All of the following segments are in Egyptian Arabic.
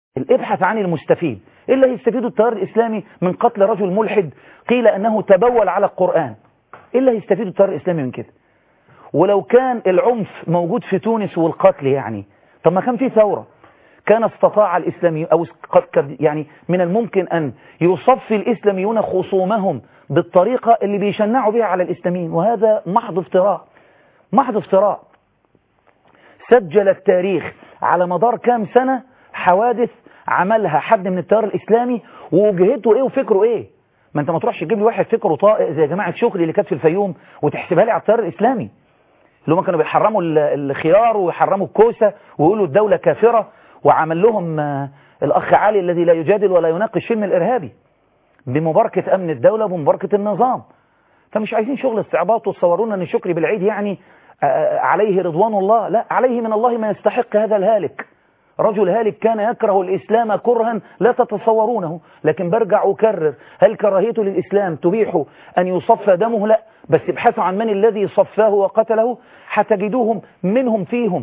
ابحث عن المستفيد إيه اللي هيستفيده التيار الإسلامي من قتل رجل ملحد قيل أنه تبول على القرآن إيه اللي هيستفيده التيار الإسلامي من كده ولو كان العنف موجود في تونس والقتل يعني طب ما كان في ثورة كان استطاع الإسلامي أو يعني من الممكن أن يصفي الإسلاميون خصومهم بالطريقة اللي بيشنعوا بها على الإسلاميين وهذا محض افتراء محض افتراء سجل التاريخ على مدار كام سنة حوادث عملها حد من التيار الإسلامي ووجهته إيه وفكره إيه ما أنت ما تروحش تجيب لي واحد فكره طائق زي جماعة شكري اللي كانت في الفيوم وتحسبها لي على التيار الإسلامي اللي هم كانوا بيحرموا الخيار ويحرموا الكوسة ويقولوا الدولة كافرة وعمل لهم الأخ علي الذي لا يجادل ولا يناقش شلم الإرهابي بمباركة أمن الدولة وبمباركة النظام فمش عايزين شغل استعباط وتصورونا أن شكري بالعيد يعني عليه رضوان الله لا عليه من الله ما يستحق هذا الهالك رجل هالك كان يكره الإسلام كرها لا تتصورونه لكن برجع أكرر هل كراهيته للإسلام تبيح أن يصفى دمه لا بس ابحثوا عن من الذي صفاه وقتله حتجدوهم منهم فيهم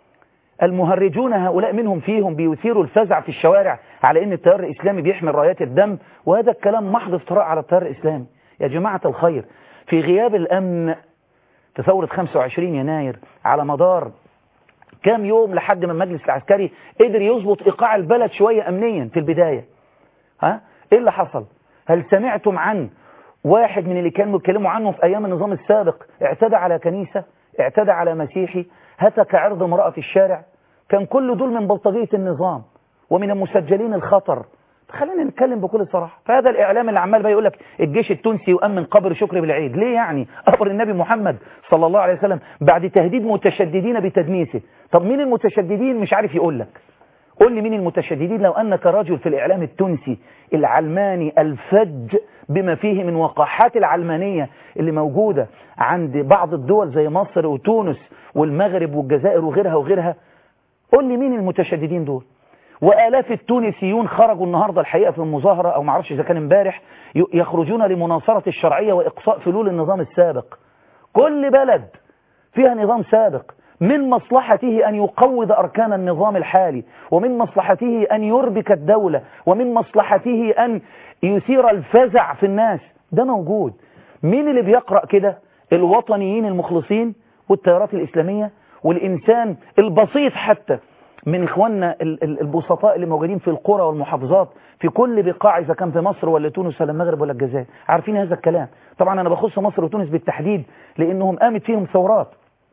المهرجون هؤلاء منهم فيهم بيثيروا الفزع في الشوارع على ان التيار الإسلامي بيحمل رايات الدم وهذا الكلام محض افتراء على التيار الإسلامي يا جماعة الخير في غياب الأمن في ثورة 25 يناير على مدار كام يوم لحد ما المجلس العسكري قدر يظبط إيقاع البلد شوية أمنيا في البداية ها إيه اللي حصل هل سمعتم عن واحد من اللي كانوا بيتكلموا عنه في أيام النظام السابق اعتدى على كنيسة اعتدى على مسيحي هتك عرض امرأة في الشارع كان كل دول من بلطجية النظام ومن المسجلين الخطر خلينا نتكلم بكل صراحة فهذا الإعلام اللي عمال بقى يقول لك الجيش التونسي يؤمن قبر شكري بالعيد ليه يعني قبر النبي محمد صلى الله عليه وسلم بعد تهديد متشددين بتدنيسه طب مين المتشددين مش عارف يقول لك قول لي مين المتشددين لو أنك رجل في الإعلام التونسي العلماني الفج بما فيه من وقاحات العلمانية اللي موجودة عند بعض الدول زي مصر وتونس والمغرب والجزائر وغيرها وغيرها قول لي مين المتشددين دول وآلاف التونسيون خرجوا النهاردة الحقيقة في المظاهرة أو معرفش إذا كان امبارح يخرجون لمناصرة الشرعية وإقصاء فلول النظام السابق كل بلد فيها نظام سابق من مصلحته أن يقوض أركان النظام الحالي ومن مصلحته أن يربك الدولة ومن مصلحته أن يثير الفزع في الناس ده موجود مين اللي بيقرأ كده الوطنيين المخلصين والتيارات الإسلامية والإنسان البسيط حتى من إخواننا البسطاء اللي موجودين في القرى والمحافظات في كل بقاع إذا كان في مصر ولا تونس ولا المغرب ولا الجزائر عارفين هذا الكلام طبعا أنا بخص مصر وتونس بالتحديد لأنهم قامت فيهم ثورات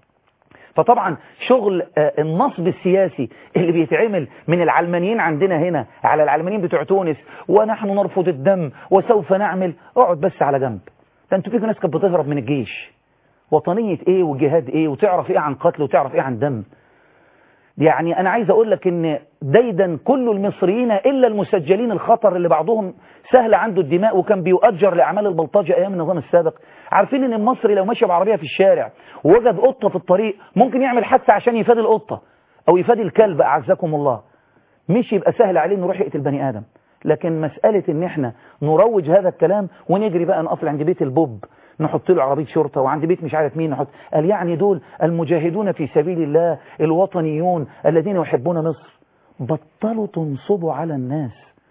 فطبعا شغل النصب السياسي اللي بيتعمل من العلمانيين عندنا هنا على العلمانيين بتوع تونس ونحن نرفض الدم وسوف نعمل اقعد بس على جنب ده انتوا فيكم ناس كانت بتهرب من الجيش وطنية ايه وجهاد ايه وتعرف ايه عن قتل وتعرف ايه عن دم يعني انا عايز اقول لك ان دايدا كل المصريين الا المسجلين الخطر اللي بعضهم سهل عنده الدماء وكان بيؤجر لاعمال البلطجه ايام النظام السابق عارفين ان المصري لو ماشي بعربيه في الشارع ووجد قطه في الطريق ممكن يعمل حادثه عشان يفادي القطه او يفادي الكلب اعزكم الله مش يبقى سهل عليه انه يروح يقتل بني ادم لكن مساله ان احنا نروج هذا الكلام ونجري بقى نقفل عند بيت البوب نحط له عربية شرطة وعند بيت مش عارف مين نحط قال يعني دول المجاهدون في سبيل الله الوطنيون الذين يحبون مصر بطلوا تنصبوا على الناس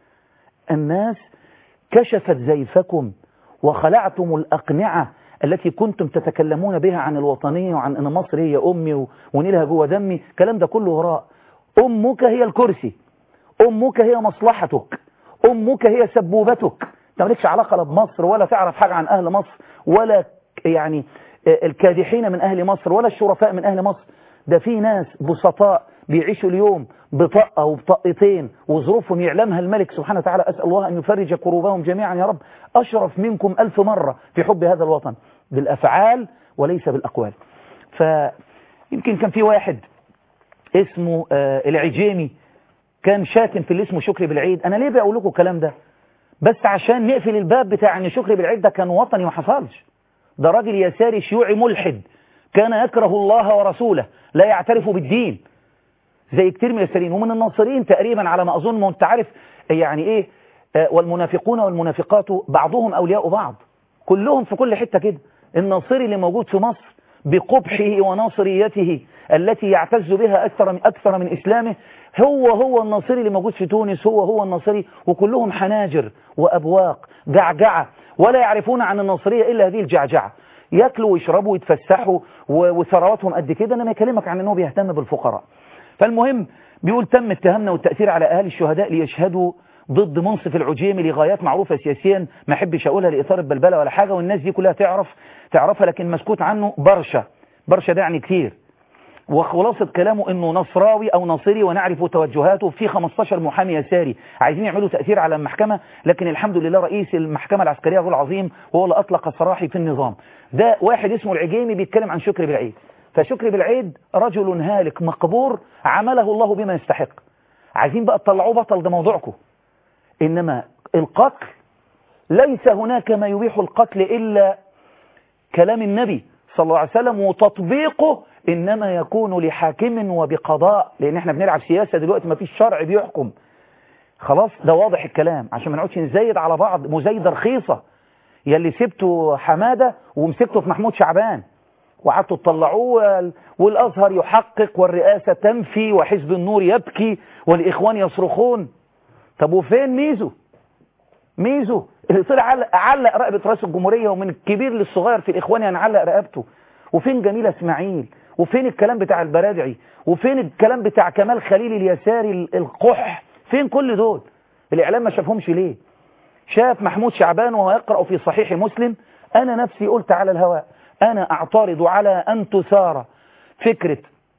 الناس كشفت زيفكم وخلعتم الأقنعة التي كنتم تتكلمون بها عن الوطنية وعن أن مصر هي أمي ونيلها جوه دمي الكلام ده كله وراء أمك هي الكرسي أمك هي مصلحتك أمك هي سبوبتك انت مالكش علاقة لا بمصر ولا تعرف حاجة عن أهل مصر ولا يعني الكادحين من أهل مصر ولا الشرفاء من أهل مصر ده في ناس بسطاء بيعيشوا اليوم بطقة وبطقتين وظروفهم يعلمها الملك سبحانه وتعالى أسأل الله أن يفرج كروبهم جميعا يا رب أشرف منكم ألف مرة في حب هذا الوطن بالأفعال وليس بالأقوال فيمكن كان في واحد اسمه العجيمي كان شاتم في اللي اسمه شكري بالعيد أنا ليه بقول لكم الكلام ده بس عشان نقفل الباب بتاع ان شكري بالعيد ده كان وطني ما حصلش ده راجل يساري شيوعي ملحد كان يكره الله ورسوله لا يعترف بالدين زي كتير من اليساريين ومن الناصرين تقريبا على ما اظن وانت عارف يعني ايه والمنافقون والمنافقات بعضهم اولياء بعض كلهم في كل حته كده الناصري اللي موجود في مصر بقبحه وناصريته التي يعتز بها أكثر من, أكثر من إسلامه هو هو الناصري اللي موجود في تونس هو هو الناصري وكلهم حناجر وأبواق جعجعة ولا يعرفون عن الناصرية إلا هذه الجعجعة ياكلوا ويشربوا ويتفسحوا وثرواتهم قد كده انما يكلمك عن انه بيهتم بالفقراء فالمهم بيقول تم اتهامنا والتأثير على أهالي الشهداء ليشهدوا ضد منصف العجيمي لغايات معروفة سياسيا ما احبش اقولها لإثارة بلبلة ولا حاجة والناس دي كلها تعرف تعرفها لكن مسكوت عنه برشا برشا ده يعني كتير وخلاصة كلامه انه نصراوي او ناصري ونعرف توجهاته في 15 محامي يساري عايزين يعملوا تأثير على المحكمة لكن الحمد لله رئيس المحكمة العسكرية هو العظيم هو اللي اطلق سراحي في النظام ده واحد اسمه العجيمي بيتكلم عن شكري بالعيد فشكري بالعيد رجل هالك مقبور عمله الله بما يستحق عايزين بقى تطلعوه بطل ده موضوعكم إنما القتل ليس هناك ما يبيح القتل إلا كلام النبي صلى الله عليه وسلم وتطبيقه إنما يكون لحاكم وبقضاء لأن احنا بنلعب سياسة دلوقتي ما فيش شرع بيحكم خلاص ده واضح الكلام عشان ما نقعدش نزايد على بعض مزايدة رخيصة يلي سبته حمادة ومسكته في محمود شعبان وقعدتوا تطلعوه والأزهر يحقق والرئاسة تنفي وحزب النور يبكي والإخوان يصرخون طب وفين ميزو ميزو اللي طلع علق, علق رقبة رئيس الجمهورية ومن الكبير للصغير في الإخوان يعني علق رقبته وفين جميلة اسماعيل وفين الكلام بتاع البرادعي وفين الكلام بتاع كمال خليل اليساري القح فين كل دول الإعلام ما شافهمش ليه شاف محمود شعبان وهو يقرأ في صحيح مسلم أنا نفسي قلت على الهواء أنا أعترض على أن تثار فكرة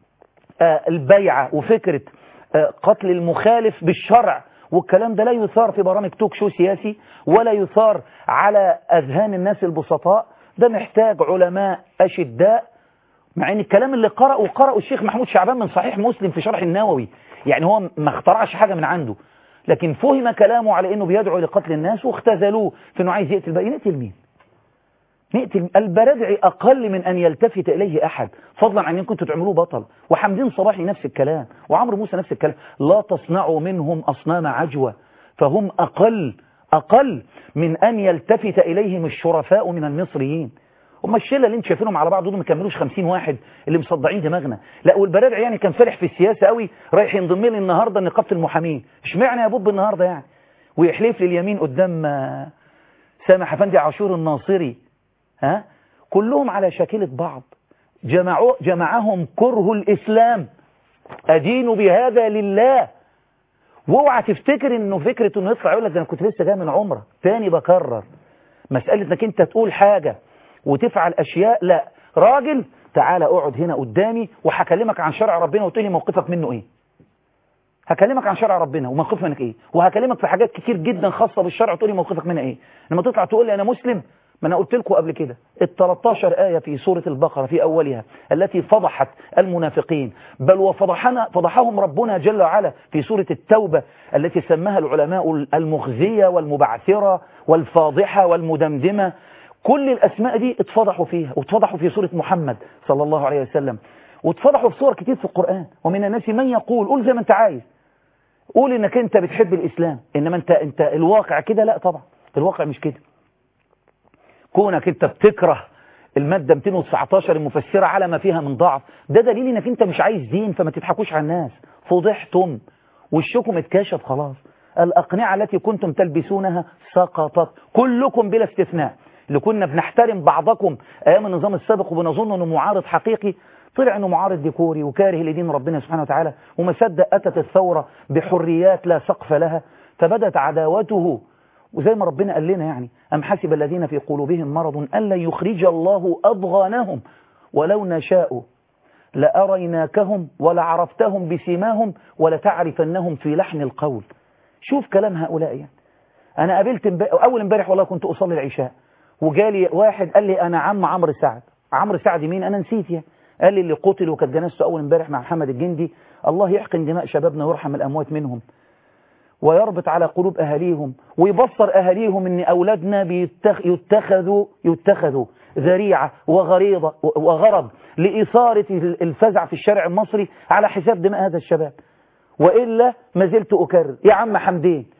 البيعة وفكرة قتل المخالف بالشرع والكلام ده لا يثار في برامج توك شو سياسي ولا يثار على أذهان الناس البسطاء ده محتاج علماء أشداء مع ان الكلام اللي قرأه قرأه الشيخ محمود شعبان من صحيح مسلم في شرح النووي يعني هو ما اخترعش حاجة من عنده لكن فهم كلامه على انه بيدعو لقتل الناس واختزلوه في انه عايز يقتل بقى نقتل مين نقتل البرادعي أقل من أن يلتفت إليه أحد فضلا عن أن كنتوا تعملوه بطل وحمدين صباحي نفس الكلام وعمرو موسى نفس الكلام لا تصنعوا منهم أصنام عجوة فهم أقل أقل من أن يلتفت إليهم الشرفاء من المصريين هم الشله اللي انت شايفينهم على بعض دول ما كملوش 50 واحد اللي مصدعين دماغنا لا والبرادعي يعني كان فرح في السياسه قوي رايح ينضم لي النهارده نقابه المحامين اشمعنى يا بوب النهارده يعني ويحلف لي اليمين قدام سامح افندي عاشور الناصري ها كلهم على شاكلة بعض جمعوا جمعهم كره الإسلام أدين بهذا لله واوعى تفتكر انه فكرة انه يطلع يقول لك انا كنت لسه جاي من عمرة تاني بكرر مسألة انك انت تقول حاجة وتفعل اشياء لا راجل تعالى اقعد هنا قدامي وهكلمك عن شرع ربنا وتقول لي موقفك منه ايه هكلمك عن شرع ربنا وموقفك منك ايه وهكلمك في حاجات كتير جدا خاصة بالشرع وتقول لي موقفك منها ايه لما تطلع تقول لي انا مسلم ما أنا قلت لكم قبل كده ال 13 آية في سورة البقرة في أولها التي فضحت المنافقين بل وفضحنا فضحهم ربنا جل وعلا في سورة التوبة التي سماها العلماء المخزية والمبعثرة والفاضحة والمدمدمة كل الأسماء دي اتفضحوا فيها واتفضحوا في سورة محمد صلى الله عليه وسلم واتفضحوا في صور كتير في القرآن ومن الناس من يقول قول زي ما انت عايز قول انك انت بتحب الإسلام إنما انت, انت الواقع كده لا طبعا الواقع مش كده كونك انت بتكره المادة 219 المفسرة على ما فيها من ضعف ده دليل انك انت مش عايز دين فما تضحكوش على الناس فضحتم وشكم اتكاشف خلاص الأقنعة التي كنتم تلبسونها سقطت كلكم بلا استثناء اللي كنا بنحترم بعضكم أيام النظام السابق وبنظن أنه معارض حقيقي طلع أنه معارض ديكوري وكاره لدين ربنا سبحانه وتعالى وما صدق أتت الثورة بحريات لا سقف لها فبدت عداوته وزي ما ربنا قال لنا يعني أم حسب الذين في قلوبهم مرض أن لن يخرج الله أضغانهم ولو نشاء لأريناكهم ولعرفتهم بسيماهم ولتعرفنهم في لحن القول شوف كلام هؤلاء يعني أنا قابلت مب... أول امبارح والله كنت أصلي العشاء وجالي واحد قال لي أنا عم عمرو سعد عمرو سعد مين أنا نسيت يعني قال لي اللي قتل وكانت جنازته أول امبارح مع محمد الجندي الله يحقن دماء شبابنا ويرحم الأموات منهم ويربط على قلوب أهاليهم ويبصر أهاليهم أن أولادنا بيتخ... يتخذوا يتخذوا ذريعة وغريضة وغرض لإثارة الفزع في الشارع المصري على حساب دماء هذا الشباب وإلا ما زلت أكرر يا عم حمدين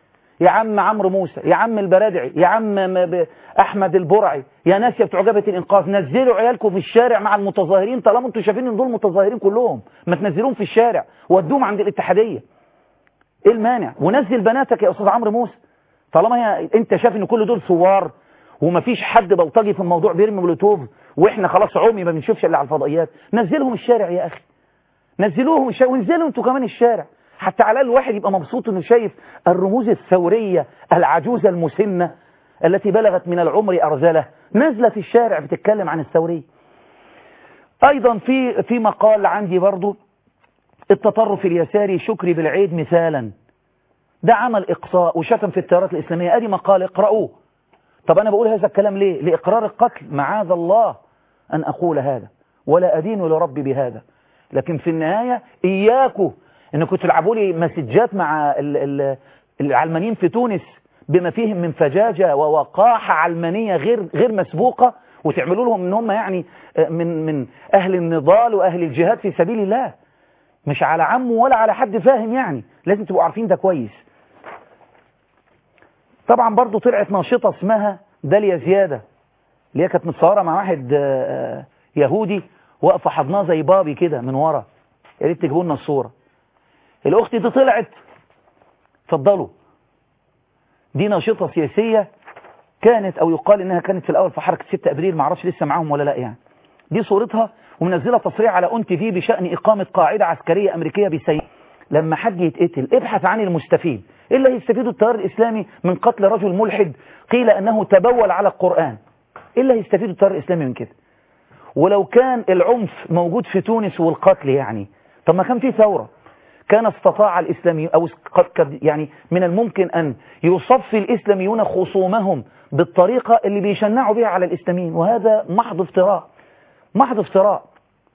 يا عم عمرو موسى يا عم البرادعي يا عم م- ب- احمد البرعي يا ناس يا بتوع جبهه الانقاذ نزلوا عيالكم في الشارع مع المتظاهرين طالما انتوا شايفين ان دول متظاهرين كلهم ما تنزلوهم في الشارع ودوهم عند الاتحاديه ايه المانع ونزل بناتك يا استاذ عمرو موسى طالما هي انت شايف ان كل دول ثوار ومفيش حد بلطجي في الموضوع بيرمي مولوتوف واحنا خلاص عمي ما بنشوفش الا على الفضائيات نزلهم الشارع يا اخي نزلوهم الشارع وانزلوا انتوا كمان الشارع حتى على الاقل الواحد يبقى مبسوط انه شايف الرموز الثوريه العجوزه المسنه التي بلغت من العمر ارذله نازله في الشارع بتتكلم عن الثوريه ايضا في في مقال عندي برضو التطرف اليساري شكري بالعيد مثالا ده عمل اقصاء وشتم في التيارات الاسلاميه ادي مقال اقرأوه طب انا بقول هذا الكلام ليه لاقرار القتل معاذ الله ان اقول هذا ولا ادين لربي بهذا لكن في النهايه اياكوا انكم تلعبوا لي مسجات مع ال- ال- العلمانيين في تونس بما فيهم من فجاجه ووقاحه علمانيه غير غير مسبوقه وتعملوا لهم ان هم يعني آه، من من اهل النضال واهل الجهاد في سبيل الله مش على عمه ولا على حد فاهم يعني لازم تبقوا عارفين ده كويس طبعا برضو طلعت ناشطة اسمها داليا زيادة اللي هي كانت متصورة مع واحد آه، آه، يهودي واقفة حضناه زي بابي كده من ورا يا ريت تجيبوا لنا الصورة الأخت دي طلعت اتفضلوا دي ناشطة سياسية كانت أو يقال إنها كانت في الأول في حركة 6 أبريل معرفش لسه معاهم ولا لا يعني دي صورتها ومنزلة تصريح على أون تي في بشأن إقامة قاعدة عسكرية أمريكية بسي لما حد يتقتل ابحث عن المستفيد إيه اللي هيستفيده التيار الإسلامي من قتل رجل ملحد قيل أنه تبول على القرآن إيه اللي هيستفيده التيار الإسلامي من كده ولو كان العنف موجود في تونس والقتل يعني طب ما كان في ثورة كان استطاع الإسلامي أو قد قد يعني من الممكن أن يصفي الإسلاميون خصومهم بالطريقة اللي بيشنعوا بها على الإسلاميين وهذا محض افتراء محض افتراء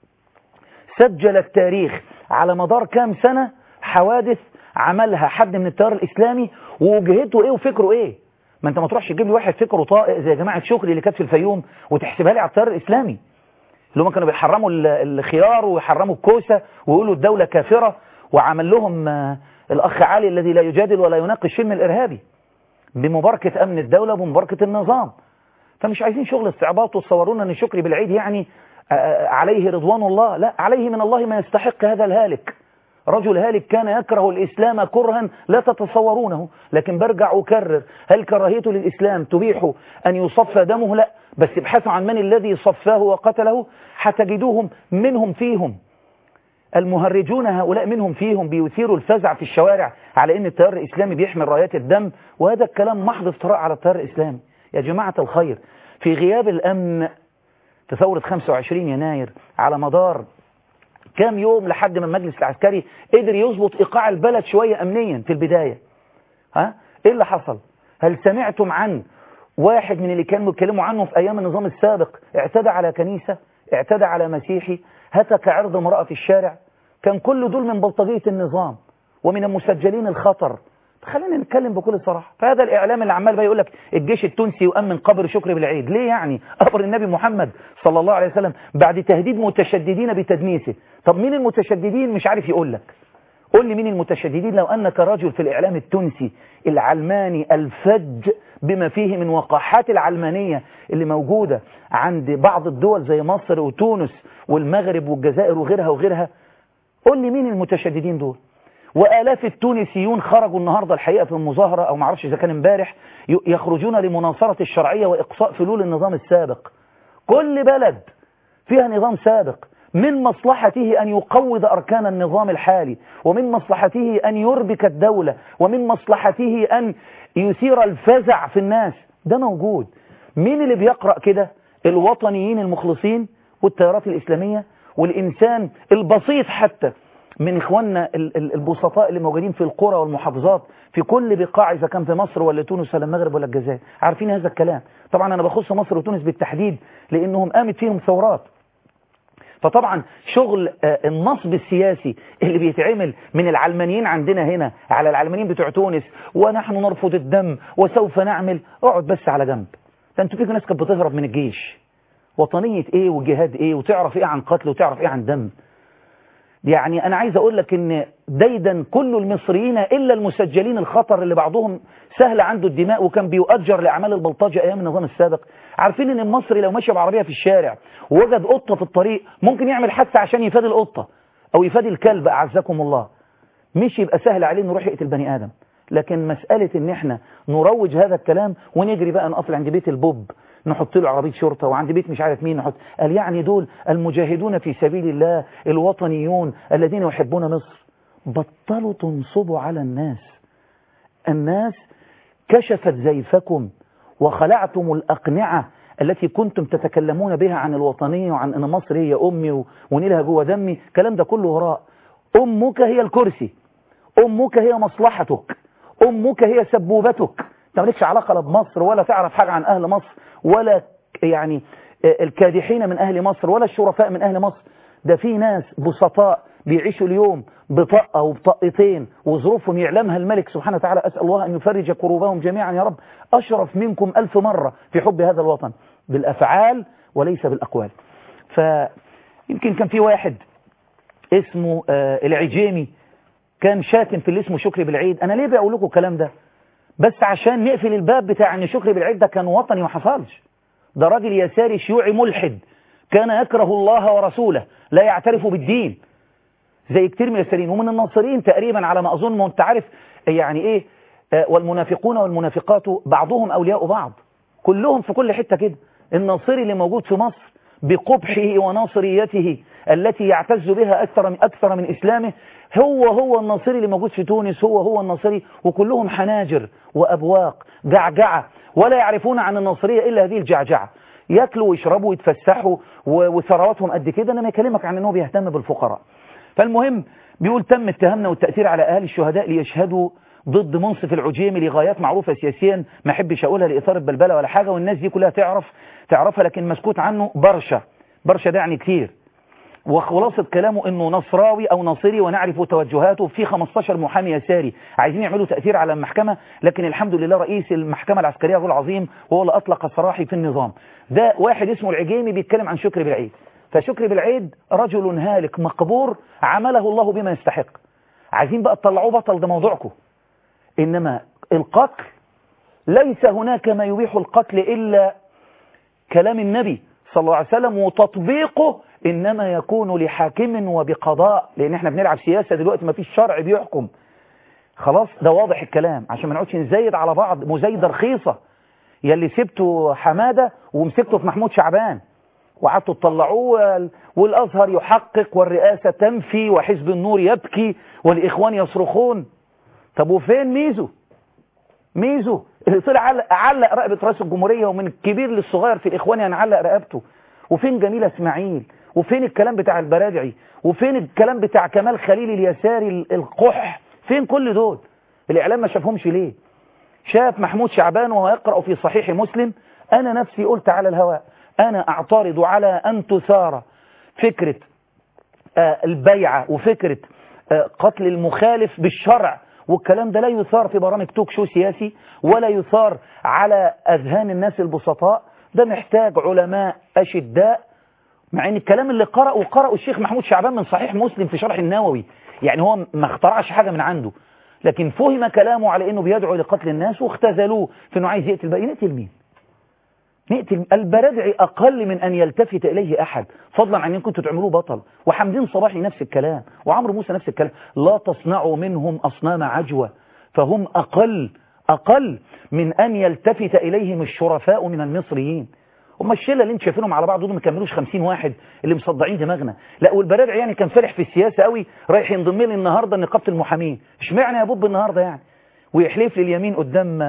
سجل التاريخ على مدار كام سنة حوادث عملها حد من التيار الإسلامي ووجهته إيه وفكره إيه ما أنت ما تروحش تجيب لي واحد فكره طائق زي جماعة شكري اللي كانت في الفيوم وتحسبها لي على التيار الإسلامي اللي هم كانوا بيحرموا ال- الخيار ويحرموا الكوسة ويقولوا الدولة كافرة وعمل لهم آه، الأخ علي الذي لا يجادل ولا يناقش شلم الإرهابي بمباركة أمن الدولة وبمباركة النظام فمش عايزين شغل استعباط وتصورونا ان شكري بالعيد يعني آه، آه، عليه رضوان الله لا عليه من الله ما يستحق هذا الهالك رجل هالك كان يكره الإسلام كرها لا تتصورونه لكن برجع أكرر هل كراهيته للإسلام تبيح أن يصفى دمه لا بس ابحثوا عن من الذي صفاه وقتله حتجدوهم منهم فيهم المهرجون هؤلاء منهم فيهم بيثيروا الفزع في الشوارع على ان التيار الاسلامي بيحمل رايات الدم وهذا الكلام محض افتراء على التيار الاسلامي يا جماعة الخير في غياب الامن في ثورة 25 يناير على مدار كام يوم لحد ما المجلس العسكري قدر يظبط ايقاع البلد شوية امنيا في البداية ها ايه اللي حصل هل سمعتم عن واحد من اللي كانوا بيتكلموا عنه في ايام النظام السابق اعتدى على كنيسة اعتدى على مسيحي هتك عرض امرأة في الشارع كان كل دول من بلطجية النظام ومن المسجلين الخطر خلينا نتكلم بكل صراحة فهذا الإعلام اللي عمال بقى يقول لك الجيش التونسي يؤمن قبر شكري بالعيد ليه يعني قبر النبي محمد صلى الله عليه وسلم بعد تهديد متشددين بتدنيسه طب مين المتشددين مش عارف يقول لك قول لي مين المتشددين لو أنك رجل في الإعلام التونسي العلماني الفج بما فيه من وقاحات العلمانية اللي موجودة عند بعض الدول زي مصر وتونس والمغرب والجزائر وغيرها وغيرها قول لي مين المتشددين دول وآلاف التونسيون خرجوا النهاردة الحقيقة في المظاهرة أو معرفش إذا كان امبارح يخرجون لمناصرة الشرعية وإقصاء فلول النظام السابق كل بلد فيها نظام سابق من مصلحته أن يقوض أركان النظام الحالي ومن مصلحته أن يربك الدولة ومن مصلحته أن يثير الفزع في الناس ده موجود مين اللي بيقرأ كده الوطنيين المخلصين والتيارات الإسلامية والإنسان البسيط حتى من إخواننا البسطاء اللي موجودين في القرى والمحافظات في كل بقاع إذا كان في مصر ولا تونس ولا المغرب ولا الجزائر عارفين هذا الكلام طبعا أنا بخص مصر وتونس بالتحديد لأنهم قامت فيهم ثورات فطبعا شغل النصب السياسي اللي بيتعمل من العلمانيين عندنا هنا على العلمانيين بتوع تونس ونحن نرفض الدم وسوف نعمل اقعد بس على جنب ده انتوا فيكم ناس كانت بتهرب من الجيش وطنية ايه وجهاد ايه وتعرف ايه عن قتل وتعرف ايه عن دم يعني أنا عايز أقول لك إن دايدا كل المصريين إلا المسجلين الخطر اللي بعضهم سهل عنده الدماء وكان بيؤجر لأعمال البلطجة أيام النظام السابق عارفين إن المصري لو ماشي بعربية في الشارع ووجد قطة في الطريق ممكن يعمل حادثة عشان يفادي القطة أو يفادي الكلب أعزكم الله مش يبقى سهل عليه إنه يروح يقتل بني آدم لكن مسألة إن إحنا نروج هذا الكلام ونجري بقى نقفل عند بيت البوب نحط له عربية شرطة وعند بيت مش عارف مين نحط قال يعني دول المجاهدون في سبيل الله الوطنيون الذين يحبون مصر بطلوا تنصبوا على الناس الناس كشفت زيفكم وخلعتم الأقنعة التي كنتم تتكلمون بها عن الوطنية وعن أن مصر هي أمي ونيلها جوه دمي الكلام ده كله هراء أمك هي الكرسي أمك هي مصلحتك أمك هي سبوبتك انت مالكش علاقة لا بمصر ولا تعرف حاجة عن أهل مصر ولا يعني الكادحين من أهل مصر ولا الشرفاء من أهل مصر ده في ناس بسطاء بيعيشوا اليوم بطقة وبطقتين وظروفهم يعلمها الملك سبحانه وتعالى أسأل الله أن يفرج كروبهم جميعا يا رب أشرف منكم ألف مرة في حب هذا الوطن بالأفعال وليس بالأقوال فيمكن كان في واحد اسمه آه العجيمي كان شاتم في اللي اسمه شكري بالعيد أنا ليه بقول لكم الكلام ده بس عشان نقفل الباب بتاع ان شكري بالعيد ده كان وطني ما حصلش ده راجل يساري شيوعي ملحد كان يكره الله ورسوله لا يعترف بالدين زي كتير من اليساريين ومن الناصرين تقريبا على ما اظن وانت عارف يعني ايه آه والمنافقون والمنافقات بعضهم اولياء بعض كلهم في كل حته كده الناصري اللي موجود في مصر بقبحه وناصريته التي يعتز بها أكثر من, أكثر من إسلامه هو هو الناصري اللي موجود في تونس هو هو الناصري وكلهم حناجر وأبواق جعجعة ولا يعرفون عن الناصرية إلا هذه الجعجعة ياكلوا ويشربوا ويتفسحوا وثرواتهم قد كده انما يكلمك عن انه بيهتم بالفقراء فالمهم بيقول تم اتهامنا والتأثير على أهالي الشهداء ليشهدوا ضد منصف العجيمي لغايات معروفة سياسيا ما احبش اقولها لإثارة بلبلة ولا حاجة والناس دي كلها تعرف تعرفها لكن مسكوت عنه برشا برشا ده يعني كتير وخلاصة كلامه انه نصراوي او ناصري ونعرف توجهاته في 15 محامي يساري عايزين يعملوا تأثير على المحكمة لكن الحمد لله رئيس المحكمة العسكرية هو العظيم هو اللي اطلق سراحي في النظام ده واحد اسمه العجيمي بيتكلم عن شكري بالعيد فشكري بالعيد رجل هالك مقبور عمله الله بما يستحق عايزين بقى تطلعوه بطل ده موضوعكم انما القتل ليس هناك ما يبيح القتل الا كلام النبي صلى الله عليه وسلم وتطبيقه إنما يكون لحاكم وبقضاء لأن احنا بنلعب سياسة دلوقتي ما فيش شرع بيحكم خلاص ده واضح الكلام عشان ما نقعدش نزايد على بعض مزايدة رخيصة يلي سبته حمادة ومسكته في محمود شعبان وقعدتوا تطلعوه والأزهر يحقق والرئاسة تنفي وحزب النور يبكي والإخوان يصرخون طب وفين ميزو ميزو اللي طلع علق رقبة رئيس الجمهورية ومن الكبير للصغير في الإخوان هنعلق رقبته وفين جميلة اسماعيل وفين الكلام بتاع البرادعي وفين الكلام بتاع كمال خليل اليساري القح فين كل دول الإعلام ما شافهمش ليه شاف محمود شعبان وهو يقرأ في صحيح مسلم أنا نفسي قلت على الهواء أنا أعترض على أن تثار فكرة آه البيعة وفكرة آه قتل المخالف بالشرع والكلام ده لا يثار في برامج توك شو سياسي ولا يثار على أذهان الناس البسطاء ده محتاج علماء أشداء مع ان الكلام اللي قرأه قرأه الشيخ محمود شعبان من صحيح مسلم في شرح النووي يعني هو ما اخترعش حاجة من عنده لكن فهم كلامه على انه بيدعو لقتل الناس واختزلوه في انه عايز يقتل بقى نقتل مين نقتل البرادعي اقل من ان يلتفت اليه احد فضلا عن ان كنتوا تعملوه بطل وحمدين صباحي نفس الكلام وعمرو موسى نفس الكلام لا تصنعوا منهم اصنام عجوة فهم اقل اقل من ان يلتفت اليهم الشرفاء من المصريين هم الشله اللي انت شايفينهم على بعض دول ما كملوش 50 واحد اللي مصدعين دماغنا لا والبرادع يعني كان فرح في السياسه قوي رايح ينضم لي النهارده نقابه المحامين اشمعنى يا بوب النهارده يعني ويحلف لي اليمين قدام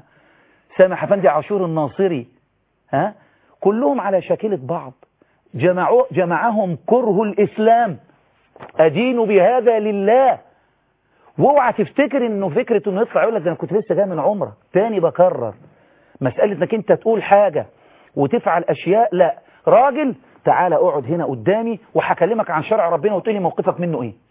سامح افندي عاشور الناصري ها كلهم على شاكله بعض جمعوا جمعهم كره الاسلام ادين بهذا لله واوعى تفتكر انه فكره انه يطلع يقول لك انا كنت لسه جاي من عمره تاني بكرر مساله انك انت تقول حاجه وتفعل أشياء لا راجل تعالى اقعد هنا قدامي وهكلمك عن شرع ربنا وتقول لي موقفك منه ايه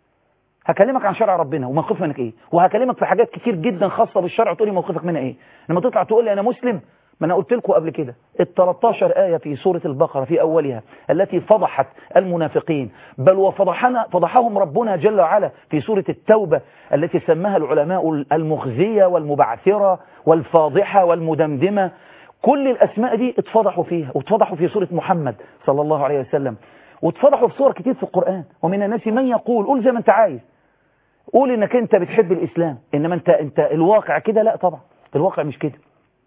هكلمك عن شرع ربنا وموقفك منك ايه وهكلمك في حاجات كتير جدا خاصة بالشرع وتقول لي موقفك منها ايه لما تطلع تقول لي انا مسلم ما أنا قلت لكم قبل كده ال 13 آية في سورة البقرة في أولها التي فضحت المنافقين بل وفضحنا فضحهم ربنا جل وعلا في سورة التوبة التي سماها العلماء المخزية والمبعثرة والفاضحة والمدمدمة كل الأسماء دي اتفضحوا فيها واتفضحوا في سورة محمد صلى الله عليه وسلم واتفضحوا في صور كتير في القرآن ومن الناس من يقول قول زي ما انت عايز قول انك انت بتحب الإسلام إنما انت, انت الواقع كده لا طبعا الواقع مش كده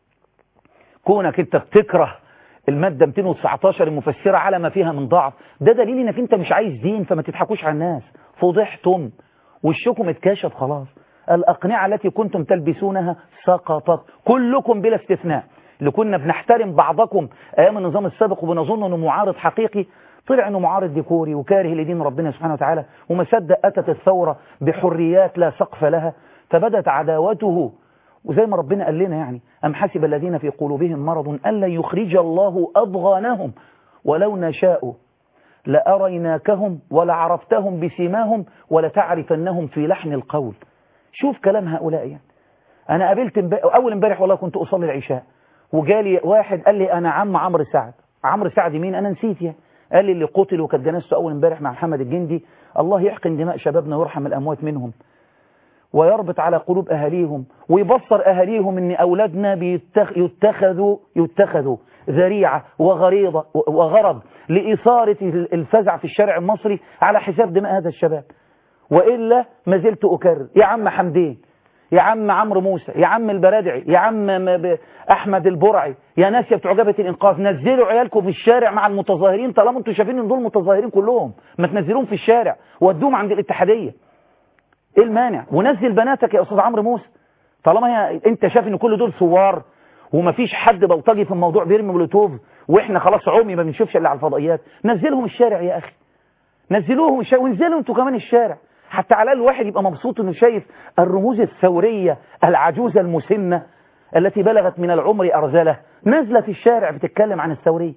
كونك انت بتكره المادة 219 المفسرة على ما فيها من ضعف ده دليل انك انت مش عايز دين فما تضحكوش على الناس فضحتم وشكم اتكاشف خلاص الأقنعة التي كنتم تلبسونها سقطت كلكم بلا استثناء اللي كنا بنحترم بعضكم أيام النظام السابق وبنظن أنه معارض حقيقي طلع أنه معارض ديكوري وكاره لدين ربنا سبحانه وتعالى وما صدق أتت الثورة بحريات لا سقف لها فبدت عداوته وزي ما ربنا قال لنا يعني أم حسب الذين في قلوبهم مرض أن لن يخرج الله أضغانهم ولو نشاء لأريناكهم ولعرفتهم بسيماهم ولتعرفنهم في لحن القول شوف كلام هؤلاء يعني أنا قابلت مب... أول امبارح والله كنت أصلي العشاء وجالي واحد قال لي أنا عم عمرو سعد عمرو سعد مين أنا نسيت يعني قال لي اللي قتل وكانت جنازته أول امبارح مع محمد الجندي الله يحقن دماء شبابنا ويرحم الأموات منهم ويربط على قلوب أهاليهم ويبصر أهاليهم أن أولادنا بيتخ... يتخذوا يتخذوا ذريعة وغريضة وغرض لإثارة الفزع في الشارع المصري على حساب دماء هذا الشباب وإلا ما زلت أكرر يا عم حمدين يا عم عمرو موسى يا عم البرادعي يا عم أحمد البرعي يا ناس يا بتوع جبهة الإنقاذ نزلوا عيالكم في الشارع مع المتظاهرين طالما انتوا شايفين ان دول متظاهرين كلهم ما تنزلوهم في الشارع ودوهم عند الاتحادية ايه المانع ونزل بناتك يا أستاذ عمرو موسى طالما هي انت شايف ان كل دول ثوار ومفيش حد بلطجي في الموضوع بيرمي مولوتوف واحنا خلاص عمي ما بنشوفش الا على الفضائيات نزلهم الشارع يا اخي نزلوهم الشارع وانزلوا انتوا كمان الشارع حتى على الواحد يبقى مبسوط انه شايف الرموز الثورية العجوزة المسنة التي بلغت من العمر أرزلة نازلة في الشارع بتتكلم عن الثورية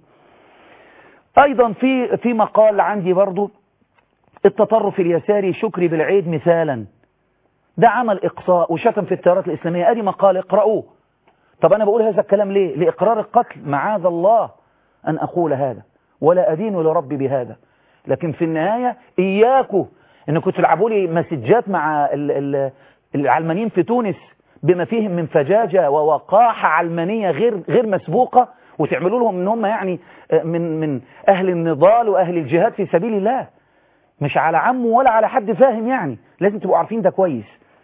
أيضا في في مقال عندي برضو التطرف اليساري شكري بالعيد مثالا ده عمل إقصاء وشتم في التيارات الإسلامية أدي مقال اقرأوه طب أنا بقول هذا الكلام ليه لإقرار القتل معاذ الله أن أقول هذا ولا أدين لربي بهذا لكن في النهاية إياكوا انكم تلعبوا لي مسجات مع العلمانيين في تونس بما فيهم من فجاجة ووقاحة علمانية غير غير مسبوقة وتعملوا لهم ان هم يعني من من اهل النضال واهل الجهاد في سبيل الله مش على عمه ولا على حد فاهم يعني لازم تبقوا عارفين ده كويس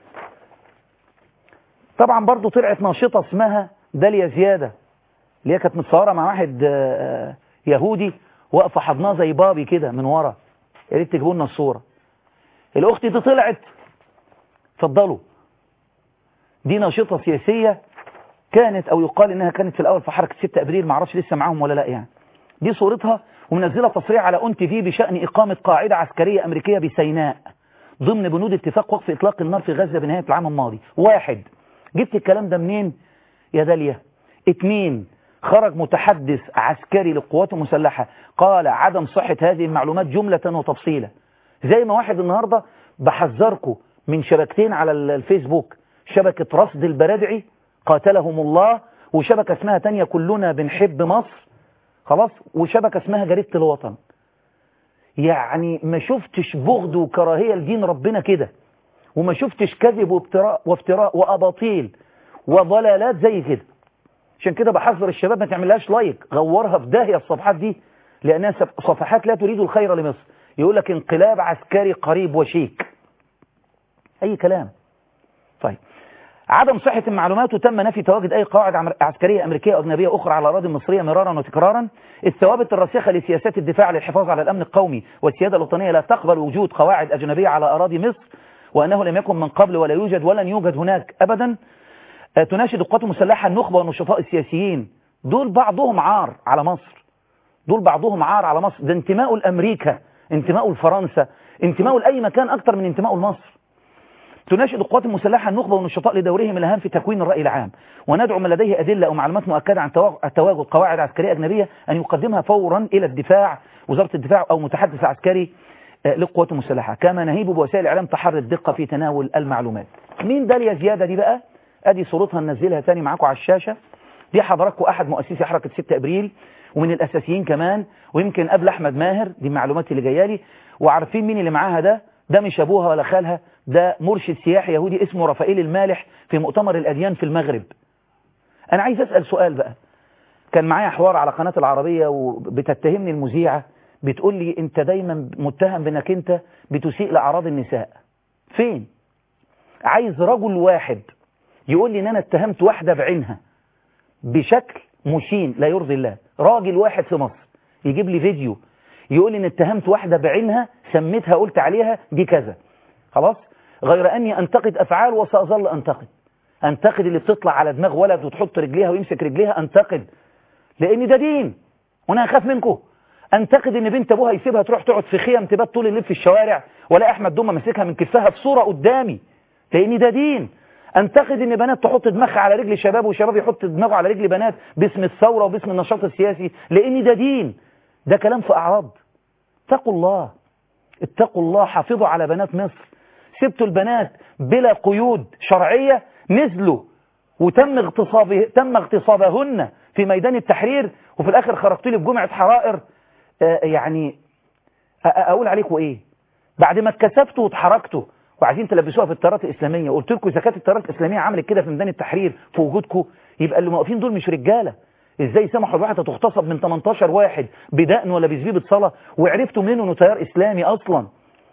طبعا برضو طلعت ناشطة اسمها داليا زيادة اللي هي كانت متصورة مع واحد يهودي واقفة حضناه زي بابي كده من ورا يا ريت تجيبوا لنا الصورة الأخت دي طلعت اتفضلوا دي ناشطة سياسية كانت أو يقال إنها كانت في الأول في حركة 6 أبريل معرفش لسه معاهم ولا لا يعني دي صورتها ومنزلة تصريح على أون تي في بشأن إقامة قاعدة عسكرية أمريكية بسيناء ضمن بنود اتفاق وقف إطلاق النار في غزة بنهاية العام الماضي واحد جبت الكلام ده منين يا داليا اتنين خرج متحدث عسكري للقوات المسلحة قال عدم صحة هذه المعلومات جملة وتفصيلا زي ما واحد النهاردة بحذركم من شبكتين على الفيسبوك شبكة رصد البرادعي قاتلهم الله وشبكة اسمها تانية كلنا بنحب مصر خلاص وشبكة اسمها جريدة الوطن يعني ما شفتش بغض وكراهية لدين ربنا كده وما شفتش كذب وافتراء, وافتراء وأباطيل وضلالات زي كده عشان كده بحذر الشباب ما تعملهاش لايك غورها في داهية الصفحات دي لأنها صفحات لا تريد الخير لمصر يقول لك انقلاب عسكري قريب وشيك أي كلام طيب عدم صحة المعلومات وتم نفي تواجد أي قواعد عسكرية أمريكية أو أجنبية أخرى على الأراضي المصرية مرارا وتكرارا الثوابت الراسخة لسياسات الدفاع للحفاظ على الأمن القومي والسيادة الوطنية لا تقبل وجود قواعد أجنبية على أراضي مصر وأنه لم يكن من قبل ولا يوجد ولن يوجد هناك أبدا تناشد القوات المسلحة النخبة والنشطاء السياسيين دول بعضهم عار على مصر دول بعضهم عار على مصر ده انتماء لأمريكا انتماء لفرنسا انتماء لأي مكان أكتر من انتماء لمصر تناشد القوات المسلحة النخبة والنشطاء لدورهم الهام في تكوين الرأي العام وندعو من لديه أدلة أو معلومات مؤكدة عن تواجد قواعد عسكرية أجنبية أن يقدمها فورا إلى الدفاع وزارة الدفاع أو متحدث عسكري للقوات المسلحة كما نهيب بوسائل الإعلام تحري الدقة في تناول المعلومات مين داليا زيادة دي بقى أدي صورتها ننزلها تاني معاكم على الشاشة دي حضراتكم أحد مؤسسي حركة 6 أبريل ومن الأساسيين كمان ويمكن قبل أحمد ماهر دي المعلومات اللي جايه لي وعارفين مين اللي معاها ده ده مش أبوها ولا خالها ده مرشد سياحي يهودي اسمه رفائيل المالح في مؤتمر الأديان في المغرب أنا عايز أسأل سؤال بقى كان معايا حوار على قناة العربية وبتتهمني المذيعة بتقول لي انت دايما متهم بانك انت بتسيء لأعراض النساء فين عايز رجل واحد يقول لي ان انا اتهمت واحدة بعينها بشكل مشين لا يرضي الله راجل واحد في مصر يجيب لي فيديو يقول لي ان اتهمت واحدة بعينها سميتها قلت عليها دي كذا خلاص غير اني انتقد افعال وسأظل انتقد انتقد اللي بتطلع على دماغ ولد وتحط رجليها ويمسك رجليها انتقد لان ده دين وانا هخاف منكم انتقد ان بنت ابوها يسيبها تروح تقعد في خيم تبات طول الليل في الشوارع ولا احمد دومه ماسكها من كفها في صوره قدامي لان ده دين انتقد ان بنات تحط دماغها على رجل شباب وشباب يحط دماغه على رجل بنات باسم الثوره وباسم النشاط السياسي لان ده دين ده كلام في اعراض اتقوا الله اتقوا الله حافظوا على بنات مصر سبتوا البنات بلا قيود شرعيه نزلوا وتم اغتصاب تم اغتصابهن في ميدان التحرير وفي الاخر خرجت لي بجمعه حرائر آه يعني اقول عليكم ايه بعد ما اتكسفتوا واتحركتوا وعايزين تلبسوها في التيارات الاسلاميه قلت لكم اذا كانت التيارات الاسلاميه عملت كده في ميدان التحرير في وجودكم يبقى اللي واقفين دول مش رجاله ازاي سمحوا لواحده تغتصب من 18 واحد بدقن ولا بزبيبه صلاه وعرفتوا منين انه تيار اسلامي اصلا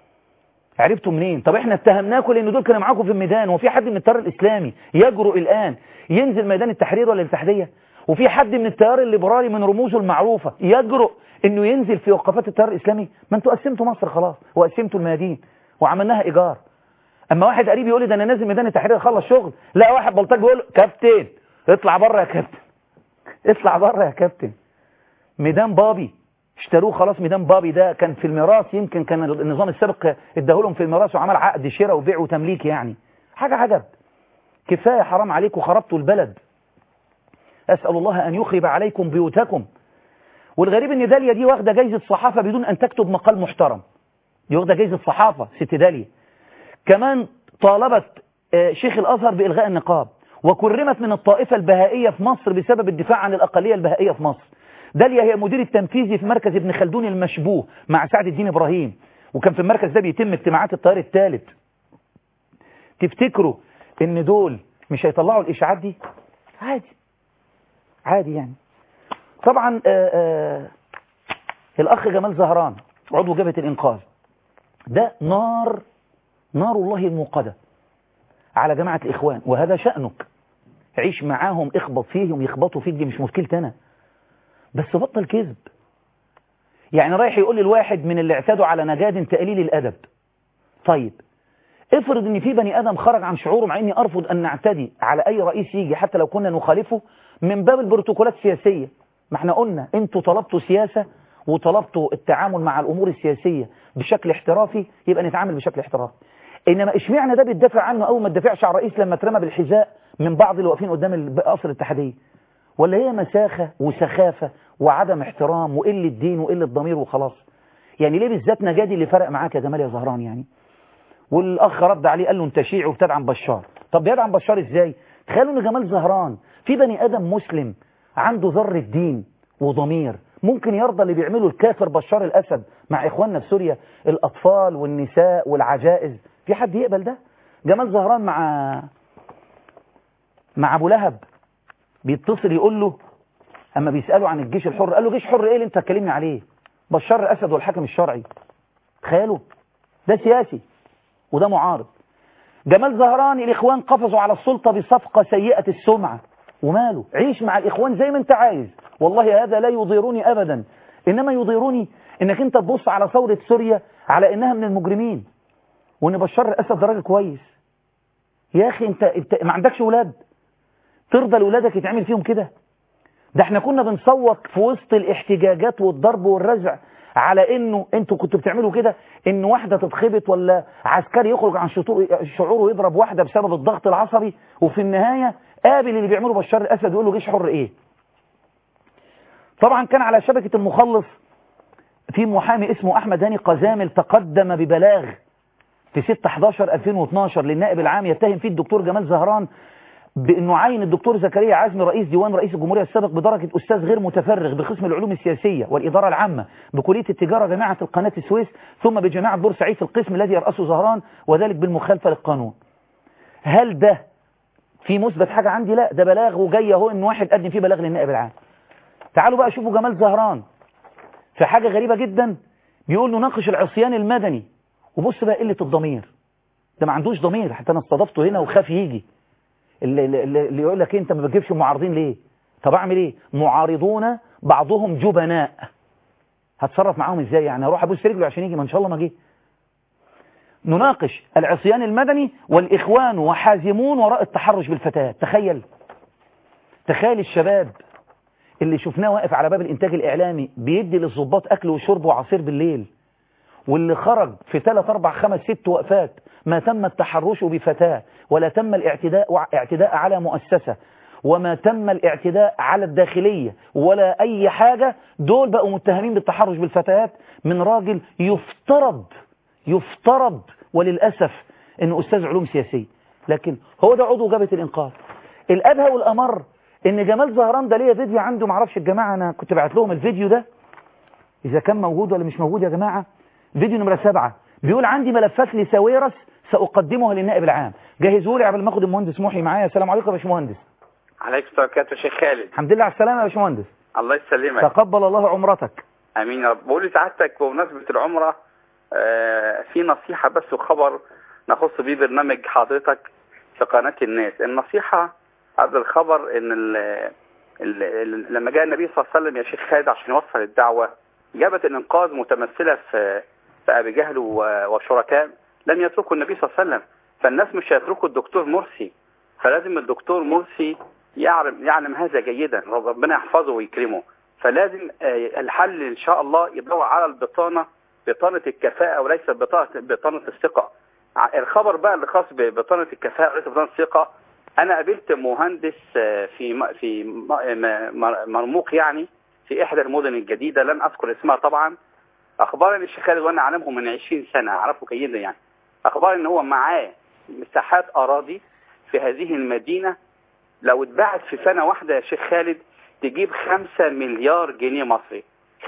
عرفتوا منين طب احنا اتهمناكم لان دول كانوا معاكم في الميدان وفي حد من التيار الاسلامي يجرؤ الان ينزل ميدان التحرير ولا الاتحاديه وفي حد من التيار الليبرالي من رموزه المعروفه يجرؤ انه ينزل في وقفات التيار الاسلامي ما انتوا قسمتوا مصر خلاص وقسمتوا الميادين وعملناها ايجار اما واحد قريب يقول لي ده انا نازل ميدان التحرير اخلص شغل لا واحد بلطجي بيقول له كابتن اطلع بره يا كابتن اطلع بره يا كابتن ميدان بابي اشتروه خلاص ميدان بابي ده كان في الميراث يمكن كان النظام السابق اداهولهم في الميراث وعمل عقد شراء وبيع وتمليك يعني حاجة عجب كفاية حرام عليكم خربتوا البلد أسأل الله أن يخرب عليكم بيوتكم والغريب ان داليا دي واخدة جايزة صحافة بدون أن تكتب مقال محترم دي واخدة جايزة صحافة ست داليا كمان طالبت شيخ الأزهر بإلغاء النقاب وكرمت من الطائفة البهائية في مصر بسبب الدفاع عن الأقلية البهائية في مصر داليا هي مدير التنفيذي في مركز ابن خلدون المشبوه مع سعد الدين إبراهيم وكان في المركز ده بيتم اجتماعات التيار الثالث تفتكروا ان دول مش هيطلعوا الإشاعات دي عادي عادي يعني طبعا آآ آآ الأخ جمال زهران عضو جبهة الإنقاذ ده نار نار الله الموقدة على جماعة الإخوان وهذا شأنك عيش معاهم اخبط فيهم يخبطوا فيك دي مش مشكلتي أنا بس بطل كذب يعني رايح يقول لي الواحد من اللي اعتادوا على نجاد تقليل الأدب طيب افرض ان في بني ادم خرج عن شعوره مع اني ارفض ان نعتدي على اي رئيس يجي حتى لو كنا نخالفه من باب البروتوكولات السياسية ما احنا قلنا انتوا طلبتوا سياسة وطلبتوا التعامل مع الامور السياسية بشكل احترافي يبقى نتعامل بشكل احترافي انما اشمعنى ده بيدافع عنه او ما تدافعش على الرئيس لما اترمى بالحذاء من بعض اللي واقفين قدام قصر الاتحاديه ولا هي مساخة وسخافة وعدم احترام وقلة دين وقلة ضمير وخلاص يعني ليه بالذات نجادي اللي فرق معاك يا جمال يا زهران يعني والاخ رد عليه قال له انت شيعي وبتدعم بشار طب بيدعم بشار ازاي تخيلوا ان جمال زهران في بني ادم مسلم عنده ذرة دين وضمير ممكن يرضى اللي بيعمله الكافر بشار الاسد مع اخواننا في سوريا الاطفال والنساء والعجائز في حد يقبل ده جمال زهران مع مع ابو لهب بيتصل يقول له اما بيساله عن الجيش الحر قال له جيش حر ايه اللي انت تكلمني عليه بشار الاسد والحاكم الشرعي تخيلوا ده سياسي وده معارض جمال زهران الاخوان قفزوا على السلطه بصفقه سيئه السمعه وماله عيش مع الاخوان زي ما انت عايز والله هذا لا يضيرني ابدا انما يضيرني انك انت تبص على ثوره سوريا على انها من المجرمين وان بشار الاسد ده راجل كويس يا اخي انت, انت ما عندكش ولاد ترضى لاولادك يتعمل فيهم كده ده احنا كنا بنصوت في وسط الاحتجاجات والضرب والرزع على انه انتوا كنتوا بتعملوا كده ان واحده تتخبط ولا عسكري يخرج عن شعوره ويضرب واحده بسبب الضغط العصبي وفي النهايه قابل اللي بيعمله بشار الاسد ويقول له جيش حر ايه طبعا كان على شبكه المخلص في محامي اسمه احمد هاني قزامل تقدم ببلاغ في 6 11 2012 للنائب العام يتهم فيه الدكتور جمال زهران بانه عين الدكتور زكريا عزمي رئيس ديوان رئيس الجمهوريه السابق بدرجه استاذ غير متفرغ بقسم العلوم السياسيه والاداره العامه بكليه التجاره جامعه القناه السويس ثم بجامعه بورسعيد في القسم الذي يرأسه زهران وذلك بالمخالفه للقانون هل ده في مثبت حاجه عندي لا ده بلاغ وجاي اهو ان واحد قدم فيه بلاغ للنائب العام تعالوا بقى شوفوا جمال زهران في حاجه غريبه جدا بيقول نناقش العصيان المدني وبص بقى قله الضمير ده ما عندوش ضمير حتى انا استضفته هنا وخاف يجي اللي, اللي, اللي يقول لك إيه انت ما بتجيبش معارضين ليه طب اعمل ايه معارضون بعضهم جبناء هتصرف معاهم ازاي يعني اروح ابوس رجله عشان يجي ما ان شاء الله ما جه نناقش العصيان المدني والاخوان وحازمون وراء التحرش بالفتيات تخيل تخيل الشباب اللي شفناه واقف على باب الانتاج الاعلامي بيدي للظباط اكل وشرب وعصير بالليل واللي خرج في 3 4 5 6 وقفات ما تم التحرش بفتاة ولا تم الاعتداء اعتداء على مؤسسة وما تم الاعتداء على الداخلية ولا أي حاجة دول بقوا متهمين بالتحرش بالفتيات من راجل يفترض يفترض وللأسف أنه أستاذ علوم سياسية لكن هو ده عضو جبهة الإنقاذ الأدهى والأمر أن جمال زهران ده ليا فيديو عنده معرفش الجماعة أنا كنت بعت لهم الفيديو ده إذا كان موجود ولا مش موجود يا جماعة فيديو نمرة سبعة بيقول عندي ملفات لساويرس سأقدمها للنائب العام جهزوا لي قبل ما اخد المهندس محي معايا السلام عليكم يا باشمهندس عليكم السلام وبركاته شيخ خالد الحمد لله على السلامه يا باشمهندس الله يسلمك تقبل الله عمرتك امين يا رب بقول لسعادتك بمناسبه العمره آه في نصيحه بس وخبر نخص بيه برنامج حضرتك في قناه الناس النصيحه قبل الخبر ان ال ال ال لما جاء النبي صلى الله عليه وسلم يا شيخ خالد عشان يوصل الدعوه جابت الانقاذ متمثله في في ابي جهل وشركاء لم يتركوا النبي صلى الله عليه وسلم فالناس مش هيتركوا الدكتور مرسي فلازم الدكتور مرسي يعلم يعلم هذا جيدا ربنا يحفظه ويكرمه فلازم الحل ان شاء الله يدور على البطانه بطانه الكفاءه وليس بطانه بطانه الثقه الخبر بقى اللي خاص ببطانه الكفاءه وليس بطانه الثقه انا قابلت مهندس في في مرموق يعني في احدى المدن الجديده لن اذكر اسمها طبعا اخبارني الشيخ خالد وانا اعلمه من 20 سنه اعرفه جيدا يعني اخبار ان هو معاه مساحات اراضي في هذه المدينه لو اتباعت في سنه واحده يا شيخ خالد تجيب 5 مليار جنيه مصري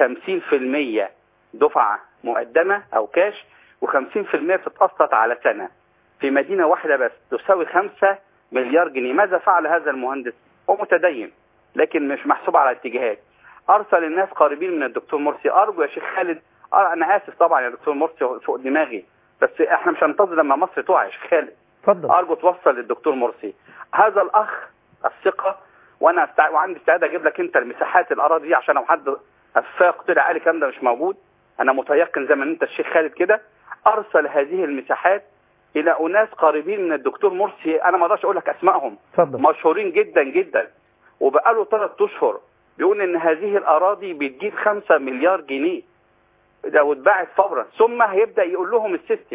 50% دفعه مقدمه او كاش و50% بتتقسط على سنه في مدينه واحده بس تساوي 5 مليار جنيه ماذا فعل هذا المهندس هو متدين لكن مش محسوب على اتجاهات ارسل الناس قريبين من الدكتور مرسي ارجو يا شيخ خالد انا اسف طبعا يا دكتور مرسي فوق دماغي بس احنا مش هننتظر لما مصر تقع يا شيخ خالد اتفضل ارجو توصل للدكتور مرسي هذا الاخ الثقه وانا استع... وعندي استعداد اجيب لك انت المساحات الاراضي دي عشان لو حد افاق طلع قال الكلام ده مش موجود انا متيقن زي ما انت الشيخ خالد كده ارسل هذه المساحات الى اناس قريبين من الدكتور مرسي انا ما اقدرش اقول لك اسمائهم اتفضل مشهورين جدا جدا وبقاله ثلاث اشهر بيقول ان هذه الاراضي بتجيب 5 مليار جنيه لو اتباعت فورا ثم هيبدا يقول لهم السيستم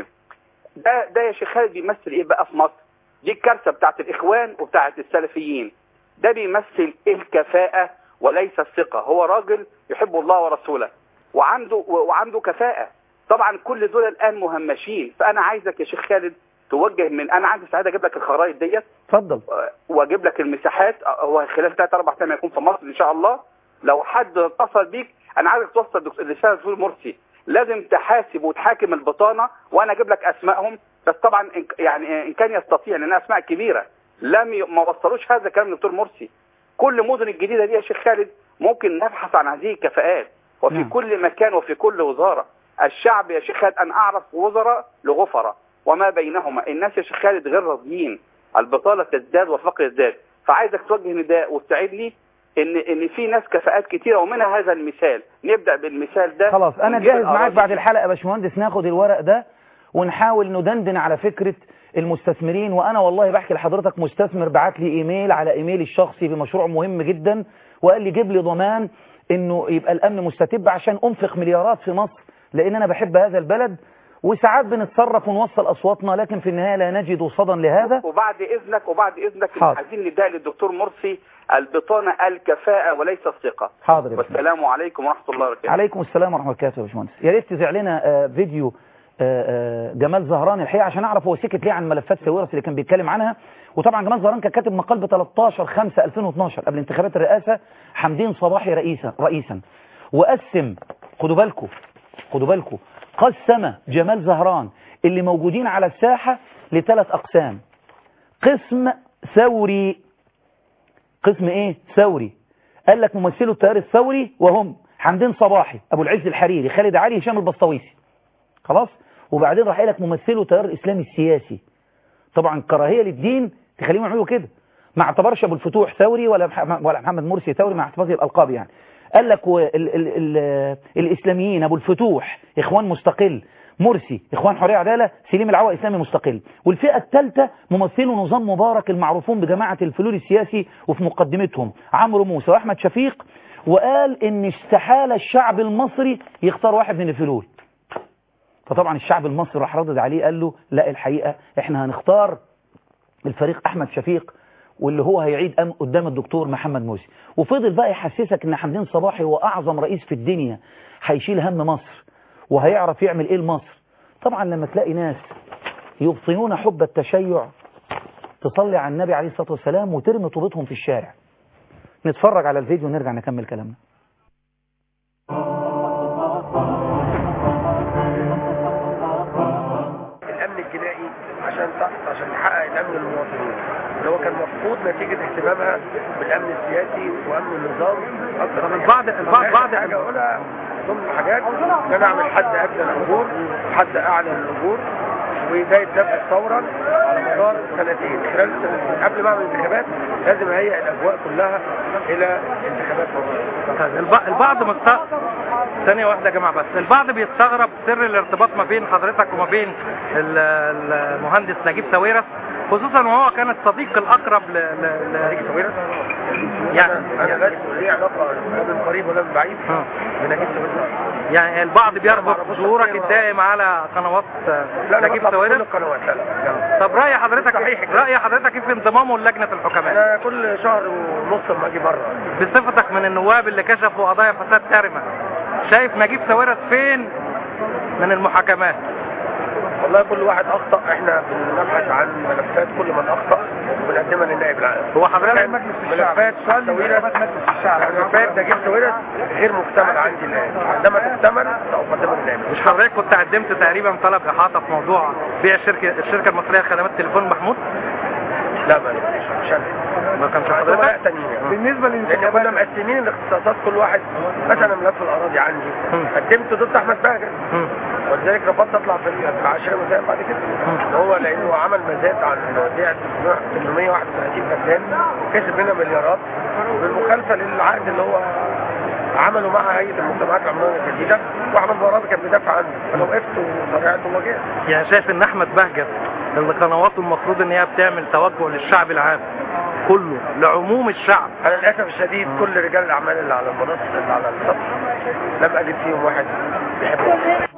ده ده يا شيخ خالد بيمثل ايه بقى في مصر دي الكارثه بتاعت الاخوان وبتاعت السلفيين ده بيمثل الكفاءه وليس الثقه هو راجل يحب الله ورسوله وعنده وعنده كفاءه طبعا كل دول الان مهمشين فانا عايزك يا شيخ خالد توجه من انا عندي سعاده اجيب لك الخرائط ديت اتفضل واجيب لك المساحات هو خلال 3 4 ايام هيكون في مصر ان شاء الله لو حد اتصل بيك انا عايزك توصل الرساله للدكتور مرسي لازم تحاسب وتحاكم البطانه وانا اجيب لك اسمائهم بس طبعا يعني ان كان يستطيع لان اسماء كبيره لم ي... ما وصلوش هذا الكلام للدكتور مرسي كل مدن الجديده دي يا شيخ خالد ممكن نبحث عن هذه الكفاءات وفي نعم. كل مكان وفي كل وزاره الشعب يا شيخ خالد انا اعرف وزراء لغفره وما بينهما الناس يا شيخ خالد غير راضيين البطاله تزداد والفقر يزداد فعايزك توجه نداء وتساعد لي ان ان في ناس كفاءات كتيره ومنها هذا المثال نبدا بالمثال ده خلاص انا ونجيب جاهز معاك الأراضي بعد دي. الحلقه يا باشمهندس ناخد الورق ده ونحاول ندندن على فكره المستثمرين وانا والله بحكي لحضرتك مستثمر بعت لي ايميل على ايميلي الشخصي بمشروع مهم جدا وقال لي جيب لي ضمان انه يبقى الامن مستتب عشان انفق مليارات في مصر لان انا بحب هذا البلد وساعات بنتصرف ونوصل اصواتنا لكن في النهايه لا نجد صدى لهذا وبعد اذنك وبعد اذنك حاضر. عايزين نداء للدكتور مرسي البطانه الكفاءه وليس الثقه حاضر يا باشمهندس. والسلام عليكم ورحمه الله وبركاته عليكم السلام ورحمه الله وبركاته يا باشمهندس يا ريت تذيع لنا آه، فيديو آه، آه، جمال زهران الحقيقه عشان اعرف هو سكت ليه عن ملفات ساويرس اللي كان بيتكلم عنها وطبعا جمال زهران كان كاتب مقال ب 13 5 2012 قبل انتخابات الرئاسه حمدين صباحي رئيسا رئيسا وقسم خدوا بالكم خدوا بالكم قسم جمال زهران اللي موجودين على الساحه لثلاث اقسام قسم ثوري قسم ايه ثوري قال لك ممثلو التيار الثوري وهم حمدين صباحي ابو العز الحريري خالد علي هشام البسطويسي خلاص وبعدين راح قال لك ممثلو التيار الاسلامي السياسي طبعا كراهيه للدين تخليهم يعملوا كده ما اعتبرش ابو الفتوح ثوري ولا مح- ولا محمد مرسي ثوري مع احتفاظه الالقاب يعني قال لك و- ال ال ال الاسلاميين ابو الفتوح اخوان مستقل مرسي اخوان حريه عداله سليم العوا اسلامي مستقل والفئه الثالثه ممثلو نظام مبارك المعروفون بجماعه الفلول السياسي وفي مقدمتهم عمرو موسى واحمد شفيق وقال ان استحاله الشعب المصري يختار واحد من الفلول فطبعا الشعب المصري راح ردد عليه قال له لا الحقيقه احنا هنختار الفريق احمد شفيق واللي هو هيعيد أم قدام الدكتور محمد موسي وفضل بقى يحسسك ان حمدين صباحي هو اعظم رئيس في الدنيا هيشيل هم مصر وهيعرف يعمل ايه لمصر طبعا لما تلاقي ناس يبطنون حب التشيع تصلي على النبي عليه الصلاه والسلام وترمي طوبتهم في الشارع نتفرج على الفيديو ونرجع نكمل كلامنا الامن الجنائي عشان تحت عشان تحقق الامن للمواطنين اللي هو كان مفقود نتيجه اهتمامها بالامن السياسي وامن النظام اكثر طب من البعض- كده. البعض- بعض- حاجه اقولها ضمن الحاجات ان انا اعمل حد ادنى للاجور حد اعلى للاجور وده يتنفذ فورا على مدار سنتين خلال السنتين قبل ما اعمل انتخابات لازم اهيئ الاجواء كلها الى انتخابات مباشره طيب الب- البعض مست... ثانية واحدة يا جماعة بس البعض بيستغرب سر الارتباط ما بين حضرتك وما بين ال- المهندس نجيب ساويرس خصوصا وهو كان الصديق الأقرب ل... ل... نجيب ل... ساويرس يعني- انا انا لست لي علاقه لا من قريب ولا من بعيد آه. بنجيب ساويرس يعني البعض بيربط معرفوش ظهورك شخصياً. الدائم على قنوات لا انا نجيب بطلع في كل ساويرس القنوات لا لا لا. طب رأي حضرتك صحيح كده. رأي حضرتك إيه في انضمامه للجنة الحكماء انا كل شهر ونص لما اجي بره بصفتك من النواب اللي كشفوا قضايا فساد تارمة شايف نجيب ساويرس فين من المحاكمات والله كل واحد اخطا احنا بنبحث عن ملفات كل من اخطا وبنقدمها للنائب العام هو حضرتك كان ملفات ساويرس ملفات نجيب ساويرس غير مكتمل عندي الان عندما تكتمل ساقدمها للنائب العام مش حضرتك كنت قدمت تقريبا طلب احاطه في موضوع بيع الشركه الشركه المصريه لخدمات التليفون محمود لا ما مش انا ما كانش زملاء حضرتك تانيين يعني. بالنسبه لان كنا مقسمين الاختصاصات كل واحد مثلا ملف الاراضي عندي مم. قدمت ضد احمد بهجت مم. ولذلك رفضت اطلع في العشرة مساء بعد كده هو لانه عمل مزاد عن بيع 831 فدان وكسب منها مليارات بالمخالفه للعقد اللي هو عمله مع هيئه المجتمعات العمرانيه الجديده واحمد مراد كان بيدافع عنه فانا وقفت وصرعت وواجهت يعني شايف ان احمد بهجت اللي قنواته المفروض ان هي بتعمل توجه للشعب العام كله لعموم الشعب انا للاسف الشديد كل رجال الاعمال اللي على المنصه اللي على السطح لم اجد فيهم واحد بيحبه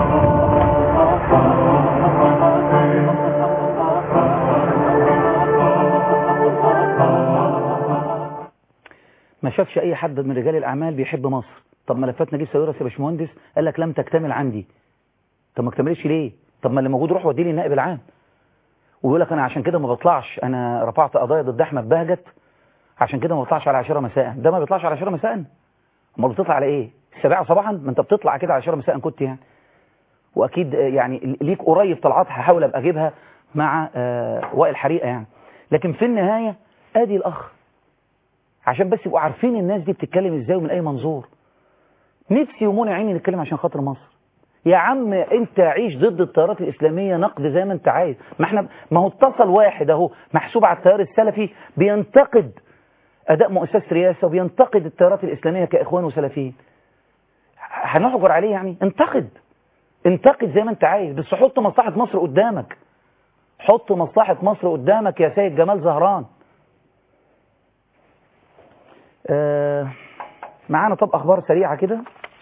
ما شافش اي حد من رجال الاعمال بيحب مصر طب ملفات نجيب ساويرس يا باشمهندس قال لك لم تكتمل عندي طب ما اكتملتش ليه طب ما اللي موجود روح وديه لي النائب العام ويقول لك انا عشان كده ما بطلعش انا رفعت قضايا ضد احمد بهجت عشان كده ما بطلعش على 10 مساء ده ما بيطلعش على 10 مساء امال بتطلع على ايه السابعه صباحا ما انت بتطلع كده على 10 مساء كنت يعني واكيد آه، يعني ليك قريب طلعات هحاول ابقى اجيبها مع آه، وائل حريقه يعني لكن في النهايه ادي الاخ عشان بس يبقوا عارفين الناس دي بتتكلم ازاي ومن اي منظور نفسي ومنى عيني نتكلم عشان خاطر مصر يا عم انت عيش ضد التيارات الاسلاميه نقد زي ما انت عايز ما احنا ما هو اتصل واحد اهو محسوب على التيار السلفي بينتقد اداء مؤسسه رئاسه وبينتقد التيارات الاسلاميه كاخوان وسلفيين هنحجر عليه يعني انتقد انتقد زي ما انت عايز بس حط مصلحه مصر قدامك حط مصلحه مصر قدامك يا سيد جمال زهران آه معانا طب اخبار سريعه كده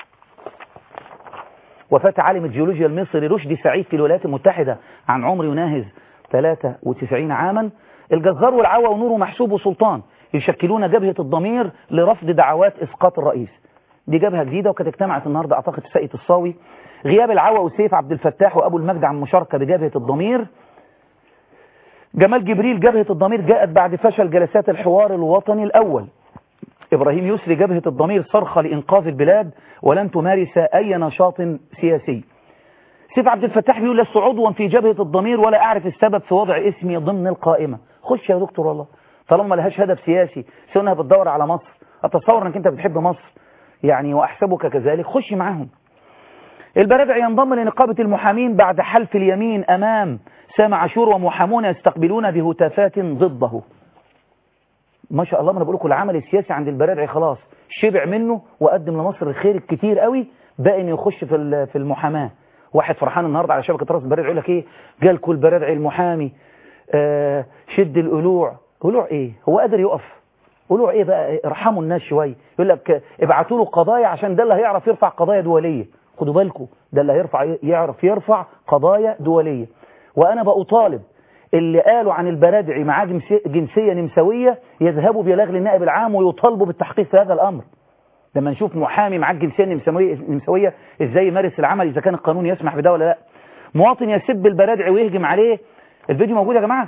وفاة عالم الجيولوجيا المصري رشدي سعيد في الولايات المتحدة عن عمر يناهز 93 عاما الجزار والعوا ونور محسوب وسلطان يشكلون جبهة الضمير لرفض دعوات إسقاط الرئيس دي جبهة جديدة وكانت اجتمعت النهاردة أعتقد في ساقية الصاوي غياب العوا وسيف عبد الفتاح وأبو المجد عن مشاركة بجبهة الضمير جمال جبريل جبهة الضمير جاءت بعد فشل جلسات الحوار الوطني الأول إبراهيم يسري جبهة الضمير صرخة لإنقاذ البلاد ولن تمارس أي نشاط سياسي سيف عبد الفتاح بيقول لست عضوا في جبهة الضمير ولا أعرف السبب في وضع اسمي ضمن القائمة خش يا دكتور والله طالما لهاش هدف سياسي سنها بتدور على مصر أتصور أنك أنت بتحب مصر يعني وأحسبك كذلك خش معاهم البرادع ينضم لنقابة المحامين بعد حلف اليمين أمام سامع عاشور ومحامون يستقبلون بهتافات ضده ما شاء الله ما انا بقول لكم العمل السياسي عند البرادعي خلاص شبع منه وقدم لمصر الخير الكتير قوي باقي انه يخش في في المحاماه واحد فرحان النهارده على شبكه راس البرادعي يقول لك ايه جالكوا البرادعي المحامي آه شد القلوع قلوع ايه هو قادر يقف قلوع ايه بقى ارحموا الناس شويه يقول لك ابعتوا له قضايا عشان ده اللي هيعرف يرفع قضايا دوليه خدوا بالكم ده اللي هيرفع يعرف يرفع قضايا دوليه وانا بأطالب اللي قالوا عن البرادعي معاه جنسية نمساوية يذهبوا ببلاغ للنائب العام ويطالبوا بالتحقيق في هذا الأمر لما نشوف محامي معاه الجنسية النمساوية نمساوية ازاي يمارس العمل إذا كان القانون يسمح بده ولا لا مواطن يسب البرادعي ويهجم عليه الفيديو موجود يا جماعة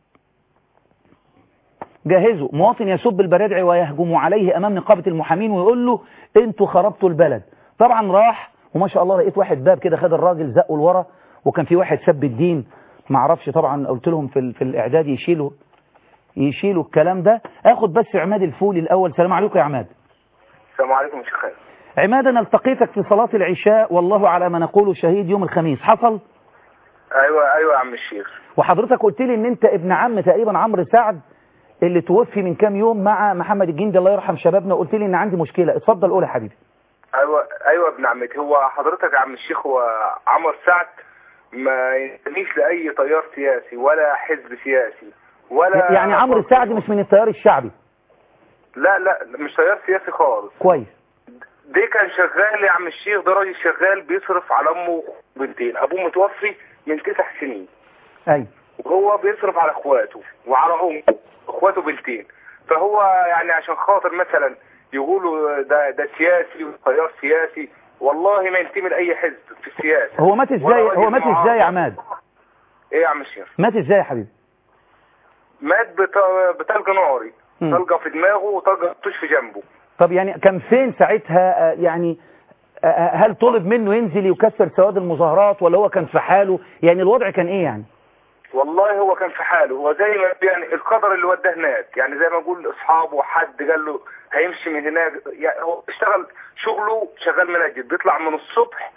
جهزوا مواطن يسب البرادعي ويهجم عليه أمام نقابة المحامين ويقول له انتوا خربتوا البلد طبعا راح وما شاء الله لقيت واحد باب كده خد الراجل زقه لورا وكان في واحد سب الدين ما اعرفش طبعا قلت لهم في, في الاعداد يشيلوا يشيلوا الكلام ده اخد بس عماد الفولي الاول سلام عليكم يا عماد السلام عليكم يا شيخ خالد عماد انا التقيتك في صلاة العشاء والله على ما نقول شهيد يوم الخميس حصل ايوه ايوه يا عم الشيخ وحضرتك قلت لي ان انت ابن عم تقريبا عمرو سعد اللي توفي من كام يوم مع محمد الجندي الله يرحم شبابنا قلت لي ان عندي مشكلة اتفضل قول يا حبيبي ايوه ايوه ابن عمتي هو حضرتك يا عم الشيخ هو عمر سعد ما ينتميش لاي تيار سياسي ولا حزب سياسي ولا يعني عمرو سعد مش من التيار الشعبي لا لا مش تيار سياسي خالص كويس ده كان شغال يا عم الشيخ ده راجل شغال بيصرف على امه بنتين ابوه متوفي من تسع سنين ايوه وهو بيصرف على اخواته وعلى امه اخواته بنتين فهو يعني عشان خاطر مثلا يقولوا ده ده سياسي وتيار سياسي والله ما ينتمي لاي حزب في السياسه هو مات ازاي هو مات ازاي يا عماد ايه يا عم الشيخ مات ازاي يا حبيبي مات بت... بتلج ناري طلقه في دماغه وطلقه طش في جنبه طب يعني كان فين ساعتها يعني هل طلب منه ينزل يكسر سواد المظاهرات ولا هو كان في حاله يعني الوضع كان ايه يعني والله هو كان في حاله هو زي ما يعني القدر اللي وداه هناك يعني زي ما اقول اصحابه حد قال له هيمشي من هناك يعني هو اشتغل شغله شغال منجد بيطلع من الصبح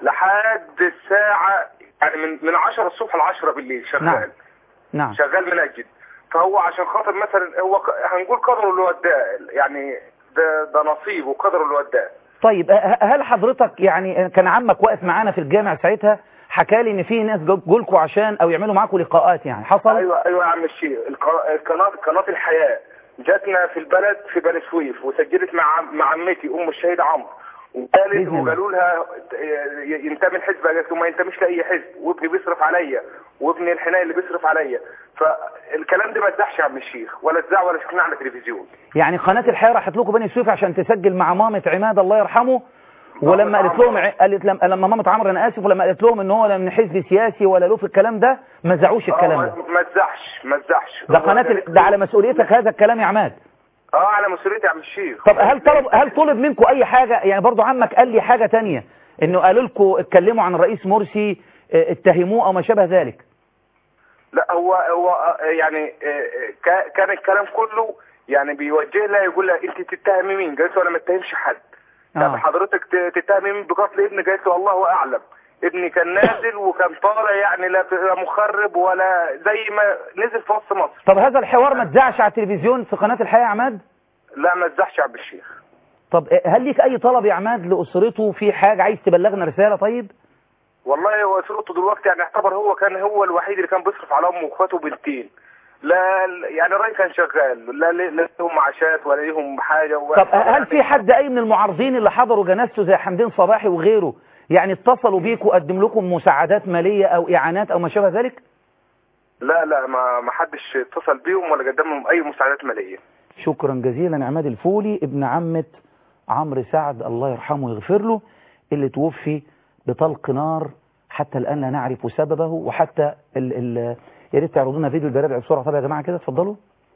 لحد الساعة يعني من من 10 الصبح ل 10 بالليل شغال نعم. نعم شغال منجد فهو عشان خاطر مثلا هو هنقول قدره اللي وداه يعني ده ده نصيب وقدره اللي وداه طيب هل حضرتك يعني كان عمك واقف معانا في الجامع ساعتها حكى لي ان في ناس جولكوا عشان او يعملوا معاكم لقاءات يعني حصل ايوه ايوه يا عم الشيخ القناه قناه الحياه جاتنا في البلد في بني سويف وسجلت مع مع عمتي ام الشهيد عمرو وقالت وقالوا لها ينتمي الحزب قالت له ما ينتميش لاي حزب وابني بيصرف عليا وابني الحنايه اللي بيصرف عليا فالكلام ده ما اتذاعش يا عم الشيخ ولا اتذاع ولا شفناه على التلفزيون يعني قناه الحياه راحت لكم بني سويف عشان تسجل مع مامه عماد الله يرحمه ولما قالت لهم قالت لما, لما مامة عمرو انا اسف ولما قالت لهم ان هو لا من حزب سياسي ولا له في الكلام ده ما زعوش الكلام ده ما تزعش ما تزعش ده قناه ده على مسؤوليتك هذا الكلام يا عماد اه على مسؤوليتي يا عم الشيخ طب هل طلب هل طلب منكم اي حاجه يعني برضو عمك قال لي حاجه تانية انه قالوا لكم اتكلموا عن الرئيس مرسي اتهموه او ما شابه ذلك لا هو هو يعني كان الكلام كله يعني بيوجه لها يقول لها انت تتهمي مين قالت له انا ما اتهمش حد طب آه. حضرتك تتهمي مين بقتل ابني قالت له الله اعلم ابني كان نازل وكان طالع يعني لا مخرب ولا زي ما نزل في وسط مصر طب هذا الحوار ما اتذاعش على التلفزيون في قناه الحياه يا عماد لا ما اتذاعش يا عبد الشيخ طب هل ليك اي طلب يا عماد لاسرته في حاجه عايز تبلغنا رساله طيب والله هو اسرته دلوقتي يعني يعتبر هو كان هو الوحيد اللي كان بيصرف على امه واخواته بنتين لا يعني الراجل كان شغال لا لا لهم معاشات ولا ليهم حاجه طب هل في حد اي من المعارضين اللي حضروا جنازته زي حمدين صباحي وغيره يعني اتصلوا بيك وقدم لكم مساعدات ماليه او اعانات او ما شابه ذلك لا لا ما ما حدش اتصل بيهم ولا قدم لهم اي مساعدات ماليه شكرا جزيلا عماد الفولي ابن عمه عمرو سعد الله يرحمه ويغفر له اللي توفي بطلق نار حتى الآن لا نعرف سببه وحتى ال ال يا ريت تعرضوا لنا فيديو البرادع بسرعة طب يا جماعة كده اتفضلوا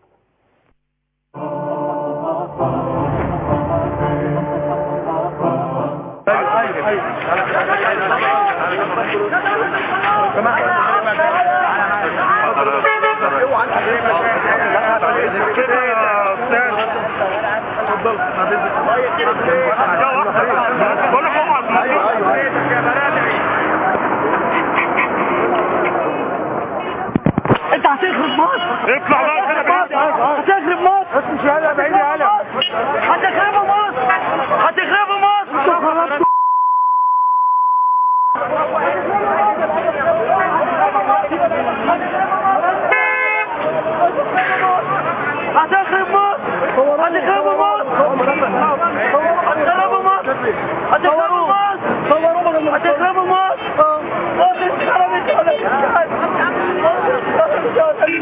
انت هتخرب مصر اطلع بقى كده بعيد هتخرب مصر بس مش هلا بعيد هلا هتخربوا مصر هتخربوا مصر هتخرب مصر هتخربوا مصر هتخربوا مصر هتخربوا مصر هتخربوا مصر مصر اتخربت ولا اتخربت مصر اتخربت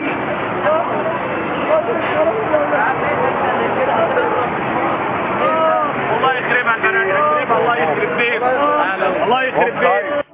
الله يخربها كمان يخربها الله يخرب بيك الله يخرب بيك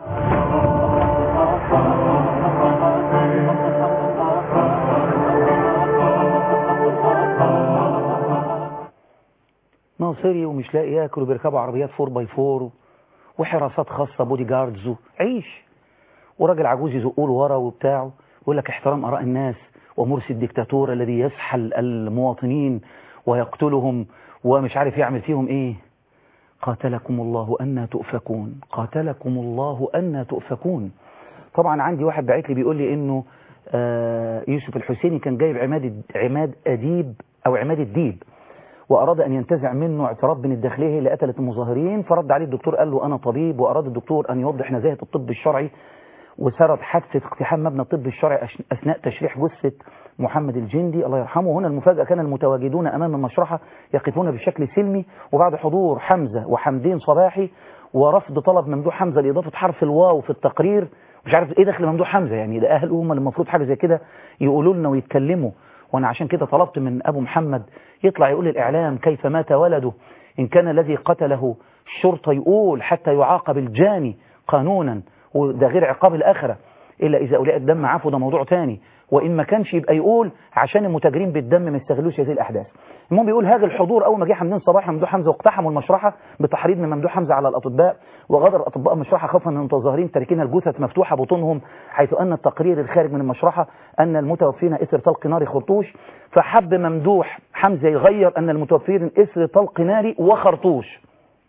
ناصري ومش لاقي ياكل وبيركبوا عربيات 4 باي 4 وحراسات خاصة بودي جاردز عيش وراجل عجوز يزقوله ورا وبتاعه يقول لك احترام آراء الناس ومرسي الدكتاتور الذي يسحل المواطنين ويقتلهم ومش عارف يعمل فيهم ايه قاتلكم الله أن تؤفكون قاتلكم الله أن تؤفكون طبعا عندي واحد بعت لي بيقول لي انه آه، يوسف الحسيني كان جايب عماد عماد أديب أو عماد الديب وأراد أن ينتزع منه اعتراف من الداخلية اللي قتلت المظاهرين فرد عليه الدكتور قال له أنا طبيب وأراد الدكتور أن يوضح نزاهة الطب الشرعي وسرد حادثة اقتحام مبنى الطب الشرعي أش- أثناء تشريح جثة محمد الجندي الله يرحمه هنا المفاجأة كان المتواجدون أمام المشرحة يقفون بشكل سلمي وبعد حضور حمزة وحمدين صباحي ورفض طلب ممدوح حمزة لإضافة حرف الواو في التقرير مش عارف إيه دخل ممدوح حمزة يعني ده أهله هم اللي المفروض حاجة زي كده يقولوا لنا ويتكلموا وأنا عشان كده طلبت من أبو محمد يطلع يقول للإعلام كيف مات ولده إن كان الذي قتله الشرطة يقول حتى يعاقب الجاني قانونا وده غير عقاب الآخرة إلا إذا أولئك الدم عفوا ده موضوع تاني وإن ما كانش يبقى يقول عشان المتاجرين بالدم ما يستغلوش هذه الأحداث المهم بيقول هذا الحضور أول ما جه حمدين صباحي ممدوح حمزة واقتحموا المشرحة بتحريض من ممدوح حمزة على الأطباء وغادر أطباء المشرحة خوفا من المتظاهرين تاركين الجثث مفتوحة بطونهم حيث أن التقرير الخارج من المشرحة أن المتوفين إثر طلق نار خرطوش فحب ممدوح حمزة يغير أن المتوفين إثر طلق نار وخرطوش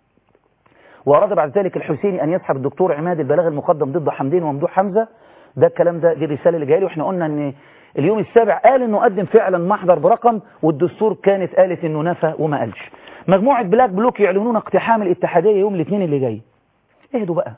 وأراد بعد ذلك الحسيني أن يسحب الدكتور عماد البلاغ المقدم ضد حمدين وممدوح حمزة ده الكلام ده دي الرسالة اللي جايه لي واحنا قلنا ان اليوم السابع قال انه قدم فعلا محضر برقم والدستور كانت قالت انه نفى وما قالش مجموعة بلاك بلوك يعلنون اقتحام الاتحادية يوم الاثنين اللي جاي اهدوا بقى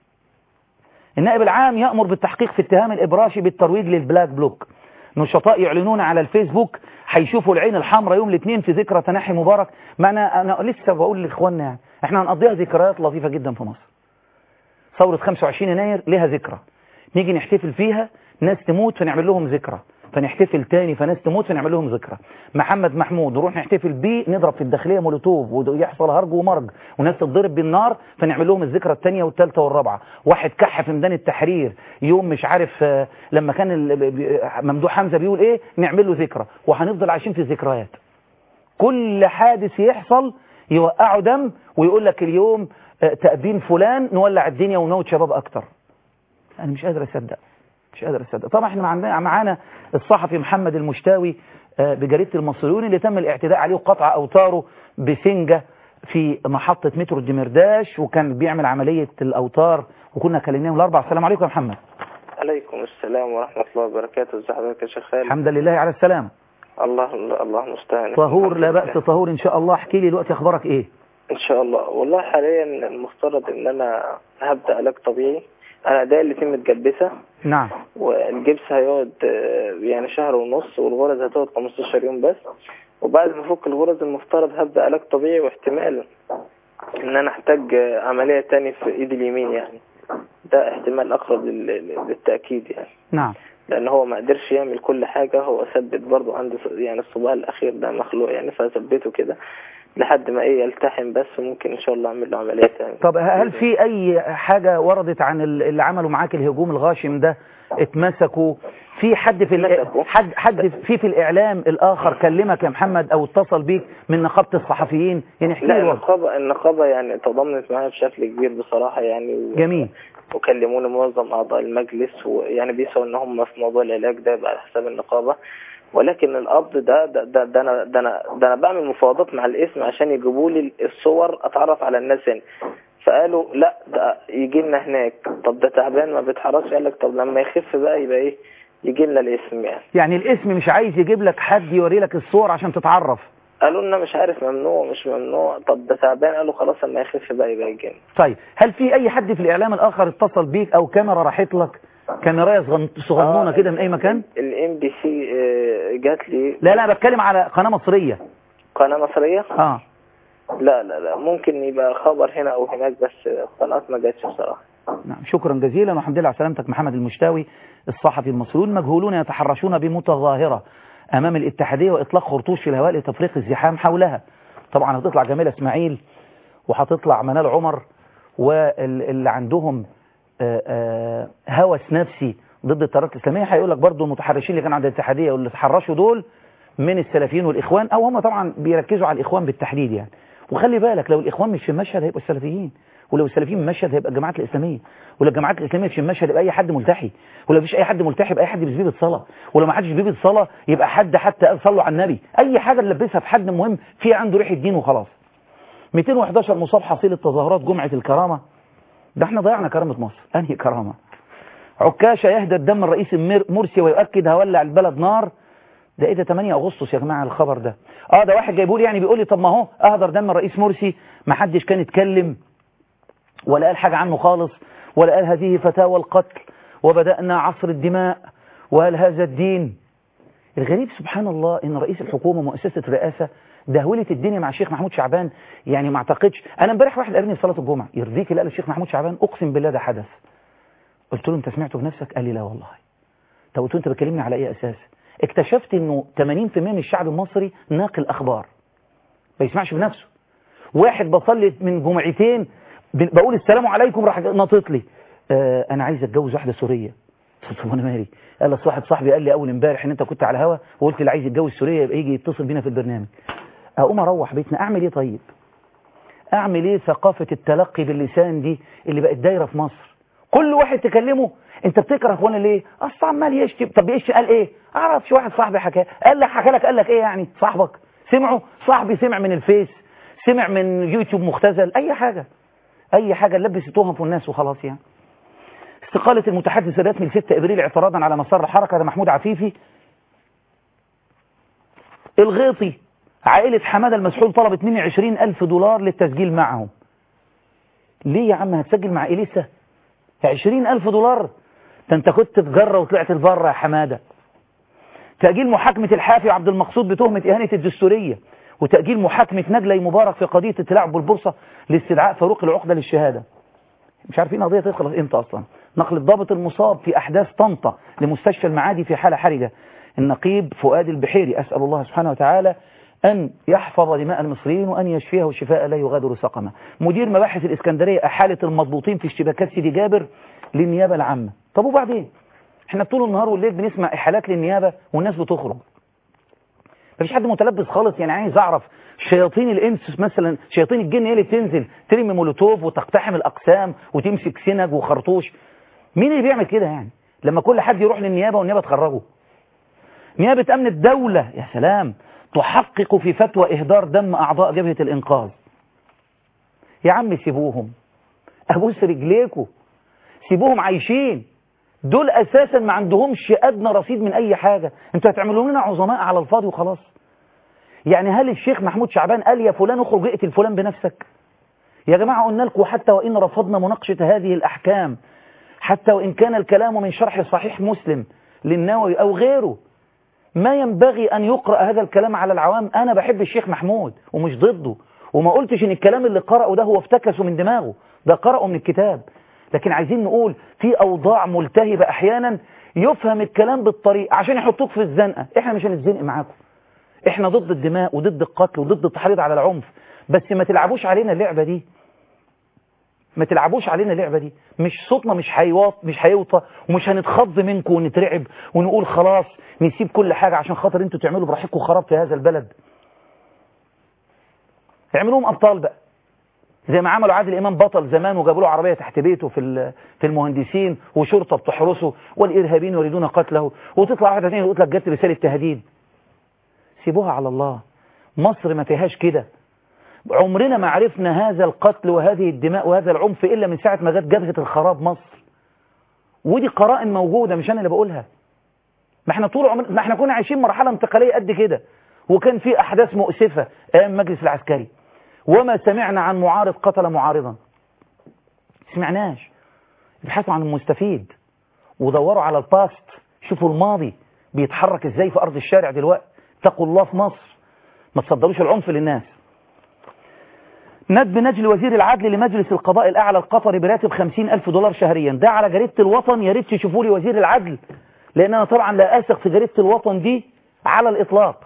النائب العام يأمر بالتحقيق في اتهام الإبراشي بالترويج للبلاك بلوك نشطاء يعلنون على الفيسبوك هيشوفوا العين الحمراء يوم الاثنين في ذكرى تنحي مبارك ما انا انا لسه بقول لاخواننا يعني احنا هنقضيها ذكريات لطيفة جدا في مصر ثورة 25 يناير لها ذكرى نيجي نحتفل فيها ناس تموت فنعمل لهم ذكرى فنحتفل تاني فناس تموت فنعمل لهم ذكرى محمد محمود نروح نحتفل بيه نضرب في الداخلية مولوتوف ويحصل هرج ومرج وناس تتضرب بالنار فنعمل لهم الذكرى الثانية والثالثة والرابعة واحد كح في ميدان التحرير يوم مش عارف آه، لما كان ال- ممدوح حمزة بيقول ايه نعمل له ذكرى وهنفضل عايشين في الذكريات كل حادث يحصل يوقعوا دم ويقول لك اليوم آه، تأبين فلان نولع الدنيا ونوت شباب اكتر انا مش قادر اصدق مش قادر اصدق طبعا احنا عندنا معانا الصحفي محمد المشتاوي آه، بجريده المصريون اللي تم الاعتداء عليه وقطع اوتاره بسنجه في محطه مترو الدمرداش وكان بيعمل عمليه الاوتار وكنا كلمناهم الاربع السلام عليكم يا محمد عليكم السلام ورحمة الله وبركاته ازي حضرتك يا شيخ خالد الحمد لله على السلام الله الله المستعان طهور لا الحمد بأس لله. طهور ان شاء الله احكي لي دلوقتي اخبارك ايه ان شاء الله والله حاليا المفترض ان انا هبدأ علاج طبيعي انا ايديا الاتنين متجبسة نعم والجبس هيقعد آه، يعني شهر ونص والغرز هتقعد 15 يوم بس وبعد ما افك الغرز المفترض هبدأ علاج طبيعي واحتمال ان انا احتاج آه، عملية تاني في ايدي اليمين يعني ده احتمال اقرب لل- للتأكيد يعني نعم لان هو ما قدرش يعمل كل حاجة هو ثبت برضو عند ص- يعني الصباع الاخير ده مخلوق يعني فثبته كده لحد ما ايه يلتحم بس وممكن ان شاء الله اعمل له عمليه تاني طب هل في اي حاجة وردت عن ال- اللي عملوا معاك الهجوم الغاشم ده اتمسكوا في حد في الإ- اتمسكوا. حد حد في في الاعلام الاخر كلمك يا محمد او اتصل بيك من نقابة الصحفيين يعني احكي لا لي الوضع. النقابه النقابه يعني تضامنت معايا بشكل كبير بصراحه يعني و... جميل وكلموني معظم اعضاء المجلس ويعني بيسعوا ان هم في موضوع العلاج ده يبقى على حساب النقابه ولكن القبض ده ده ده, ده انا ده انا ده انا بعمل مفاوضات مع الاسم عشان يجيبوا لي الصور اتعرف على الناس هنا فقالوا لا ده يجي لنا هناك طب ده تعبان ما بيتحركش قال لك طب لما يخف بقى يبقى ايه يجي لنا الاسم يعني يعني الاسم مش عايز يجيب لك حد يوري لك الصور عشان تتعرف قالوا لنا مش عارف ممنوع مش ممنوع طب ده تعبان قالوا خلاص لما يخف بقى يبقى يجي لنا طيب هل في اي حد في الاعلام الاخر اتصل بيك او كاميرا راحت لك كاميرايه صغن- صغنونه آه، كده من اي مكان الام بي سي جات لي لا لا بتكلم على قناة مصرية قناه مصريه اه لا لا لا ممكن يبقى خبر هنا او هناك بس قناه ما جاتش بصراحه نعم شكرا جزيلا والحمد لله على سلامتك محمد المشتاوي الصحفي المصري المجهولون يتحرشون بمتظاهرة أمام الاتحادية وإطلاق خرطوش في الهواء لتفريق الزحام حولها طبعا هتطلع جميلة إسماعيل وهتطلع منال عمر واللي عندهم آه، آه، هوس نفسي ضد التيارات الإسلامية هيقول لك برضه المتحرشين اللي كانوا عند الاتحادية واللي تحرشوا دول من السلفيين والإخوان أو هم طبعا بيركزوا على الإخوان بالتحديد يعني وخلي بالك لو الإخوان مش في المشهد هيبقوا السلفيين ولو السلفيين في المشهد هيبقى الجماعات الإسلامية ولو الجماعات الإسلامية مش في المشهد يبقى أي حد ملتحي ولو مفيش أي حد ملتحي يبقى أي حد بيسبيب الصلاة ولو ما حدش بيسبيب الصلاة يبقى حد حتى قال صلوا على النبي أي حاجة نلبسها في حد مهم في عنده ريحة دين وخلاص 211 مصاب حصيلة تظاهرات جمعة الكرامة ده احنا ضيعنا كرامة مصر أنهي كرامة عكاشة يهدى الدم الرئيس المر- مرسي ويؤكد هولع البلد نار ده ايه ده 8 اغسطس يا جماعه الخبر ده اه ده واحد جايبه لي يعني بيقول لي طب ما هو اهدر دم الرئيس مرسي ما حدش كان اتكلم ولا قال حاجه عنه خالص ولا قال هذه فتاوى القتل وبدانا عصر الدماء وهل هذا الدين الغريب سبحان الله ان رئيس الحكومه مؤسسه الرئاسه دهولت الدنيا مع الشيخ محمود شعبان يعني ما اعتقدش انا امبارح واحد قابلني في صلاه الجمعه يرضيك اللي قال الشيخ محمود شعبان اقسم بالله ده حدث قلت له انت سمعته بنفسك قال لي لا والله طب قلت له انت بتكلمني على ايه اساس اكتشفت انه 80% من الشعب المصري ناقل اخبار ما يسمعش بنفسه واحد بصلي من جمعتين ب- بقول السلام عليكم راح ناطط لي آه انا عايز اتجوز واحده سوريه قلت له انا مالي قال لي صاحب صاحبي قال لي اول امبارح ان انت كنت على الهوا وقلت اللي عايز يتجوز سوريه يبقى يجي يتصل بينا في البرنامج اقوم اروح بيتنا اعمل ايه طيب اعمل ايه ثقافه التلقي باللسان دي اللي بقت دايره في مصر كل واحد تكلمه انت بتكره اخوانا ليه اصل عمال يشتم طب يشتم قال ايه اعرفش واحد صاحبي حكى قال لك حكى لك قال لك ايه يعني صاحبك سمعه صاحبي سمع من الفيس سمع من يوتيوب مختزل اي حاجه اي حاجه نلبس تهم في الناس وخلاص يعني استقالة المتحدث الرسمي ل 6 ابريل اعتراضا على مسار الحركه ده محمود عفيفي الغيطي عائلة حمادة المسحول طلبت 22 ألف دولار للتسجيل معهم ليه يا عم هتسجل مع إليسا 20 ألف دولار ده انت كنت في جرة وطلعت البره يا حمادة تأجيل محاكمة الحافي وعبد المقصود بتهمة إهانة الدستورية وتأجيل محاكمة نجلي مبارك في قضية التلاعب بالبورصة لاستدعاء فاروق العقدة للشهادة مش عارفين قضية تخلص امتى أصلا نقل الضابط المصاب في أحداث طنطا لمستشفى المعادي في حالة حرجة النقيب فؤاد البحيري أسأل الله سبحانه وتعالى أن يحفظ دماء المصريين وأن يشفيه شفاء لا يغادر سقما مدير مباحث الإسكندرية أحالة المضبوطين في اشتباكات سيدي جابر للنيابة العامة طب وبعدين احنا طول النهار والليل بنسمع إحالات للنيابة والناس بتخرج مفيش حد متلبس خالص يعني عايز أعرف شياطين الإنس مثلا شياطين الجن هي اللي بتنزل ترمي مولوتوف وتقتحم الأقسام وتمسك سنج وخرطوش مين اللي بيعمل كده يعني لما كل حد يروح للنيابة والنيابة تخرجه نيابة أمن الدولة يا سلام تحقق في فتوى إهدار دم أعضاء جبهة الإنقاذ يا عم سيبوهم أبوس رجليكوا سيبوهم عايشين دول أساسا ما عندهمش أدنى رصيد من أي حاجة انتوا هتعملوا لنا عظماء على الفاضي وخلاص يعني هل الشيخ محمود شعبان قال يا فلان اخرج اقتل فلان بنفسك يا جماعة قلنا لكم حتى وإن رفضنا مناقشة هذه الأحكام حتى وإن كان الكلام من شرح صحيح مسلم للنووي أو غيره ما ينبغي أن يقرأ هذا الكلام على العوام أنا بحب الشيخ محمود ومش ضده وما قلتش إن الكلام اللي قرأه ده هو افتكسه من دماغه ده قرأه من الكتاب لكن عايزين نقول في أوضاع ملتهبة أحيانا يفهم الكلام بالطريقة عشان يحطوك في الزنقة إحنا مش هنتزنق معاكم إحنا ضد الدماء وضد القتل وضد التحريض على العنف بس ما تلعبوش علينا اللعبة دي ما تلعبوش علينا اللعبة دي مش صوتنا مش هيواط مش هيوطى ومش هنتخض منكم ونترعب ونقول خلاص نسيب كل حاجة عشان خاطر انتوا تعملوا براحتكم خراب في هذا البلد اعملوهم ابطال بقى زي ما عملوا عادل امام بطل زمان وجابوا له عربيه تحت بيته في في المهندسين وشرطه بتحرسه والارهابيين يريدون قتله وتطلع واحده ثانيه وتقول لك جت رساله تهديد سيبوها على الله مصر ما فيهاش كده عمرنا ما عرفنا هذا القتل وهذه الدماء وهذا العنف الا من ساعه ما جت جبهه الخراب مصر ودي قرائن موجوده مش انا اللي بقولها ما احنا طول عمرنا ما احنا كنا عايشين مرحله انتقاليه قد كده وكان في احداث مؤسفه ايام المجلس العسكري وما سمعنا عن معارض قتل معارضا سمعناش ابحثوا عن المستفيد ودوروا على الباست شوفوا الماضي بيتحرك ازاي في ارض الشارع دلوقتي اتقوا الله في مصر ما تصدروش العنف للناس ندب نجل وزير العدل لمجلس القضاء الأعلى القطري براتب خمسين ألف دولار شهريا ده على جريدة الوطن يا ريت تشوفوا لي وزير العدل لأن أنا طبعا لا أثق في جريدة الوطن دي على الإطلاق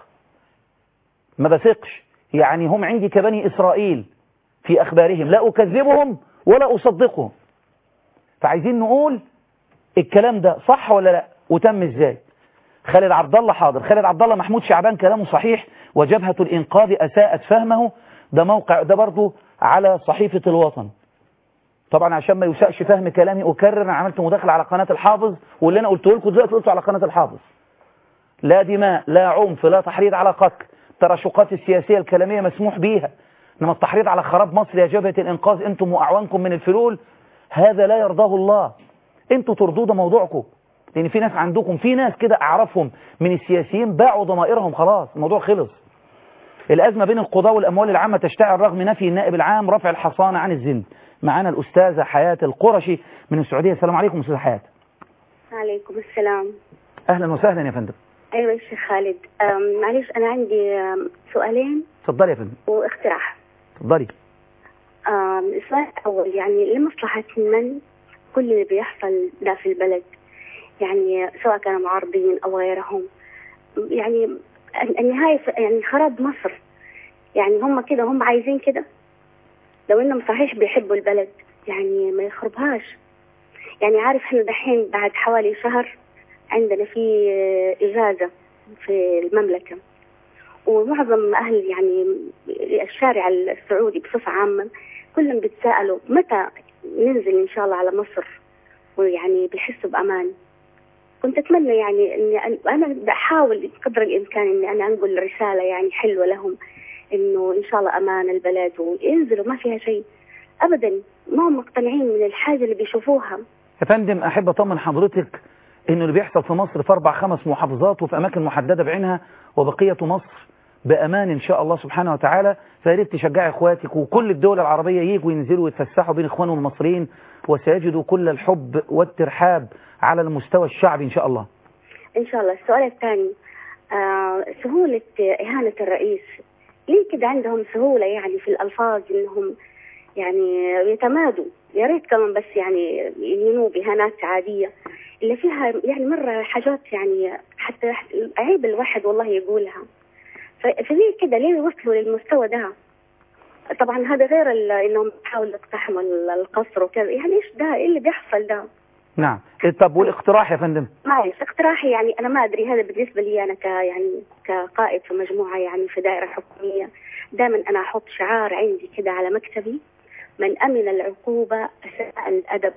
ما بثقش يعني هم عندي كبني إسرائيل في أخبارهم لا أكذبهم ولا أصدقهم فعايزين نقول الكلام ده صح ولا لا وتم ازاي خالد عبد الله حاضر خالد عبد الله محمود شعبان كلامه صحيح وجبهة الإنقاذ أساءت فهمه ده موقع ده برضه على صحيفة الوطن طبعا عشان ما يساءش فهم كلامي أكرر أنا عملت مداخلة على قناة الحافظ واللي أنا قلته لكم دلوقتي قلته على قناة الحافظ لا دماء لا عنف لا تحريض على قتل التراشقات السياسية الكلامية مسموح بيها إنما التحريض على خراب مصر يا جبهة الإنقاذ أنتم وأعوانكم من الفلول هذا لا يرضاه الله أنتوا ترضوا ده موضوعكم لأن في ناس عندكم في ناس كده أعرفهم من السياسيين باعوا ضمائرهم خلاص الموضوع خلص الأزمة بين القضاء والأموال العامة تشتعل رغم نفي النائب العام رفع الحصانة عن الزند معانا الأستاذة حياة القرشي من السعودية السلام عليكم أستاذة حياة عليكم السلام أهلا وسهلا يا فندم أيوة يا شيخ خالد أم، معلش أنا عندي أم، سؤالين اتفضلي يا فندم واقتراح اتفضلي أم، السؤال الأول يعني لمصلحة من كل اللي بيحصل ده في البلد يعني سواء كانوا معارضين أو غيرهم يعني النهاية في- يعني خراب مصر يعني هم كده هم عايزين كده لو انهم صحيح بيحبوا البلد يعني ما يخربهاش يعني عارف احنا دحين بعد حوالي شهر عندنا في آه، إجازة في المملكة ومعظم أهل يعني الشارع السعودي بصفة عامة كلهم بيتساءلوا متى ننزل إن شاء الله على مصر ويعني بيحسوا بأمان كنت أتمنى يعني إني أن- أنا بحاول قدر الإمكان إني أنا أنقل رسالة يعني حلوة لهم إنه إن شاء الله أمان البلد وينزلوا ما فيها شيء أبدا ما هم مقتنعين من الحاجة اللي بيشوفوها يا فندم أحب أطمن حضرتك إنه اللي بيحصل في مصر في أربع خمس محافظات وفي أماكن محددة بعينها وبقية مصر بأمان إن شاء الله سبحانه وتعالى فياريت تشجعي إخواتك وكل الدول العربية يجوا ينزلوا ويتفسحوا بين إخوانهم المصريين وسيجدوا كل الحب والترحاب على المستوى الشعبي إن شاء الله إن شاء الله السؤال الثاني آه سهولة إهانة الرئيس ليه كده عندهم سهولة يعني في الألفاظ إنهم يعني يتمادوا يا ريت كمان بس يعني ينوب إهانات عادية اللي فيها يعني مرة حاجات يعني حتى عيب الواحد والله يقولها ف- فليه كده ليه وصلوا للمستوى ده طبعا هذا غير ال- انهم يحاولوا يقتحموا ال- القصر وكذا يعني ايش ده ايه اللي بيحصل ده نعم طب والاقتراح يا فندم معلش اقتراحي يعني انا ما ادري هذا بالنسبه لي انا ك يعني كقائد في مجموعه يعني في دائره حكوميه دائما انا احط شعار عندي كده على مكتبي من امن العقوبه اساء الادب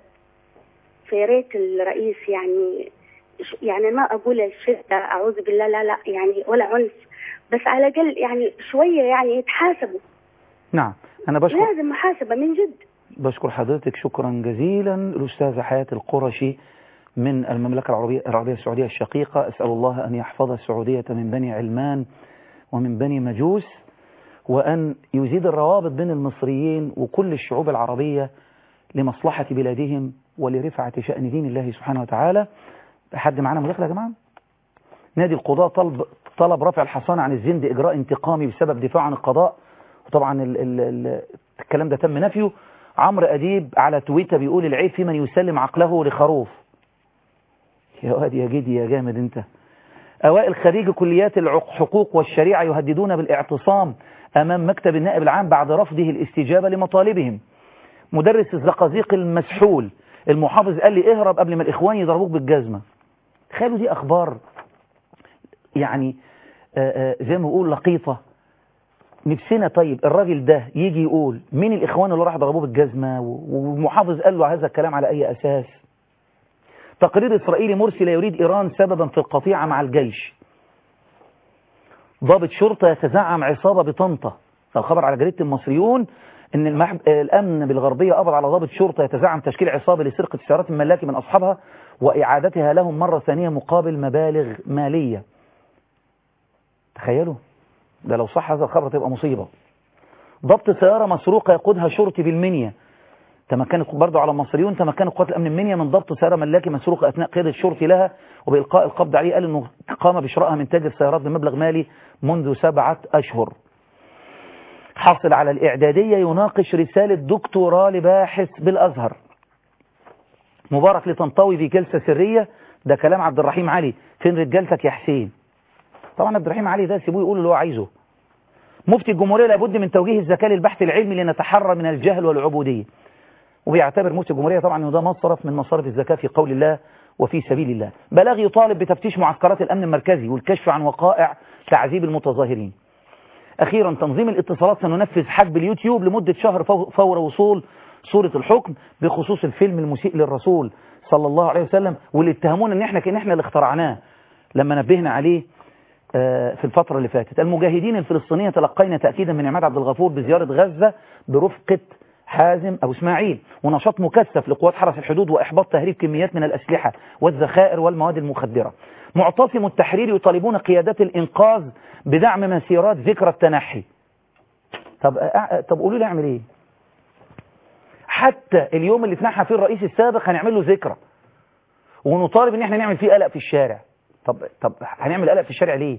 فيا ريت الرئيس يعني ش- يعني ما اقول الشده اعوذ بالله لا لا يعني ولا عنف بس على الاقل يعني شويه يعني يتحاسبوا نعم أنا بشكر لازم محاسبه من جد بشكر حضرتك شكرا جزيلا الأستاذة حياة القرشي من المملكة العربية, العربية السعودية الشقيقة أسأل الله أن يحفظ السعودية من بني علمان ومن بني مجوس وأن يزيد الروابط بين المصريين وكل الشعوب العربية لمصلحة بلادهم ولرفعة شأن دين الله سبحانه وتعالى حد معنا مداخلة يا جماعة نادي القضاء طلب طلب رفع الحصانة عن الزند إجراء انتقامي بسبب دفاع عن القضاء وطبعا ال ال ال الكلام ده تم نفيه عمرو أديب على تويتر بيقول العيب في من يسلم عقله لخروف يا واد يا جدي يا جامد انت أوائل خريج كليات الحقوق والشريعة يهددون بالاعتصام أمام مكتب النائب العام بعد رفضه الاستجابة لمطالبهم مدرس الزقازيق المسحول المحافظ قال لي اهرب قبل ما الإخوان يضربوك بالجزمة تخيلوا دي أخبار يعني آآ آآ زي ما بقول لقيطة نفسنا طيب الراجل ده يجي يقول مين الإخوان اللي راح ضربوه بالجزمة والمحافظ قال له هذا الكلام على أي أساس تقرير إسرائيلي مرسل يريد إيران سببا في القطيعة مع الجيش ضابط شرطة يتزعم عصابة بطنطا الخبر على جريدة المصريون ان المحب... الامن بالغربية قبض على ضابط شرطة يتزعم تشكيل عصابة لسرقة سيارات الملاكي من اصحابها واعادتها لهم مرة ثانية مقابل مبالغ مالية تخيلوا ده لو صح هذا الخبر تبقى مصيبة ضبط سيارة مسروقة يقودها شرطي بالمنيا تمكنت برضه على المصريون تمكنت قوات الامن المنيا من ضبط سياره ملاكي مسروقه اثناء قياده الشرطي لها وبالقاء القبض عليه قال انه قام بشرائها من تاجر سيارات بمبلغ مالي منذ سبعه اشهر. حاصل على الاعداديه يناقش رساله دكتوراه لباحث بالازهر. مبارك لطنطاوي في جلسه سريه ده كلام عبد الرحيم علي فين رجالتك يا حسين؟ طبعا عبد الرحيم علي ده سيبوه يقول اللي هو عايزه. مفتي الجمهوريه لابد من توجيه الزكاه للبحث العلمي لنتحرى من الجهل والعبوديه. وبيعتبر مفتي الجمهورية طبعا انه ده مصرف من مصارف الزكاة في قول الله وفي سبيل الله بلاغ يطالب بتفتيش معسكرات الأمن المركزي والكشف عن وقائع تعذيب المتظاهرين أخيرا تنظيم الاتصالات سننفذ حجب اليوتيوب لمدة شهر فور وصول صورة الحكم بخصوص الفيلم المسيء للرسول صلى الله عليه وسلم واللي اتهمونا ان احنا كان احنا اللي اخترعناه لما نبهنا عليه في الفترة اللي فاتت المجاهدين الفلسطينيين تلقينا تأكيدا من عماد عبد الغفور بزيارة غزة برفقة حازم أبو إسماعيل ونشاط مكثف لقوات حرس الحدود وإحباط تهريب كميات من الأسلحة والذخائر والمواد المخدرة معتصم التحرير يطالبون قيادات الإنقاذ بدعم مسيرات ذكرى التنحي طب أ... طب قولوا لي أعمل إيه حتى اليوم اللي اتنحى فيه الرئيس السابق هنعمل له ذكرى ونطالب ان احنا نعمل فيه قلق في الشارع طب طب هنعمل قلق في الشارع ليه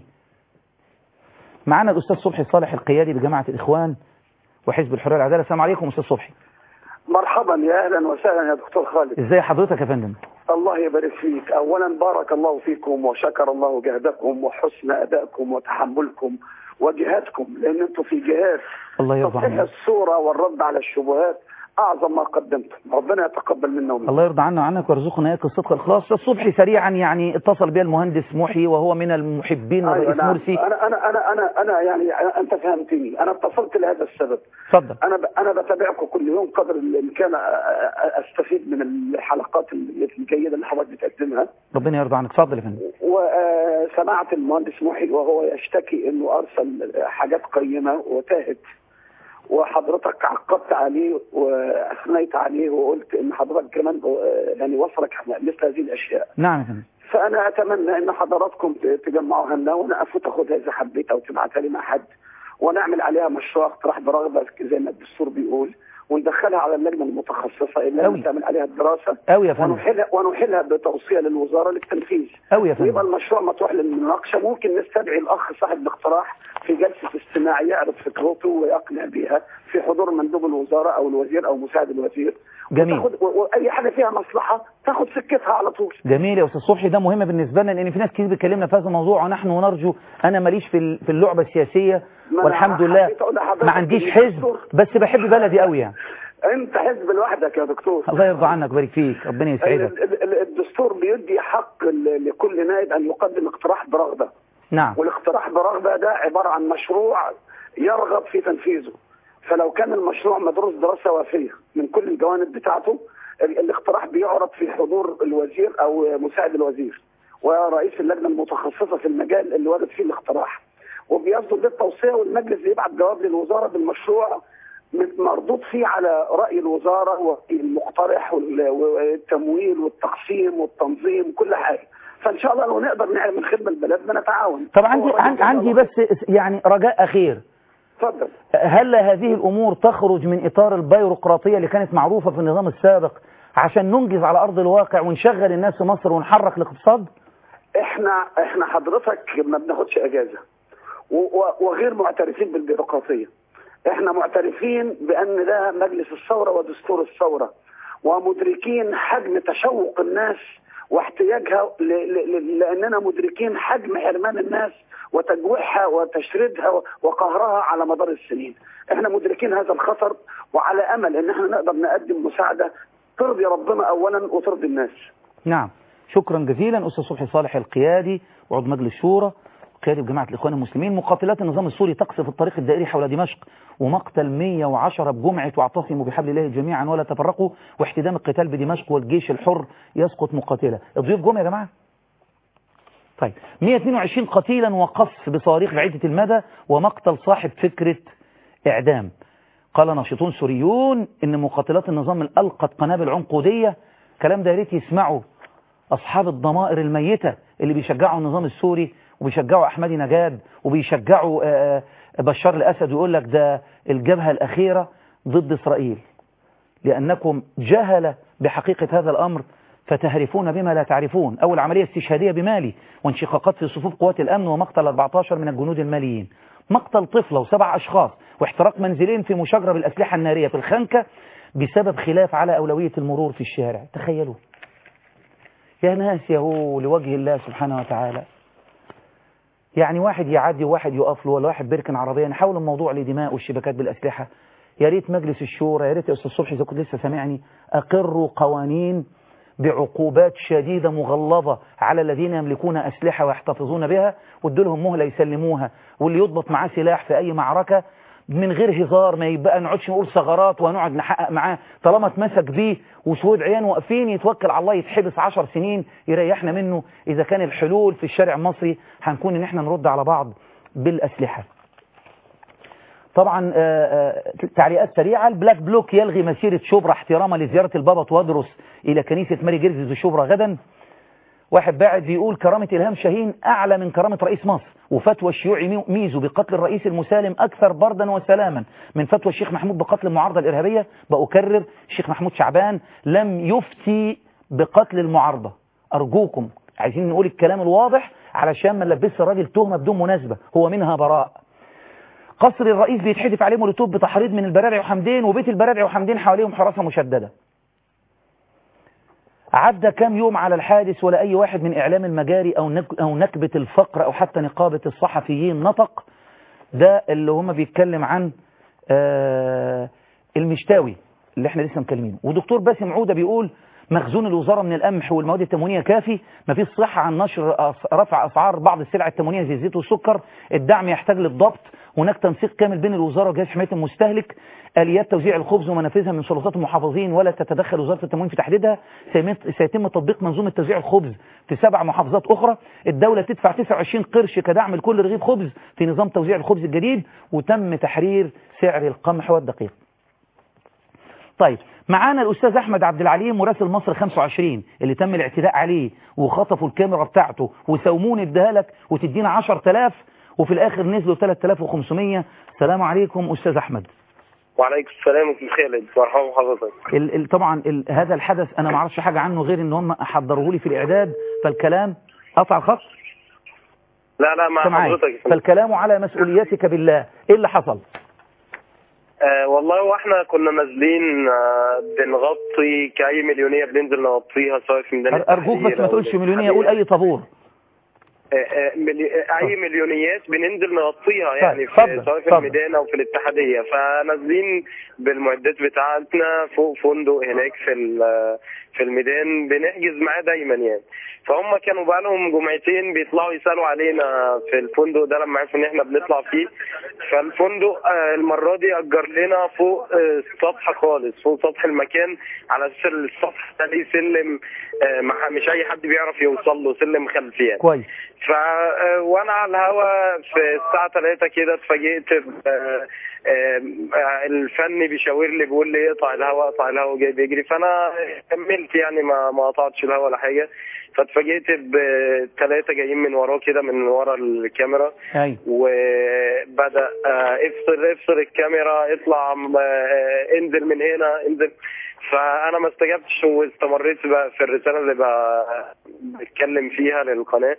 معانا الاستاذ صبحي صالح القيادي بجماعه الاخوان وحزب الحريه والعداله السلام عليكم استاذ صبحي مرحبا يا اهلا وسهلا يا دكتور خالد ازاي حضرتك يا فندم الله يبارك فيك اولا بارك الله فيكم وشكر الله جهدكم وحسن ادائكم وتحملكم وجهادكم لان انتم في جهاد الله يرضى تصحيح عنك الصوره والرد على الشبهات اعظم ما قدمتم ربنا يتقبل منا ومنكم الله يرضى عنا وعنك ويرزقنا اياك الصدق والإخلاص أستاذ صبحي سريعا يعني اتصل بي المهندس محي وهو من المحبين أيوة للرئيس نعم. مرسي انا انا انا انا انا يعني انت فهمتني انا اتصلت لهذا السبب اتفضل انا ب... انا بتابعكم كل يوم قدر الامكان أ- أ- استفيد من الحلقات الجيده اللي حضرتك بتقدمها ربنا يرضى عنك اتفضل يا فندم وسمعت المهندس محي وهو يشتكي انه ارسل حاجات قيمه وتاهت وحضرتك عقبت عليه واثنيت عليه وقلت ان حضرتك كمان آه، يعني وصلك مثل هذه الاشياء نعم يا فندم فانا اتمنى ان حضراتكم ت- تجمعوها لنا وانا افوت اخدها اذا حبيت او تبعتها لي مع حد ونعمل عليها مشروع اقتراح برغبه زي ما الدستور بيقول وندخلها على اللجنه المتخصصه اللي أوي. تعمل عليها الدراسه أوي يا فندم ونحلها ونحلها بتوصيه للوزاره للتنفيذ أوي يا ويبقى فندم المشروع مطروح للمناقشه ممكن نستدعي الاخ صاحب الاقتراح في جلسه استماع يعرض فكرته ويقنع بها في حضور مندوب الوزاره او الوزير او مساعد الوزير جميل وتاخد و- واي حاجه فيها مصلحه تاخد سكتها على طول جميل يا استاذ صبحي ده مهم بالنسبه لنا لان في ناس كتير بتكلمنا في هذا الموضوع ونحن نرجو انا ماليش في ال- في اللعبه السياسيه ما أنا والحمد لله حبيت أقول لحضرتك ما عنديش إن حزب الدستور- بس بحب بلدي قوي يعني انت حزب لوحدك يا دكتور الله يرضى عنك ويبارك فيك ربنا يسعدك ال- ال- ال- الدستور بيدي حق ل- لكل نائب ان يقدم اقتراح برغبه نعم والاقتراح برغبه ده عباره عن مشروع يرغب في تنفيذه فلو كان المشروع مدروس دراسه وافيه من كل الجوانب بتاعته ال- الاقتراح بيعرض في حضور الوزير او مساعد الوزير ورئيس اللجنه المتخصصه في المجال اللي ورد فيه الاقتراح وبيصدر به التوصيه والمجلس بيبعت جواب للوزاره بالمشروع مردود فيه على راي الوزاره والمقترح وال- والتمويل والتقسيم والتنظيم كل حاجه فان شاء الله لو نقدر نعمل خدمه لبلدنا نتعاون طب عندي هو راجل عن- جزاه عندي الله بس يعني رجاء اخير اتفضل هل هذه الامور تخرج من اطار البيروقراطيه اللي كانت معروفه في النظام السابق عشان ننجز على ارض الواقع ونشغل الناس في مصر ونحرك الاقتصاد احنا احنا حضرتك ما بناخدش اجازه و- و- وغير معترفين بالبيروقراطيه احنا معترفين بان ده مجلس الثوره ودستور الثوره ومدركين حجم تشوق الناس واحتياجها ل- ل- ل- لاننا مدركين حجم حرمان الناس وتجويعها وتشريدها وقهرها على مدار السنين احنا مدركين هذا الخطر وعلى امل ان احنا نقدر نقدم مساعده ترضي ربنا اولا وترضي الناس نعم شكرا جزيلا أستاذ صبحي صالح القيادي وعضو مجلس الشورى قيادي بجماعة الإخوان المسلمين مقاتلات النظام السوري تقصف الطريق الدائري حول دمشق ومقتل 110 بجمعة واعتصموا بحبل الله جميعا ولا تفرقوا واحتدام القتال بدمشق والجيش الحر يسقط مقاتلة الضيوف جم يا جماعة طيب 122 قتيلا وقصف بصواريخ بعيدة المدى ومقتل صاحب فكرة إعدام قال ناشطون سوريون إن مقاتلات النظام ألقت قنابل عنقودية كلام ده يا ريت يسمعوا أصحاب الضمائر الميتة اللي بيشجعوا النظام السوري وبيشجعوا أحمدي نجاد وبيشجعوا آه، آه، بشار الأسد ويقول لك ده الجبهة الأخيرة ضد إسرائيل لأنكم جهل بحقيقة هذا الأمر فتهرفون بما لا تعرفون أول عملية استشهادية بمالي وانشقاقات في صفوف قوات الأمن ومقتل 14 من الجنود الماليين مقتل طفلة وسبع أشخاص واحتراق منزلين في مشاجرة بالأسلحة النارية في الخنكة بسبب خلاف على أولوية المرور في الشارع تخيلوا يا ناس يا هو لوجه الله سبحانه وتعالى يعني واحد يعدي وواحد يقف له ولا واحد بيركن عربية نحول الموضوع لدماء والشبكات بالأسلحة يا ريت مجلس الشورى يا ريت يا أستاذ صبحي إذا كنت لسه سامعني أقروا قوانين بعقوبات شديدة مغلظة على الذين يملكون أسلحة ويحتفظون بها وادوا لهم مهلة يسلموها واللي يضبط معاه سلاح في أي معركة من غير هزار ما يبقى نقعدش نقول ثغرات ونقعد نحقق معاه طالما اتمسك بيه وشهود عيان واقفين يتوكل على الله يتحبس عشر سنين يريحنا منه إذا كان الحلول في الشارع المصري هنكون إن احنا نرد على بعض بالأسلحة طبعا آه، آه، تعليقات سريعة البلاك بلوك يلغي مسيرة شبرا احتراما لزيارة البابا توادرس إلى كنيسة ماري جيرجز شبرا غدا واحد باعت بيقول كرامة إلهام شاهين أعلى من كرامة رئيس مصر وفتوى الشيوعي مي- ميزو بقتل الرئيس المسالم أكثر بردا وسلاما من فتوى الشيخ محمود بقتل المعارضة الإرهابية بأكرر الشيخ محمود شعبان لم يفتي بقتل المعارضة أرجوكم عايزين نقول الكلام الواضح علشان ما نلبس الراجل تهمة بدون مناسبة هو منها براء قصر الرئيس بيتحدف عليه مولوتوف بتحريض من البرارع وحمدين وبيت البرارع وحمدين حواليهم حراسة مشددة عدى كام يوم على الحادث ولا أي واحد من إعلام المجاري أو, نك أو نكبة الفقر أو حتى نقابة الصحفيين نطق ده اللي هم بيتكلم عن آه المشتاوي اللي احنا لسه مكلمينه ودكتور باسم عودة بيقول مخزون الوزارة من القمح والمواد التموينية كافي مفيش صحة عن نشر أس- رفع أسعار بعض السلع التموينية زي الزيت والسكر الدعم يحتاج للضبط هناك تنسيق كامل بين الوزارة وجهاز حماية المستهلك آليات توزيع الخبز ومنافذها من سلطات المحافظين ولا تتدخل وزارة التموين في تحديدها سيمت- سيتم تطبيق منظومة توزيع الخبز في سبع محافظات أخرى الدولة تدفع 29 قرش كدعم لكل رغيف خبز في نظام توزيع الخبز الجديد وتم تحرير سعر القمح والدقيق طيب معانا الأستاذ أحمد عبد العليم مراسل مصر 25 اللي تم الاعتداء عليه وخطفوا الكاميرا بتاعته وسومون اداها لك وتدينا 10000 وفي الآخر نزلوا 3500 السلام عليكم أستاذ أحمد وعليكم السلام ورحمة خالد مرحبا بحضرتك ال ال طبعا ال هذا الحدث أنا ما اعرفش حاجة عنه غير إن هم حضروه لي في الإعداد فالكلام قطع الخط لا لا مع سامعاك. حضرتك فالكلام على مسؤوليتك بالله إيه اللي حصل آه والله واحنا كنا نازلين آه بنغطي كأي مليونية بننزل نغطيها سواء في ميدان أر- أرجوك بس التحرير ما أو تقولش مليونية قول أي طابور آه، آه، ملي... آه، اي مليونيات بننزل نغطيها يعني في اتفضل، سواء في اتفضل. الميدان او في الاتحاديه فنازلين بالمعدات بتاعتنا فوق فندق هناك في ال- في الميدان بنحجز معاه دايما يعني فهم كانوا بقى لهم جمعتين بيطلعوا يسالوا علينا في الفندق ده لما عرفوا ان احنا بنطلع فيه فالفندق آه، المره دي اجر لنا فوق آه، السطح خالص فوق سطح المكان على اساس السطح ده ليه سلم آه، مح- مش اي حد بيعرف يوصل له سلم خلفي يعني كويس ف آه، وانا على الهوا في الساعه 3 كده اتفاجئت ب- آه، آه، الفني بيشاور لي بيقول لي اقطع الهوا اقطع الهوا جاي بيجري فانا كملت يعني ما ما قطعتش الهوا ولا حاجه فاتفاجئت بثلاثه جايين من وراه كده من ورا الكاميرا أيوة وبدا آه، افصل افصل الكاميرا اطلع آه، انزل من هنا انزل فانا ما استجبتش واستمريت بقى في الرساله اللي بقى بتكلم فيها للقناه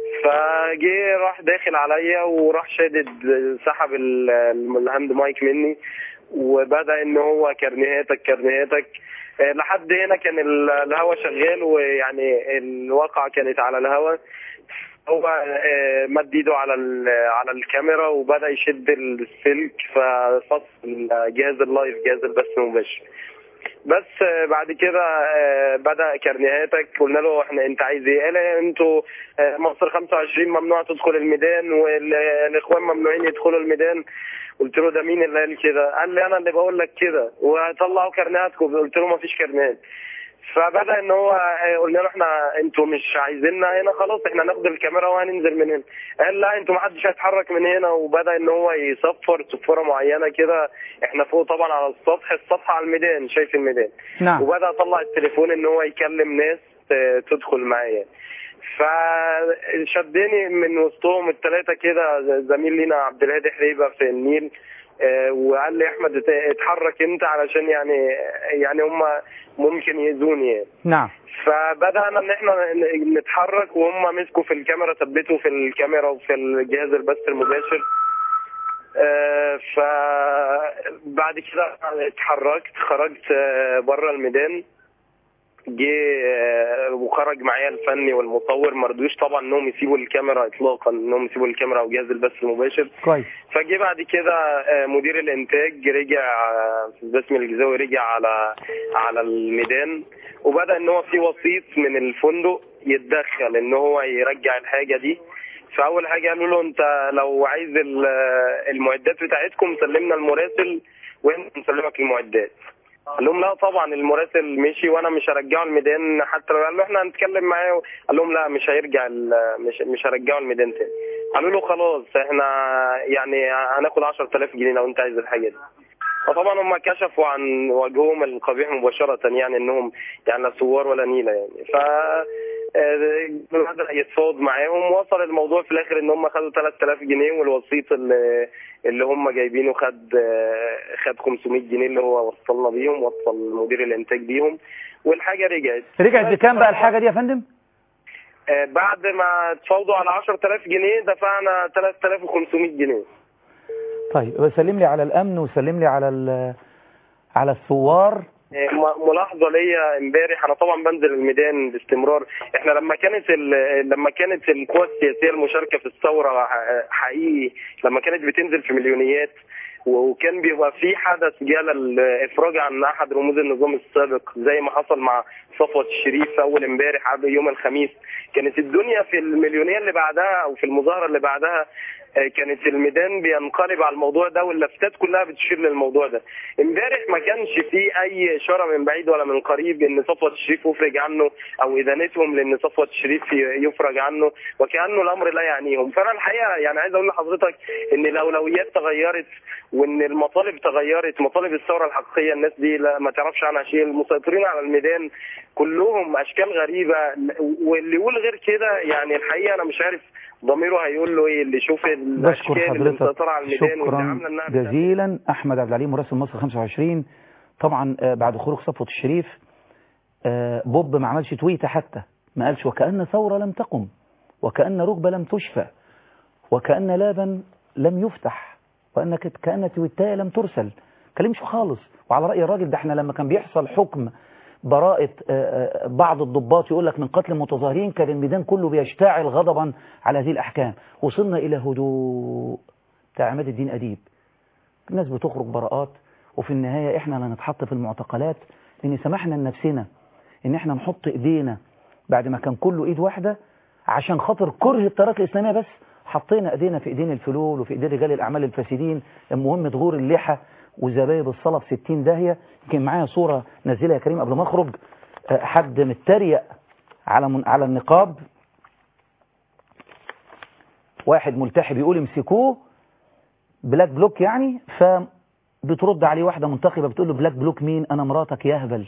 فجه راح داخل عليا وراح شادد سحب ال- الهاند مايك مني وبدا ان هو كرنيهاتك كرنيهاتك آه، لحد هنا كان ال- الهوا شغال ويعني الواقعة كانت على الهوا هو آه، مد ايده على ال- على الكاميرا وبدا يشد السلك ففصل جهاز اللايف جهاز البث المباشر بس آه، بعد كده آه، بدا كارنيهاتك قلنا له احنا انت عايز ايه؟ قال انتوا آه، مصر 25 ممنوع تدخل الميدان والاخوان ممنوعين يدخلوا الميدان قلت له ده مين اللي قال كده؟ قال لي انا اللي بقول لك كده وطلعوا كارنيهاتكم قلت له ما فيش كارنيهات فبدا ان هو آه، قلنا له احنا انتوا مش عايزيننا هنا خلاص احنا ناخد الكاميرا وهننزل من هنا قال لا انتوا ما حدش هيتحرك من هنا وبدا ان هو يصفر صفاره معينه كده انا فوق طبعا على السطح السطح على الميدان شايف الميدان نعم وبدا طلع التليفون ان هو يكلم ناس ت- تدخل معايا فشدني من وسطهم الثلاثه كده زميل لينا عبد الهادي حريبه في النيل آه، وقال لي احمد ات- اتحرك انت علشان يعني يعني هم ممكن يأذوني يعني نعم فبدأنا ان احنا ن- نتحرك وهم مسكوا في الكاميرا ثبتوا في الكاميرا وفي الجهاز البث المباشر آه، فبعد كده اتحركت خرجت بره الميدان جه آه، وخرج معايا الفني والمصور ما رضوش طبعا انهم يسيبوا الكاميرا اطلاقا انهم يسيبوا الكاميرا وجهاز البث المباشر كويس فجه بعد كده آه، مدير الانتاج رجع آه، باسم الجزاوي رجع على على الميدان وبدا ان هو في وسيط من الفندق يتدخل ان هو يرجع الحاجه دي فاول حاجه قالوا له انت لو عايز ال- المعدات بتاعتكم سلمنا المراسل واحنا نسلمك المعدات قال لهم لا طبعا المراسل مشي وانا مش هرجعه الميدان حتى لو قال له احنا هنتكلم معاه قال لهم لا مش هيرجع ال- مش مش هرجعه الميدان تاني قالوا له خلاص احنا يعني هناخد 10000 جنيه لو انت عايز الحاجه دي فطبعا هم كشفوا عن وجههم القبيح مباشرة يعني انهم يعني لا ثوار ولا نيلة يعني ف آه، بدأ يتفاوض معاهم وصل الموضوع في الاخر ان هم خدوا 3000 جنيه والوسيط اللي, اللي هم جايبينه خد آه، خد 500 جنيه اللي هو وصلنا بيهم وصل مدير الانتاج بيهم والحاجه رجعت رجعت بكام بقى الحاجة دي يا فندم آه، بعد ما تفاوضوا على 10000 جنيه دفعنا 3500 جنيه طيب سلم لي على الأمن وسلم لي على ال- على الثوار م- ملاحظه ليا امبارح انا طبعا بنزل الميدان باستمرار احنا لما كانت ال- لما كانت القوى السياسيه المشاركه في الثوره ح- حقيقي لما كانت بتنزل في مليونيات وكان بيبقى في حدث جال الافراج عن احد رموز النظام السابق زي ما حصل مع صفوت الشريف اول امبارح قبل يوم الخميس كانت الدنيا في المليونيه اللي بعدها او في المظاهره اللي بعدها آه، كانت الميدان بينقلب على الموضوع ده واللافتات كلها بتشير للموضوع ده امبارح ما كانش فيه اي اشاره من بعيد ولا من قريب ان صفوت الشريف يفرج عنه او ادانتهم لان صفوت الشريف ي- يفرج عنه وكانه الامر لا يعنيهم فانا الحقيقه يعني عايز اقول لحضرتك ان الاولويات تغيرت وان المطالب تغيرت مطالب الثوره الحقيقيه الناس دي لا ما تعرفش عنها شيء المسيطرين على الميدان كلهم اشكال غريبه واللي يقول غير كده يعني الحقيقه انا مش عارف ضميره هيقول له ايه اللي يشوف بشكر الاشكال اللي حضرتك مسيطره على الميدان واللي شكرا عامله انها بتعمل جزيلا أحمد عبد العليم مراسل مصر 25 طبعا آه، بعد خروج صفوة الشريف آه، بوب ما عملش تويتة حتى ما قالش وكأن ثورة لم تقم وكأن ركبة لم تشفى وكأن لابا لم يفتح وأن كت- كأن تويتاية لم ترسل كلمش خالص وعلى رأي الراجل ده احنا لما كان بيحصل حكم براءة آه، آه، بعض الضباط يقول لك من قتل المتظاهرين كان الميدان كله بيشتعل غضبا على هذه الأحكام وصلنا إلى هدوء بتاع عماد الدين أديب الناس بتخرج براءات وفي النهاية احنا اللي نتحط في المعتقلات لأن سمحنا لنفسنا ان احنا نحط ايدينا بعد ما كان كله ايد واحدة عشان خاطر كره التيارات الإسلامية بس حطينا ايدينا في ايدين الفلول وفي ايدين رجال الأعمال الفاسدين المهم ظهور اللحى وزبايب الصلاة في 60 داهية يمكن معايا صورة نزلها يا كريم قبل ما اخرج آه، حد متريق على من على النقاب واحد ملتحي بيقول امسكوه بلاك بلوك يعني فبترد عليه واحدة منتخبة بتقول له بلاك بلوك مين أنا مراتك يا هبل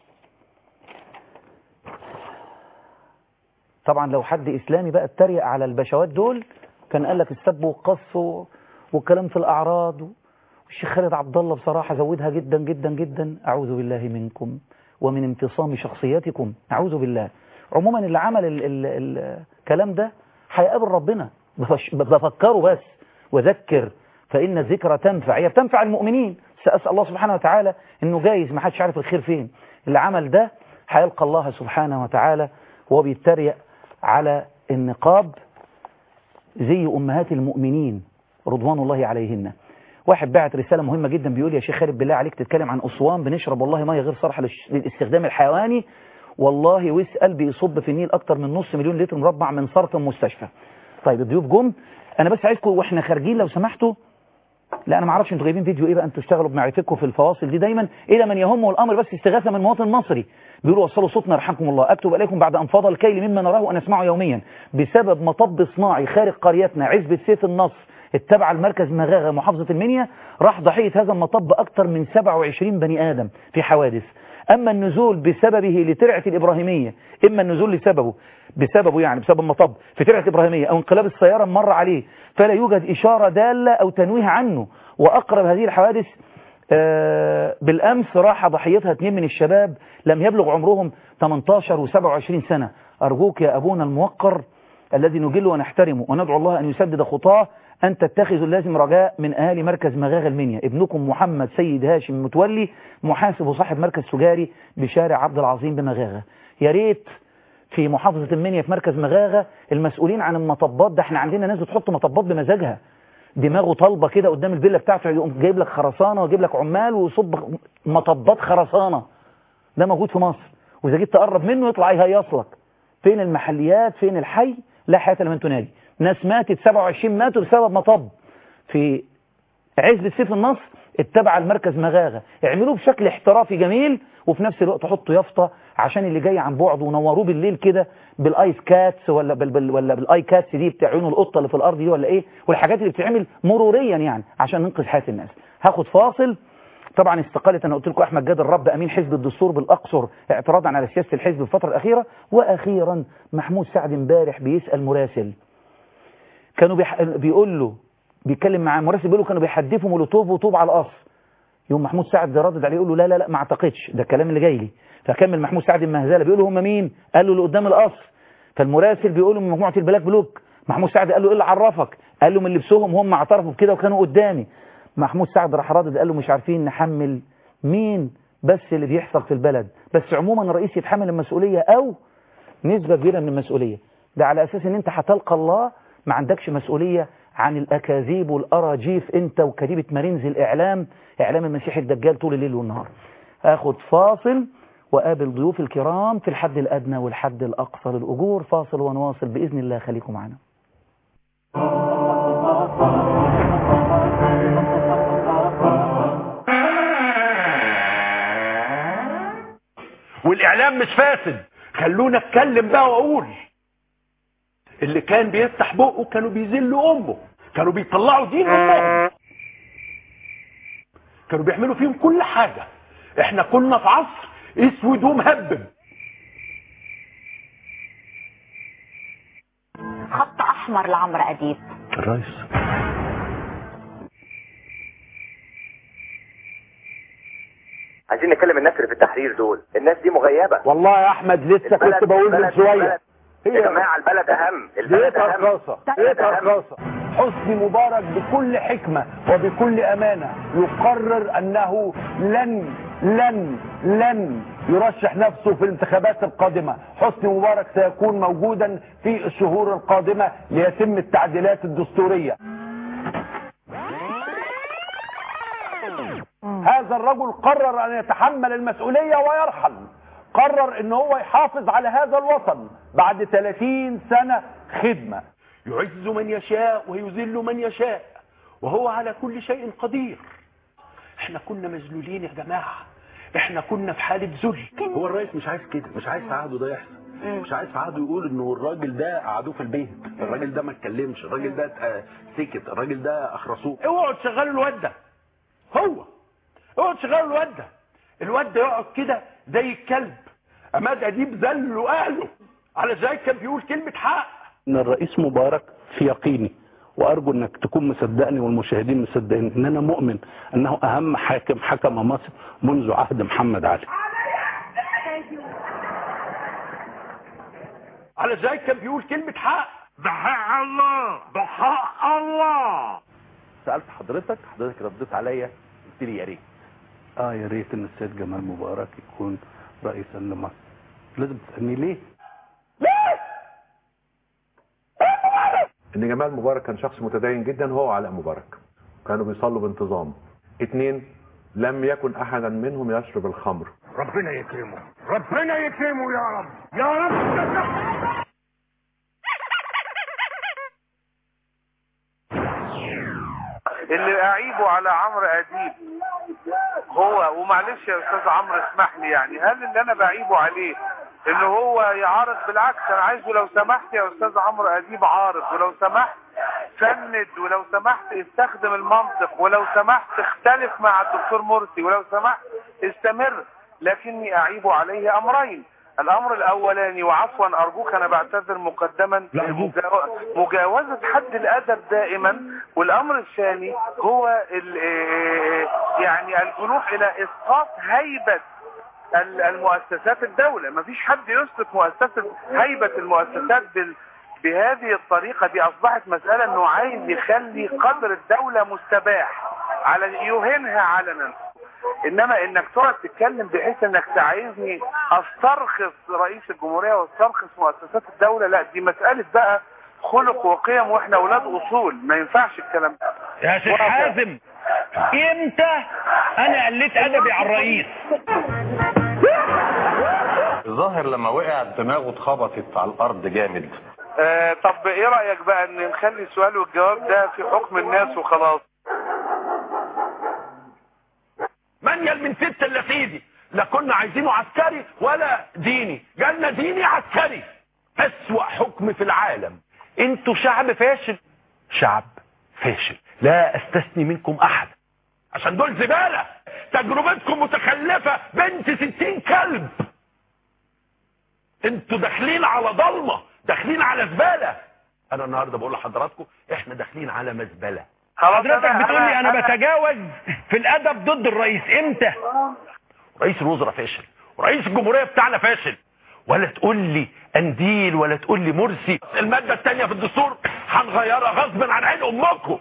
طبعا لو حد إسلامي بقى اتريق على البشوات دول كان قال لك السب والقصف و- والكلام في الأعراض والشيخ خالد عبد الله بصراحة زودها جدا جدا جدا أعوذ بالله منكم ومن امتصام شخصياتكم أعوذ بالله عموما اللي عمل ال ال ال الكلام ده هيقابل ربنا بفش- بفكره بس وذكر فإن الذكرى تنفع هي بتنفع المؤمنين سأسأل الله سبحانه وتعالى إنه جايز ما حدش عارف الخير فين اللي عمل ده هيلقى الله سبحانه وتعالى وهو بيتريق على النقاب زي أمهات المؤمنين رضوان الله عليهن واحد بعت رسالة مهمة جدا بيقول يا شيخ خالد بالله عليك تتكلم عن أسوان بنشرب والله مية غير صالحة للش- للاستخدام الحيواني والله واسأل بيصب في النيل أكتر من نص مليون لتر مربع من صرف المستشفى طيب الضيوف جم أنا بس عايزكم وإحنا خارجين لو سمحتوا لا انا ما اعرفش انتوا جايبين فيديو ايه بقى انتوا اشتغلوا بمعرفتكم في الفواصل دي دايما الى من يهمه الامر بس استغاثه من مواطن مصري بيقولوا وصلوا صوتنا يرحمكم الله اكتب اليكم بعد ان فضل الكيل مما نراه ان نسمعه يوميا بسبب مطب صناعي خارج قريتنا عزبة سيف النصر التابعة لمركز مغاغة محافظة المنيا راح ضحية هذا المطب أكثر من 27 بني آدم في حوادث أما النزول بسببه لترعة الإبراهيمية إما النزول لسببه بسببه يعني بسبب المطب في ترعة الإبراهيمية أو انقلاب السيارة مر عليه فلا يوجد إشارة دالة أو تنويه عنه وأقرب هذه الحوادث آه، بالأمس راح ضحيتها اثنين من الشباب لم يبلغ عمرهم 18 و27 سنة أرجوك يا أبونا الموقر الذي نجله ونحترمه وندعو الله أن يسدد خطاه أن تتخذوا اللازم رجاء من أهالي مركز مغاغ المنيا ابنكم محمد سيد هاشم متولي محاسب وصاحب مركز تجاري بشارع عبد العظيم بمغاغة يا ريت في محافظة المنيا في مركز مغاغة المسؤولين عن المطبات ده احنا عندنا ناس بتحط مطبات بمزاجها دماغه طالبة كده قدام الفيلا بتاعته يقوم جايب لك خرسانة ويجيب لك عمال ويصب مطبات خرسانة ده موجود في مصر وإذا جيت تقرب منه يطلع يهيص لك فين المحليات فين الحي لا حياة لمن تنادي ناس ماتت 27 ماتوا بسبب مطب في عزبة سيف النصر اتبع المركز مغاغة اعملوه بشكل احترافي جميل وفي نفس الوقت حطوا يافطة عشان اللي جاي عن بعد ونوروه بالليل كده بالايس كاتس ولا بال بال ولا بالاي كاتس دي بتاع عيون القطه اللي في الارض دي ولا ايه والحاجات اللي بتتعمل مروريا يعني عشان ننقذ حياه الناس هاخد فاصل طبعا استقالة انا قلت لكم احمد جاد الرب امين حزب الدستور بالاقصر اعتراضا على سياسه الحزب في الفتره الاخيره واخيرا محمود سعد امبارح بيسال مراسل كانوا بيح... بيقول له بيتكلم مع مراسل بيقول له كانوا بيحدفوا مولوتوف وطوب على القصر يوم محمود سعد ده ردد عليه يقول له لا لا لا ما اعتقدش ده الكلام اللي جاي لي فكمل محمود سعد المهزله بيقول له هم مين قال له اللي قدام القصر فالمراسل بيقول له من مجموعه البلاك بلوك محمود سعد قال له ايه اللي عرفك قال له من لبسهم هم اعترفوا بكده وكانوا قدامي محمود سعد راح ردد قال له مش عارفين نحمل مين بس اللي بيحصل في البلد بس عموما الرئيس يتحمل المسؤوليه او نسبه كبيره من المسؤوليه ده على اساس ان انت هتلقى الله ما عندكش مسؤوليه عن الاكاذيب والاراجيف انت وكتيبه مارينز الاعلام اعلام المسيح الدجال طول الليل والنهار اخد فاصل وقابل ضيوف الكرام في الحد الادنى والحد الاقصى للاجور فاصل ونواصل باذن الله خليكم معنا والاعلام مش فاسد خلونا اتكلم بقى واقول اللي كان بيفتح بقه كانوا بيذلوا امه كانوا بيطلعوا دين امهم كانوا بيعملوا فيهم كل حاجة احنا كنا في عصر اسود ومهبب خط احمر لعمرو اديب الرئيس عايزين نكلم الناس اللي في التحرير دول الناس دي مغيبة والله يا احمد لسه البلد- كنت بقول من البلد- شوية البلد- يا جماعة البلد اهم ايه البلد اهم ترخاصة ايه ترخاصة حسني مبارك بكل حكمة وبكل أمانة يقرر أنه لن لن لن يرشح نفسه في الانتخابات القادمة حسني مبارك سيكون موجودا في الشهور القادمة ليتم التعديلات الدستورية هذا الرجل قرر أن يتحمل المسؤولية ويرحل قرر أن هو يحافظ على هذا الوطن بعد 30 سنة خدمة يعز من يشاء ويذل من يشاء وهو على كل شيء قدير احنا كنا مذلولين يا جماعة احنا كنا في حالة ذل هو الرئيس مش عايز كده مش عايز في عهده ده يحصل مش عايز في عهده يقول انه الراجل ده قعدوه في البيت الراجل ده ما اتكلمش الراجل ده ات- سكت الراجل ده اخرسوه اوعوا تشغلوا الواد ده هو اوعوا تشغلوا الواد ده الواد ده يقعد كده زي الكلب عماد اديب ذل اهله على زي كان بيقول كلمة حق ان الرئيس مبارك في يقيني وارجو انك تكون مصدقني والمشاهدين مصدقين ان انا مؤمن انه اهم حاكم حكم مصر منذ عهد محمد علي على زي كان بيقول كلمة حق بحق الله بحق الله سالت حضرتك حضرتك رديت عليا قلت لي يا ريت اه يا ريت ان السيد جمال مبارك يكون رئيسا لمصر لازم تسالني ليه ان جمال مبارك كان شخص متدين جدا هو وعلاء مبارك كانوا بيصلوا بانتظام اتنين لم يكن احدا منهم يشرب الخمر ربنا يكرمه ربنا يكرمه يا رب يا رب اللي اعيبه على عمرو اديب هو ومعلش يا استاذ عمرو اسمح لي يعني هل اللي انا بعيبه عليه ان هو يعارض بالعكس انا عايزه لو سمحت يا استاذ عمرو اديب عارض ولو سمحت فند ولو سمحت استخدم المنطق ولو سمحت اختلف مع الدكتور مرسي ولو سمحت استمر لكني اعيب عليه امرين الامر الاولاني وعفوا ارجوك انا بعتذر مقدما مجاو- مجاوزه حد الادب دائما والامر الثاني هو ال- آه، يعني الجنوح الى اسقاط هيبه ال- المؤسسات الدوله مفيش حد يسقط مؤسسه هيبه المؤسسات بال بهذه الطريقة دي أصبحت مسألة أنه عايز يخلي قدر الدولة مستباح على يهينها علنا انما انك تقعد تتكلم بحيث انك تعايزني استرخص رئيس الجمهوريه واسترخص مؤسسات الدوله لا دي مساله بقى خلق وقيم واحنا اولاد اصول ما ينفعش الكلام ده يا شيخ حازم امتى انا قلت ادبي على الرئيس الظاهر لما وقع دماغه اتخبطت على الارض جامد آه طب ايه رايك بقى ان نخلي السؤال والجواب ده في حكم الناس وخلاص منيل من ست الا سيدي لا كنا عايزينه عسكري ولا ديني جالنا ديني عسكري اسوأ حكم في العالم انتوا شعب فاشل شعب فاشل لا استثني منكم احد عشان دول زبالة تجربتكم متخلفة بنت ستين كلب انتوا داخلين على ضلمة داخلين على زبالة انا النهاردة بقول لحضراتكم احنا داخلين على مزبلة حضرتك أنا- بتقول لي أنا- انا أنا- بتجاوز في الادب ضد الرئيس امتى رئيس الوزراء فاشل ورئيس الجمهورية بتاعنا فاشل ولا تقول لي انديل ولا تقول لي مرسي المادة التانية في الدستور هنغيرها غصب عن عين امكم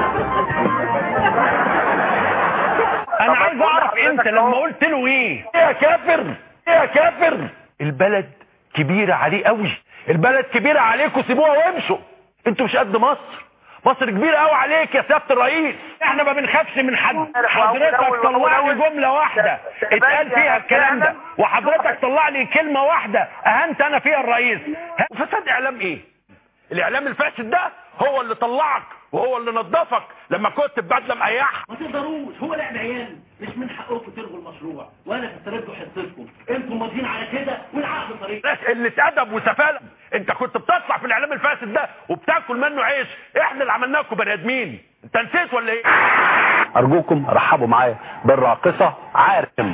انا عايز اعرف انت لما قلت له ايه إيه يا كافر إيه يا كافر البلد كبيرة عليه قوي البلد كبيرة عليكم سيبوها وامشوا انتوا مش قد مصر مصر كبيرة قوي عليك يا سيادة الرئيس احنا ما بنخافش من حد حضرتك طلع لي جملة واحدة اتقال فيها الكلام ده وحضرتك طلع لي كلمة واحدة اهنت انا فيها الرئيس فساد اعلام ايه الاعلام الفاسد ده هو اللي طلعك وهو اللي نظفك لما كنت ببدله مقيحه ما تقدروش هو لعب عيال مش من حقكم تلغوا المشروع ولا تستردوا حصتكم انتم ماضيين على كده والعقد طريق ناس اللي ادب وسفاله انت كنت بتطلع في الاعلام الفاسد ده وبتاكل منه عيش احنا اللي عملناكم بني ادمين انت نسيت ولا ايه ارجوكم رحبوا معايا بالراقصه عارم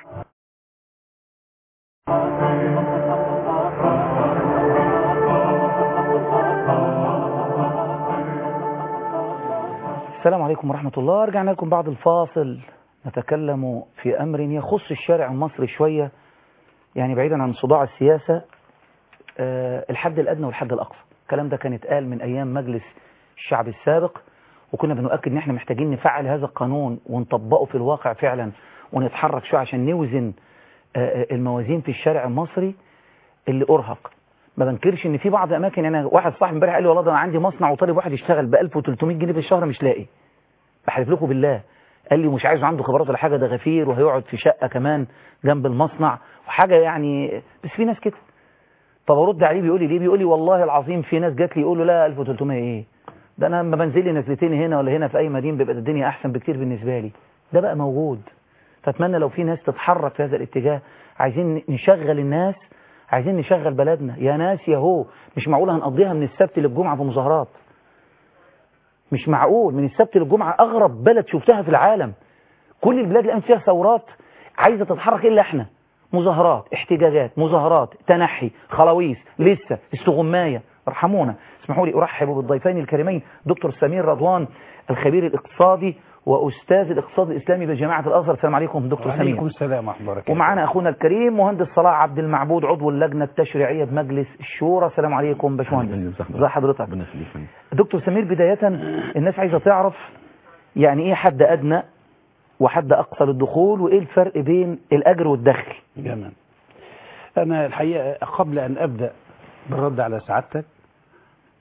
السلام عليكم ورحمة الله رجعنا لكم بعد الفاصل نتكلم في أمر يخص الشارع المصري شوية يعني بعيدا عن صداع السياسة آه، الحد الأدنى والحد الأقصى الكلام ده كان اتقال من أيام مجلس الشعب السابق وكنا بنؤكد ان احنا محتاجين نفعل هذا القانون ونطبقه في الواقع فعلا ونتحرك شوية عشان نوزن آه، آه، الموازين في الشارع المصري اللي أرهق ما بنكرش ان في بعض اماكن انا واحد صاحبي امبارح قال لي والله ده انا عندي مصنع وطالب واحد يشتغل ب 1300 جنيه في الشهر مش لاقي بحلف لكم بالله قال لي مش عايز عنده خبرات ولا حاجه ده غفير وهيقعد في شقه كمان جنب المصنع وحاجه يعني بس في ناس كده طب ارد عليه بيقول لي ليه بيقول لي والله العظيم في ناس جات لي يقول له لا 1300 ايه ده انا لما بنزل لي نزلتين هنا ولا هنا في اي مدينه بيبقى الدنيا احسن بكتير بالنسبه لي ده بقى موجود فاتمنى لو في ناس تتحرك في هذا الاتجاه عايزين نشغل الناس عايزين نشغل بلدنا يا ناس يا هو مش معقول هنقضيها من السبت للجمعه في مظاهرات مش معقول من السبت للجمعه اغرب بلد شفتها في العالم كل البلاد الان فيها ثورات عايزه تتحرك الا احنا مظاهرات احتجاجات مظاهرات تنحي خلاويص لسه استغمايه ارحمونا اسمحوا لي ارحب بالضيفين الكريمين دكتور سمير رضوان الخبير الاقتصادي واستاذ الاقتصاد الاسلامي بجامعه الازهر السلام عليكم دكتور سمير وعليكم السلام ورحمة الله وبركاته ومعنا اخونا الكريم مهندس صلاح عبد المعبود عضو اللجنه التشريعيه بمجلس الشورى السلام عليكم باشمهندس ازي حضرتك دكتور سمير بدايه الناس عايزه تعرف يعني ايه حد ادنى وحد اقصى للدخول وايه الفرق بين الاجر والدخل تمام أنا الحقيقة قبل أن أبدأ بالرد على سعادتك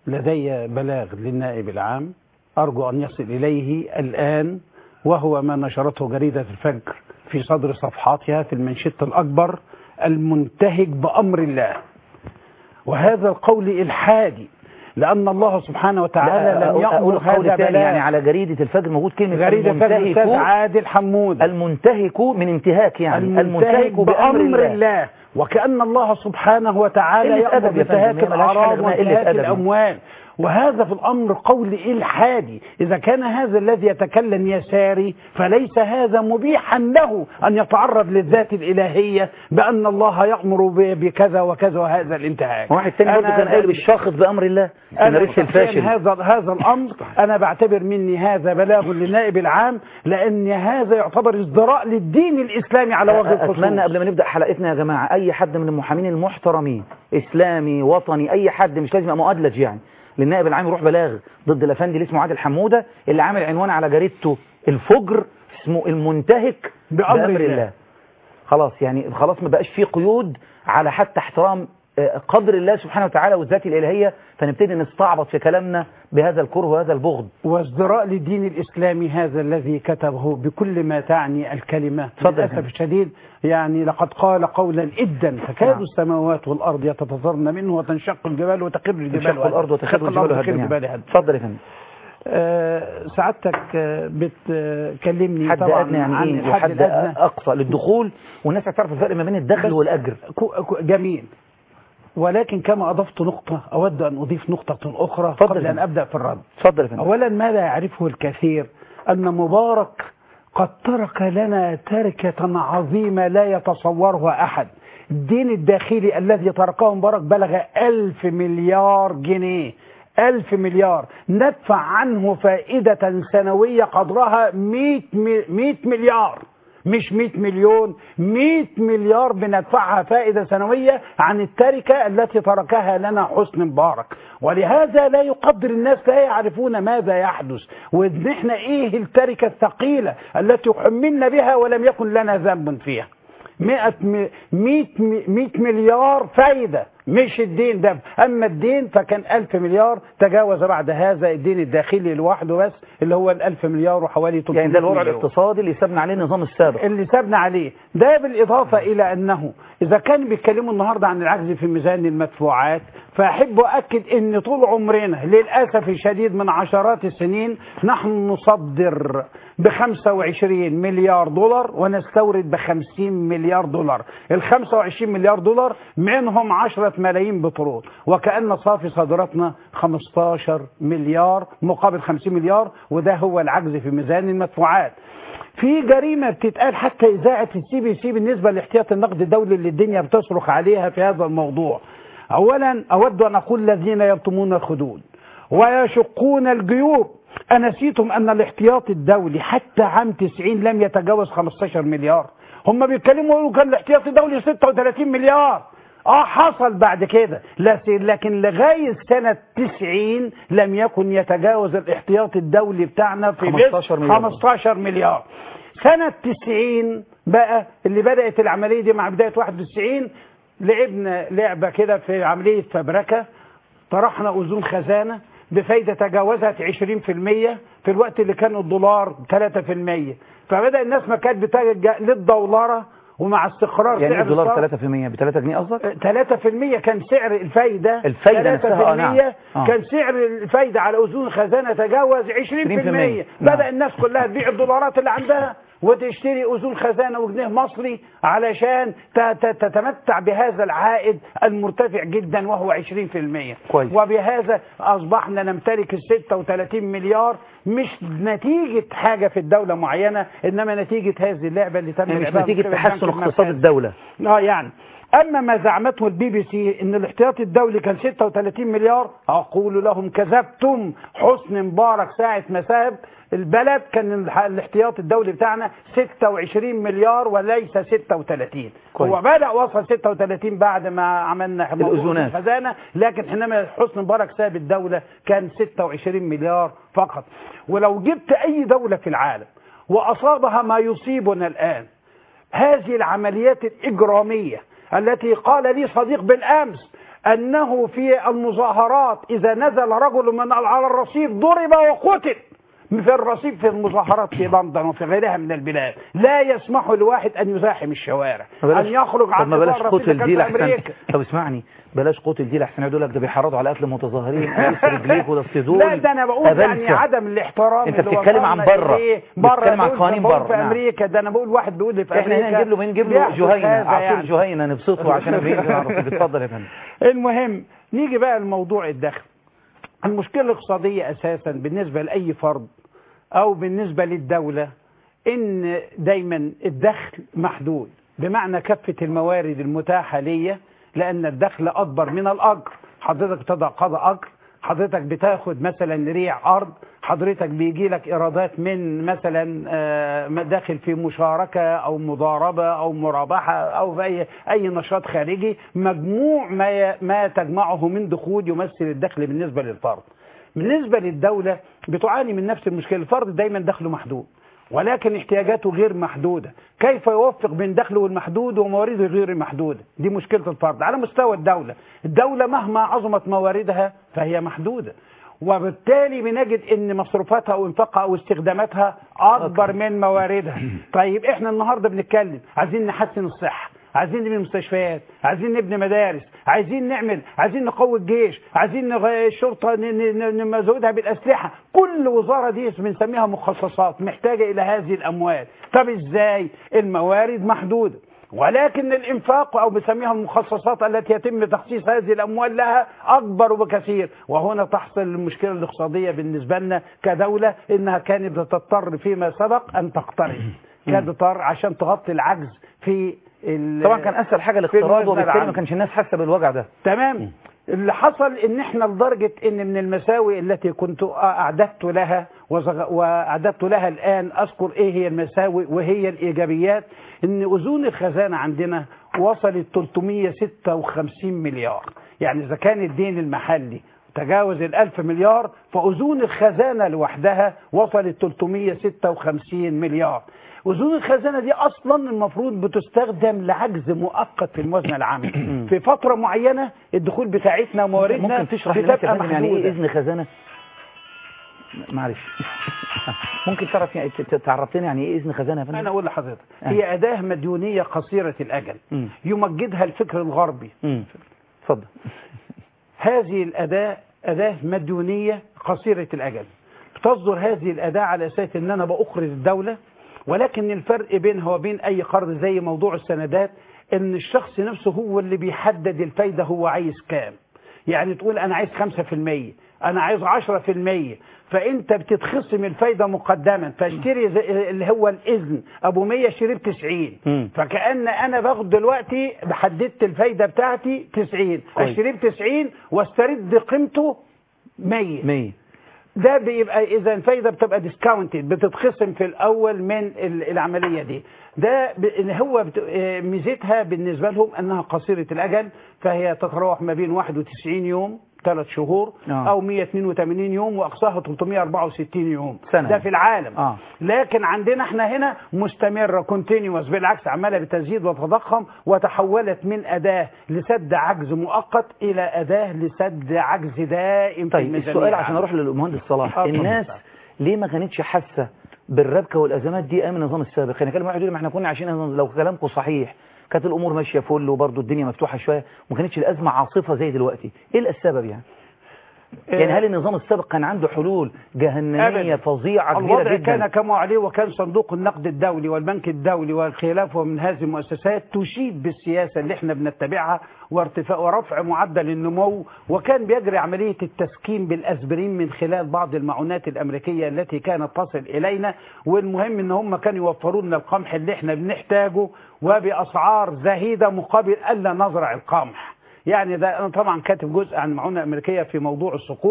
لدي بلاغ للنائب العام أرجو أن يصل إليه الآن وهو ما نشرته جريدة الفجر في صدر صفحاتها في المنشط الأكبر المنتهج بأمر الله وهذا القول إلحادي لأن الله سبحانه وتعالى لا، لم أقول- أقول يأمر قول هذا ثاني بلاغ يعني على جريدة الفجر موجود كلمة جريدة الفجر المنتهك الأستاذ عادل حمود المنتهك من انتهاك يعني المنتهك بأمر الله. الله وكأن الله سبحانه وتعالى قلة يأمر أدب يا فندم، بانتهاك هي ملهاش حاجة الأعراض اسمها قلة وانتهاك أدب. الأموال وهذا في الأمر قول إلحادي إذا كان هذا الذي يتكلم يساري فليس هذا مبيحا له أن يتعرض للذات الإلهية بأن الله يأمر ب- بكذا وكذا وهذا الانتهاك واحد تاني برضه أنا- كان قايل بالشاخص بأمر الله أنا سيناريست شخصياً الفاشل هذا هذا الامر انا بعتبر مني هذا بلاغ للنائب العام لان هذا يعتبر ازدراء للدين الاسلامي على وجه الخصوص اتمنى قبل ما نبدا حلقتنا يا جماعه اي حد من المحامين المحترمين اسلامي وطني اي حد مش لازم يبقى مؤدلج يعني للنائب العام يروح بلاغ ضد الافندي اللي اسمه عادل حموده اللي عامل عنوان على جريدته الفجر اسمه المنتهك بأمر بامر, الله. الله. خلاص يعني خلاص ما بقاش فيه قيود على حتى احترام آه، قدر الله سبحانه وتعالى والذات الالهيه فنبتدي نستعبط في كلامنا بهذا الكره وهذا البغض وازدراء للدين الإسلامي هذا الذي كتبه بكل ما تعني الكلمة تفضل يا للأسف فندم. الشديد يعني لقد قال قولا إدا تكاد نعم. السماوات والأرض يتفطرن منه وتنشق الجبال وتخر الجبال تنشق الارض وتخر تنشق الجبال الأرض وتخر هدا الجبال يعني. هدا اتفضل يا فندم آه، سعادتك آه، بتكلمني حد طبعا ادنى يعني عن ايه الحد وحد الأدنى اقصى للدخول والناس هتعرف الفرق ما بين الدخل بس- والاجر كو- كو- جميل ولكن كما أضفت نقطة أود أن أضيف نقطة أخرى قبل يا أن فندم. أبدأ في الرد اتفضل يا فندم أولا ما لا يعرفه الكثير أن مبارك قد ترك لنا تركة عظيمة لا يتصورها أحد الدين الداخلي الذي تركه مبارك بلغ ألف مليار جنيه ألف مليار ندفع عنه فائدة سنوية قدرها 100 مي- 100 مليار مش 100 مليون 100 مليار بندفعها فائدة سنوية عن التركة التي تركها لنا حسن مبارك ولهذا لا يقدر الناس لا يعرفون ماذا يحدث وان احنا ايه التركة الثقيلة التي حملنا بها ولم يكن لنا ذنب فيها 100 م- 100 م- 100 مليار فايدة مش الدين ده أما الدين فكان 1000 مليار تجاوز بعد هذا الدين الداخلي لوحده بس اللي هو ال 1000 مليار وحوالي 300 يعني ده الوضع مليون. الاقتصادي اللي سابنا عليه النظام السابق اللي سابنا عليه ده بالإضافة إلى أنه إذا كان بيتكلموا النهاردة عن العجز في ميزان المدفوعات فأحب أؤكد أن طول عمرنا للأسف الشديد من عشرات السنين نحن نصدر ب 25 مليار دولار ونستورد ب 50 مليار دولار ال 25 مليار دولار منهم 10 ملايين بترول وكأن صافي صادراتنا 15 مليار مقابل 50 مليار وده هو العجز في ميزان المدفوعات في جريمة بتتقال حتى إذاعة السي بي سي بالنسبة لاحتياط النقد الدولي اللي الدنيا بتصرخ عليها في هذا الموضوع أولا أود أن أقول الذين يلطمون الخدود ويشقون الجيوب أنسيتم أن الاحتياط الدولي حتى عام 90 لم يتجاوز 15 مليار هم بيتكلموا يقولوا كان الاحتياطي الدولي 36 مليار اه حصل بعد كده لس- لكن لغاية سنة 90 لم يكن يتجاوز الاحتياطي الدولي بتاعنا في 15 مليار. 15 مليار سنة 90 بقى اللي بدأت العملية دي مع بداية 91 لعبنا لعبة كده في عملية فبركة طرحنا أذون خزانة بفايدة تجاوزت 20% في الوقت اللي كان الدولار 3% فبدأ الناس ما كانت بتلجأ للدولارة ومع استقرار يعني سعر ايه الدولار الصرف 3% ب 3 جنيه قصدك 3% كان سعر الفايدة الفايدة نفسها، آه، نعم. 3% آه. كان سعر الفايدة على أذون الخزانة تجاوز 20% 20%. بدأ نعم. الناس كلها تبيع الدولارات اللي عندها وتشتري أذون خزانة وجنيه مصري علشان ت- ت- تتمتع بهذا العائد المرتفع جدا وهو 20% كويس. وبهذا أصبحنا نمتلك ال 36 مليار مش نتيجة حاجة في الدولة معينة إنما نتيجة هذه اللعبة اللي تم يعني مش لعبها من نتيجة قبل تحسن البنك اقتصاد المركزي. الدولة اه يعني اما ما زعمته البي بي سي ان الاحتياطي الدولي كان 36 مليار اقول لهم كذبتم حسن مبارك ساعه ما ساب البلد كان الح- الاحتياطي الدولي بتاعنا 26 مليار وليس 36 كويس. هو بدا وصل 36 بعد ما عملنا موضوع الأذونات. الخزانه لكن حينما حسن مبارك ساب الدوله كان 26 مليار فقط ولو جبت اي دوله في العالم واصابها ما يصيبنا الان هذه العمليات الإجرامية التي قال لي صديق بالأمس أنه في المظاهرات إذا نزل رجل من على الرصيف ضرب وقتل في الرصيف في المظاهرات في لندن وفي غيرها من البلاد لا يسمح لواحد أن يزاحم الشوارع أن يخرج طب عن ما بلاش قطاع الرصيف قتل كان دي في لحسن أمريكا. طب اسمعني بلاش قتل دي لحسن يقول لك ده بيحرضوا على قتل متظاهرين قيس رجليك ده الصدور لا ده انا بقول يعني أبلسة. عدم الاحترام انت اللي بتتكلم عن وصلنا بره إليه. بره بتتكلم عن بقول- قوانين بقول بره في نعم. امريكا ده انا بقول واحد بيقول لي في احنا هنا امريكا نجيب له مين نجيب له بيحدث جهينه هذا عصير يعني. جهينه نبسطه عشان بيجي يعرف اتفضل يا فندم المهم نيجي بقى لموضوع الدخل المشكلة الاقتصادية أساسا بالنسبة لأي فرد أو بالنسبة للدولة إن دايما الدخل محدود بمعنى كافة الموارد المتاحة ليا لأن الدخل أكبر من الأجر حضرتك بتتقاضى أجر حضرتك بتاخد مثلا ريع أرض حضرتك بيجي لك إيرادات من مثلا آه، داخل في مشاركة أو مضاربة أو مرابحة أو في أي أي نشاط خارجي مجموع ما ي- ما تجمعه من دخول يمثل الدخل بالنسبة للفرد بالنسبة للدولة بتعاني من نفس المشكلة الفرد دايما دخله محدود ولكن احتياجاته غير محدودة كيف يوفق بين دخله المحدود وموارده غير المحدودة دي مشكلة الفرد على مستوى الدولة الدولة مهما عظمت مواردها فهي محدودة وبالتالي بنجد ان مصروفاتها وانفاقها او استخداماتها اكبر من مواردها طيب احنا النهارده بنتكلم عايزين نحسن الصحه عايزين نبني مستشفيات عايزين نبني مدارس عايزين نعمل عايزين نقوي الجيش عايزين نغ- الشرطه ن- ن- ن- نزودها بالاسلحه كل وزاره دي بنسميها مخصصات محتاجه الى هذه الاموال طب ازاي الموارد محدوده ولكن الانفاق او بنسميها المخصصات التي يتم تخصيص هذه الاموال لها اكبر بكثير وهنا تحصل المشكله الاقتصاديه بالنسبه لنا كدوله انها كانت بتضطر فيما سبق ان تقترض كانت بتضطر عشان تغطي العجز في ال- طبعا كان اسهل حاجه في الاقتراض الموازنة وبالتالي ما العامة. كانش الناس حاسه بالوجع ده تمام اللي حصل ان احنا لدرجة ان من المساوئ التي كنت اعددت لها وزغ- واعددت لها الان اذكر ايه هي المساوئ وهي الايجابيات ان اذون الخزانة عندنا وصلت 356 مليار يعني اذا كان الدين المحلي تجاوز الألف مليار فأذون الخزانة لوحدها وصلت 356 مليار أذون الخزانة دي أصلا المفروض بتستخدم لعجز مؤقت في الموازنة العامة في فترة معينة الدخول بتاعتنا ومواردنا ممكن تشرح للناس يا بتبقى فندم يعني ايه محدودة اذن خزانه معلش ممكن تعرف يعني ت- تعرف لنا يعني ايه اذن خزانه يا فندم أنا أقول لحضرتك آه. هي أداة مديونية قصيرة الأجل مم. يمجدها الفكر الغربي مم. اتفضل هذه الأداة أداة مديونية قصيرة الأجل تصدر هذه الأداة على أساس أن أنا بأخرج الدولة ولكن الفرق بينها وبين أي قرض زي موضوع السندات أن الشخص نفسه هو اللي بيحدد الفايدة هو عايز كام يعني تقول أنا عايز 5% أنا عايز 10% فأنت بتتخصم الفايدة مقدما فاشتري زي- اللي هو الإذن أبو 100 اشتريه ب 90 مم. فكأن أنا باخد دلوقتي حددت الفايدة بتاعتي 90 كويس. اشتريه ب 90 واسترد قيمته 100 100 ده بيبقى اذا الفايده بتبقى ديسكاونتد بتتخصم في الاول من ال- العمليه دي ده ب- إن هو بت- آه، ميزتها بالنسبه لهم انها قصيره الاجل فهي تتراوح ما بين 91 يوم ثلاث شهور آه. او 182 يوم واقصاها 364 يوم سنة. ده في العالم آه. لكن عندنا احنا هنا مستمره كونتينيوس بالعكس عماله بتزيد وتضخم وتحولت من اداه لسد عجز مؤقت الى اداه لسد عجز دائم في طيب الميزانيه السؤال عشان العامة. اروح للمهندس صلاح آه، اتفضل. الناس ليه ما كانتش حاسه بالربكه والازمات دي ايام النظام السابق يعني كلام واحد يقول لي ما احنا كنا عايشين النظام- لو كلامكم صحيح كانت الامور ماشيه فل وبرضه الدنيا مفتوحه شويه وما كانتش الازمه عاصفه زي دلوقتي ايه السبب يعني يعني هل النظام السابق كان عنده حلول جهنميه أبداً. فظيعه كبيره الوضع جدا كان كما عليه وكان صندوق النقد الدولي والبنك الدولي والخلاف ومن هذه المؤسسات تشيد بالسياسة اللي احنا بنتبعها وارتفاع ورفع معدل النمو وكان بيجري عملية التسكين بالأسبرين من خلال بعض المعونات الأمريكية التي كانت تصل إلينا والمهم ان هم كانوا يوفروا لنا القمح اللي احنا بنحتاجه وبأسعار زهيدة مقابل ألا نزرع القمح يعني ده انا طبعا كاتب جزء عن المعونه الامريكيه في موضوع الصكوك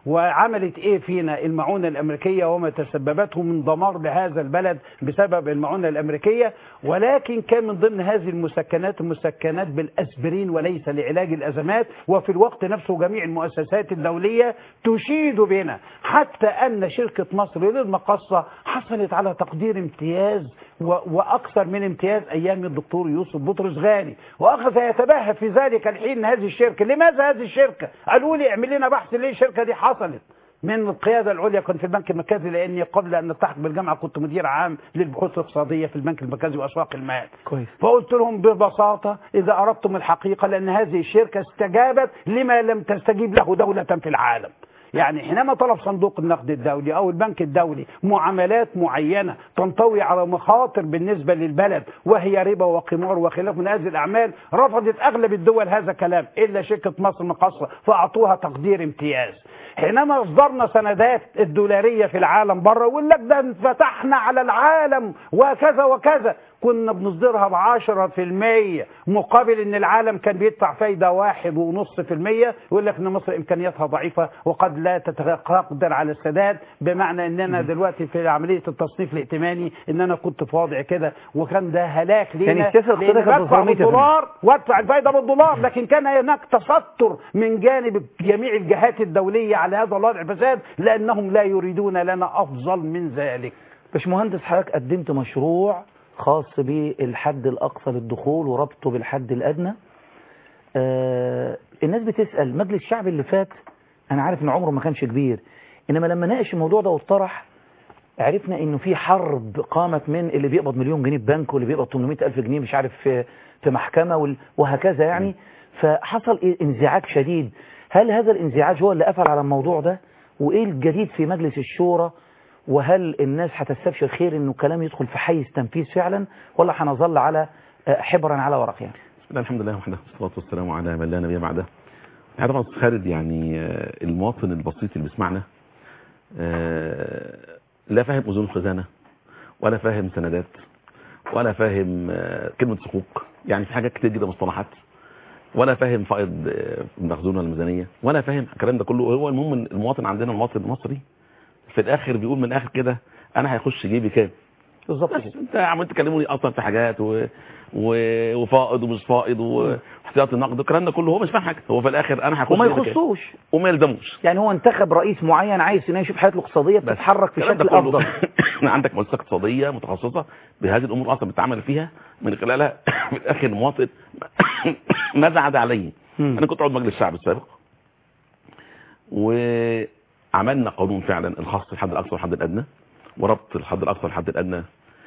وعملت ايه فينا المعونة الامريكية وما تسببته من دمار لهذا البلد بسبب المعونة الامريكية ولكن كان من ضمن هذه المسكنات المسكنات بالاسبرين وليس لعلاج الازمات وفي الوقت نفسه جميع المؤسسات الدولية تشيد بنا حتى ان شركة مصر للمقصة حصلت على تقدير امتياز و- واكثر من امتياز ايام الدكتور يوسف بطرس غالي واخذ يتباهى في ذلك الحين هذه الشركه لماذا هذه الشركه قالوا لي اعمل لنا بحث ليه الشركه دي حصلت من القياده العليا كنت في البنك المركزي لاني قبل ان التحق بالجامعه كنت مدير عام للبحوث الاقتصاديه في البنك المركزي واسواق المال كويس فقلت لهم ببساطة إذا أردتم الحقيقة لأن هذه الشركة استجابت لما لم تستجيب له دولة في العالم يعني حينما طلب صندوق النقد الدولي أو البنك الدولي معاملات معينة تنطوي على مخاطر بالنسبة للبلد وهي ربا وقمار وخلاف من هذه الأعمال رفضت أغلب الدول هذا الكلام إلا شركة مصر مقصة فأعطوها تقدير امتياز حينما اصدرنا سندات الدولارية في العالم بره ويقول لك ده انفتحنا على العالم وكذا وكذا كنا بنصدرها بعشرة في المية مقابل ان العالم كان بيدفع فايدة واحد ونص في المية يقول لك ان مصر امكانياتها ضعيفة وقد لا تقدر على السداد بمعنى ان انا دلوقتي في عملية التصنيف الائتماني ان انا كنت في وضع كده وكان ده هلاك لينا يعني السياسة لأن الاقتصادية كانت بدفع بترميك يا بالدولار وادفع الفايدة بالدولار لكن كان هناك تستر من جانب جميع الجهات الدولية على هذا الوضع الفساد لانهم لا يريدون لنا افضل من ذلك باشمهندس حضرتك قدمت مشروع خاص بالحد الأقصى للدخول وربطه بالحد الأدنى آه الناس بتسأل مجلس الشعب اللي فات أنا عارف إن عمره ما كانش كبير إنما لما ناقش الموضوع ده واتطرح عرفنا إنه في حرب قامت من اللي بيقبض مليون جنيه في بنك واللي بيقبض 800 ألف جنيه مش عارف في, في محكمة وال- وهكذا يعني فحصل إيه؟ انزعاج شديد هل هذا الانزعاج هو اللي قفل على الموضوع ده وإيه الجديد في مجلس الشورى وهل الناس هتستبشر خير انه كلام يدخل في حيز تنفيذ فعلا ولا هنظل على آه، حبرا على ورق يعني بسم الله الحمد لله وحده والصلاة والسلام على من لا نبي بعده يعني طبعا أستاذ خالد يعني آه، المواطن البسيط اللي بيسمعنا آه، لا فاهم أذون الخزانة ولا فاهم سندات ولا فاهم آه، كلمة حقوق يعني في حاجات كتير جدا مصطلحات ولا فاهم فائض آه، المخزون ولا الميزانية ولا فاهم الكلام ده كله هو المهم إن المواطن عندنا المواطن المصري في الآخر بيقول من الآخر كده أنا هيخش جيبي كام بالظبط بس انت عمال تكلموني اصلا في حاجات و... و... وفائض ومش فائض واحتياطي النقد الكلام ده كله هو مش فاهم حاجه هو في الاخر انا هخش وما جيبي كام. يخصوش وما يلزموش يعني هو انتخب رئيس معين عايز انه يشوف حياته الاقتصاديه بتتحرك في الكلام ده شكل كله. افضل عندك مؤسسه اقتصاديه متخصصه بهذه الامور اصلا بتتعامل فيها من خلالها في الاخر المواطن ماذا عدا عليه انا كنت عضو مجلس الشعب السابق وعملنا قانون فعلا الخاص بالحد الاقصى والحد الادنى وربط الحد الاقصى والحد الادنى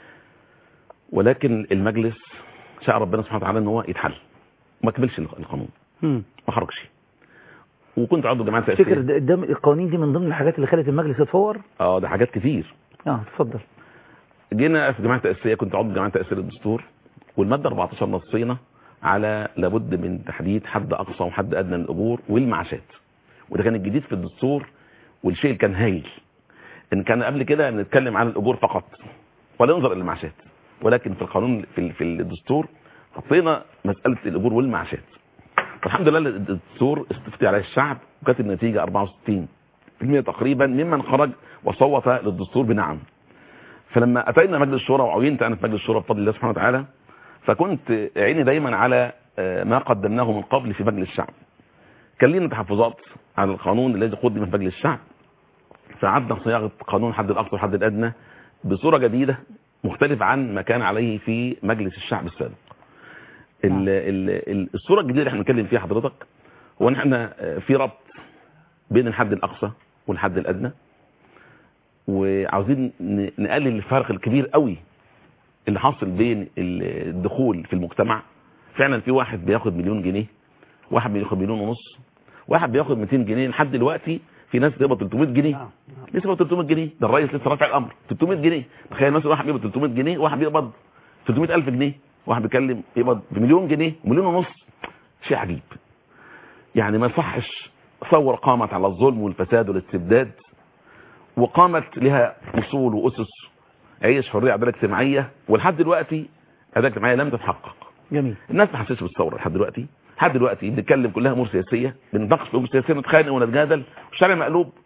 ولكن المجلس شاء ربنا سبحانه وتعالى ان هو يتحل وما كملش القانون مم. ما خرجش وكنت عضو جماعه تفتكر تأسيس ده ده القوانين دي من ضمن الحاجات اللي خلت المجلس يتفور اه ده حاجات كتير اه اتفضل جينا في جماعه تاسيسيه كنت عضو جماعه تاسيس الدستور والماده 14 نصينا على لابد من تحديد حد اقصى وحد ادنى للاجور والمعاشات وده كان الجديد في الدستور والشيء اللي كان هايل ان كان قبل كده بنتكلم عن الاجور فقط ولا ينظر الى المعاشات ولكن في القانون في ال- في الدستور حطينا مساله الاجور والمعاشات الحمد لله الدستور استفتي عليه الشعب وكانت النتيجه 64% تقريبا ممن خرج وصوت للدستور بنعم فلما اتينا مجلس الشورى وعينت انا في مجلس الشورى بفضل الله سبحانه وتعالى فكنت عيني دايما على آه، ما قدمناه من قبل في مجلس الشعب كان لنا تحفظات على القانون الذي قدم في مجلس الشعب فعدنا صياغه قانون حد الاقصى والحد الادنى بصوره جديده مختلف عن ما كان عليه في مجلس الشعب السابق ال- ال- ال- الصوره الجديده اللي احنا بنتكلم فيها حضرتك هو ان احنا آه، في ربط بين الحد الاقصى والحد الادنى وعاوزين ن- نقلل الفرق الكبير قوي اللي حاصل بين ال- الدخول في المجتمع فعلا في واحد بياخد مليون جنيه واحد بياخد مليون ونص واحد بياخد 200 جنيه لحد دلوقتي في ناس بتقبض 300 جنيه لسه بيقبض 300 جنيه ده الرئيس لسه رافع الامر 300 جنيه تخيل مثلا واحد بيقبض 300 جنيه وواحد بيقبض 300 الف جنيه واحد بيتكلم يقبض بمليون جنيه ومليون ونص شيء عجيب يعني ما يصحش ثوره قامت على الظلم والفساد والاستبداد وقامت لها اصول واسس عيش حريه عداله اجتماعيه ولحد دلوقتي عداله اجتماعيه لم تتحقق جميل الناس ما حسيتش بالثوره لحد دلوقتي لحد دلوقتي بنتكلم كلها امور سياسيه بنناقش في امور سياسيه نتخانق ونتجادل والشارع مقلوب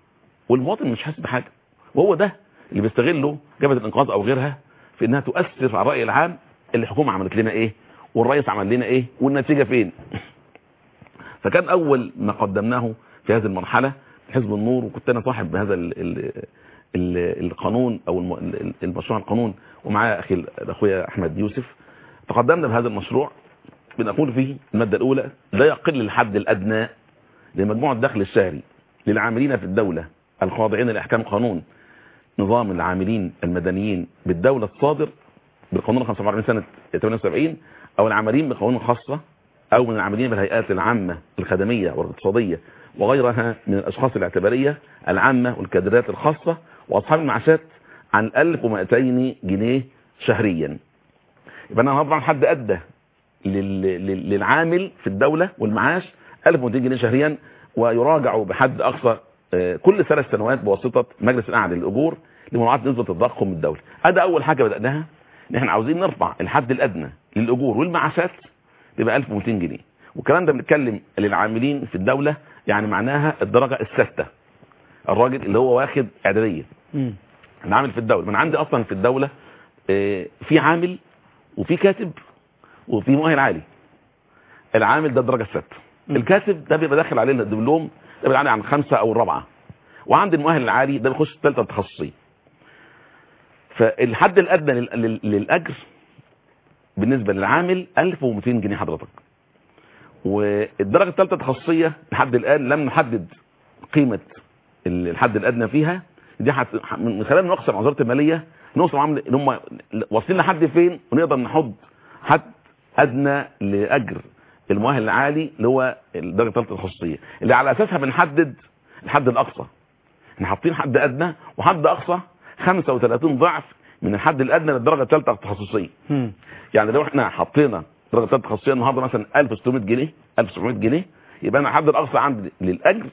والمواطن مش حاسس بحاجه وهو ده اللي بيستغله جبهه الانقاذ او غيرها في انها تؤثر على الراي العام اللي الحكومه عملت لنا ايه والرئيس عمل لنا ايه والنتيجه فين فكان اول ما قدمناه في هذه المرحله حزب النور وكنت انا صاحب هذا ال ال ال القانون او الم- ال- المشروع القانون ومعاه اخي اخويا احمد يوسف تقدمنا بهذا المشروع بنقول فيه الماده الاولى لا يقل الحد الادنى لمجموع الدخل الشهري للعاملين في الدوله الخاضعين لاحكام قانون نظام العاملين المدنيين بالدوله الصادر بالقانون 45 سنه 78 او العاملين بقانون خاصه او من العاملين بالهيئات العامه الخدميه والاقتصاديه وغيرها من الاشخاص الاعتباريه العامه والكادرات الخاصه واصحاب المعاشات عن 1200 جنيه شهريا يبقى انا هضع حد ادى لل- لل- للعامل في الدوله والمعاش 1200 جنيه شهريا ويراجع بحد اقصى آه، كل ثلاث سنوات بواسطه مجلس الاعلى للاجور لمراعاه نسبه التضخم الدولي. هذا اول حاجه بداناها ان احنا عاوزين نرفع الحد الادنى للاجور والمعاشات تبقى 1200 جنيه. والكلام ده بنتكلم للعاملين في الدوله يعني معناها الدرجه السادسه. الراجل اللي هو واخد اعداديه. مم. انا عامل في الدوله من عندي اصلا في الدوله آه، في عامل وفي كاتب وفي مؤهل عالي العامل ده الدرجه السادسه الكاتب ده بيبقى داخل عليه الدبلوم ده بيبقى عن الخمسه او الرابعه وعند المؤهل العالي ده بيخش الثالثه التخصصيه فالحد الادنى لل- لل- للاجر بالنسبه للعامل 1200 جنيه حضرتك والدرجه الثالثه التخصصيه لحد الان لم نحدد قيمه ال- الحد الادنى فيها دي حت... من خلال نقص مع وزاره الماليه نوصل معاهم ان هم واصلين لحد فين ونقدر نحط حد ادنى لاجر المؤهل العالي اللي هو الدرجه الثالثه التخصصيه اللي على اساسها بنحدد الحد الاقصى احنا حاطين حد ادنى وحد اقصى 35 ضعف من الحد الادنى للدرجه الثالثه التخصصيه مم. يعني لو احنا حطينا درجه ثالثه تخصصيه النهارده مثلا 1600 جنيه 1700 جنيه يبقى انا الحد الاقصى عندي للاجر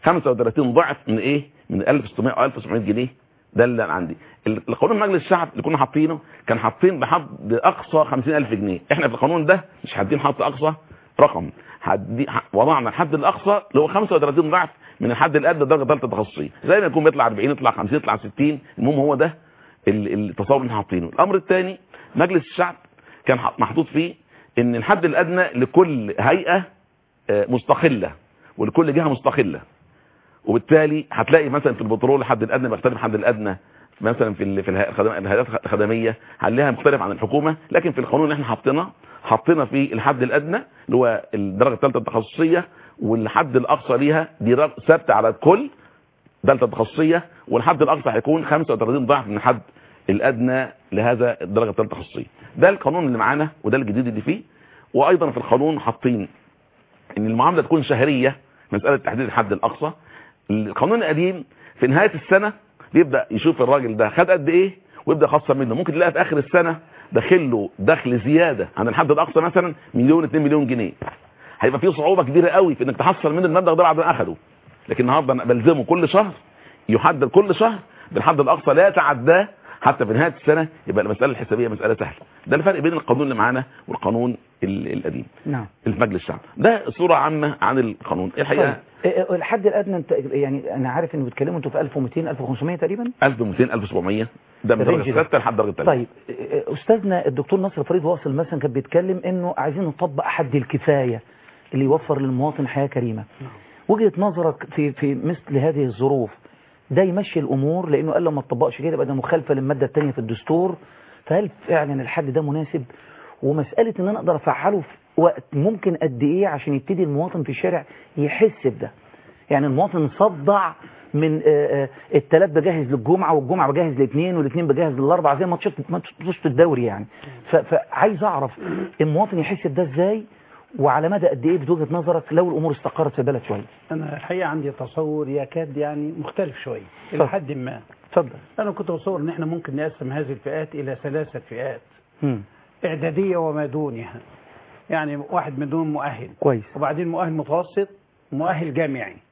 35 ضعف من ايه من 1600 او 1700 جنيه ده اللي أنا عندي ال- القانون مجلس الشعب اللي كنا حاطينه كان حاطين بحد اقصى 50000 جنيه احنا في القانون ده مش حاطين حد اقصى رقم حدي ح- وضعنا الحد الاقصى اللي هو 35 ضعف من الحد الادنى درجه ثالثه تخصصيه زي ما يكون بيطلع 40 يطلع 50 يطلع 60 المهم هو ده ال- التصور اللي احنا حاطينه الامر الثاني مجلس الشعب كان ح- محطوط فيه ان الحد الادنى لكل هيئه آه، مستقله ولكل جهه مستقله وبالتالي هتلاقي مثلا في البترول الحد الادنى بيختلف الحد الادنى مثلا في ال- في الهيئات الخدم- الهيئات الخدميه هنلاقيها مختلف عن الحكومه لكن في القانون اللي احنا حاطينه حطينا فيه الحد الادنى اللي هو الدرجه الثالثه التخصصيه والحد الاقصى ليها دي رق- ثابته على الكل ثالثه تخصصيه والحد الاقصى هيكون 35 ضعف من الحد الادنى لهذا الدرجه الثالثه التخصصيه ده القانون اللي معانا وده الجديد اللي فيه وايضا في القانون حاطين ان المعامله تكون شهريه مساله تحديد الحد الاقصى القانون القديم في نهايه السنه بيبدا يشوف الراجل ده خد قد ايه ويبدا يخصم منه ممكن تلاقي في اخر السنه داخل له دخل زياده عن الحد الاقصى مثلا مليون 2 مليون جنيه هيبقى في صعوبه كبيره قوي في انك تحصل من المبلغ ده بعد ما اخده لكن النهارده انا بلزمه كل شهر يحدد كل شهر بالحد الاقصى لا يتعداه حتى في نهايه السنه يبقى المساله الحسابيه مساله سهله ده الفرق بين القانون اللي معانا والقانون ال- القديم نعم اللي في مجلس الشعب ده صوره عامه عن القانون الحقيقه طيب إيه، الحد الادنى انت يعني انا عارف ان بتكلموا انتوا في 1200 1500 تقريبا 1200 1700 ده من الرينج درجه ده. السادسه لحد درجه الثالثه طيب إيه، استاذنا الدكتور نصر فريد واصل مثلا كان بيتكلم انه عايزين نطبق حد الكفايه اللي يوفر للمواطن حياه كريمه وجهه نظرك في في مثل هذه الظروف ده يمشي الامور لانه قال لو ما تطبقش كده يبقى ده مخالفه للماده الثانيه في الدستور فهل فعلا الحد ده مناسب ومساله ان انا اقدر افعله في وقت ممكن قد ايه عشان يبتدي المواطن في الشارع يحس بده يعني المواطن صدع من آه، آه، التلات بجهز للجمعه والجمعه بجهز الاثنين والاثنين بجهز للاربعه زي ماتشات ماتشات الدوري يعني ف- فعايز اعرف المواطن يحس بده ازاي وعلى مدى قد ايه بوجهه نظرك لو الامور استقرت في البلد شويه انا الحقيقه عندي تصور يكاد يعني مختلف شويه اتفضل. الى حد ما اتفضل انا كنت بتصور ان احنا ممكن نقسم هذه الفئات الى ثلاثه فئات مم. اعداديه وما دونها يعني واحد من دون مؤهل كويس وبعدين مؤهل متوسط ومؤهل جامعي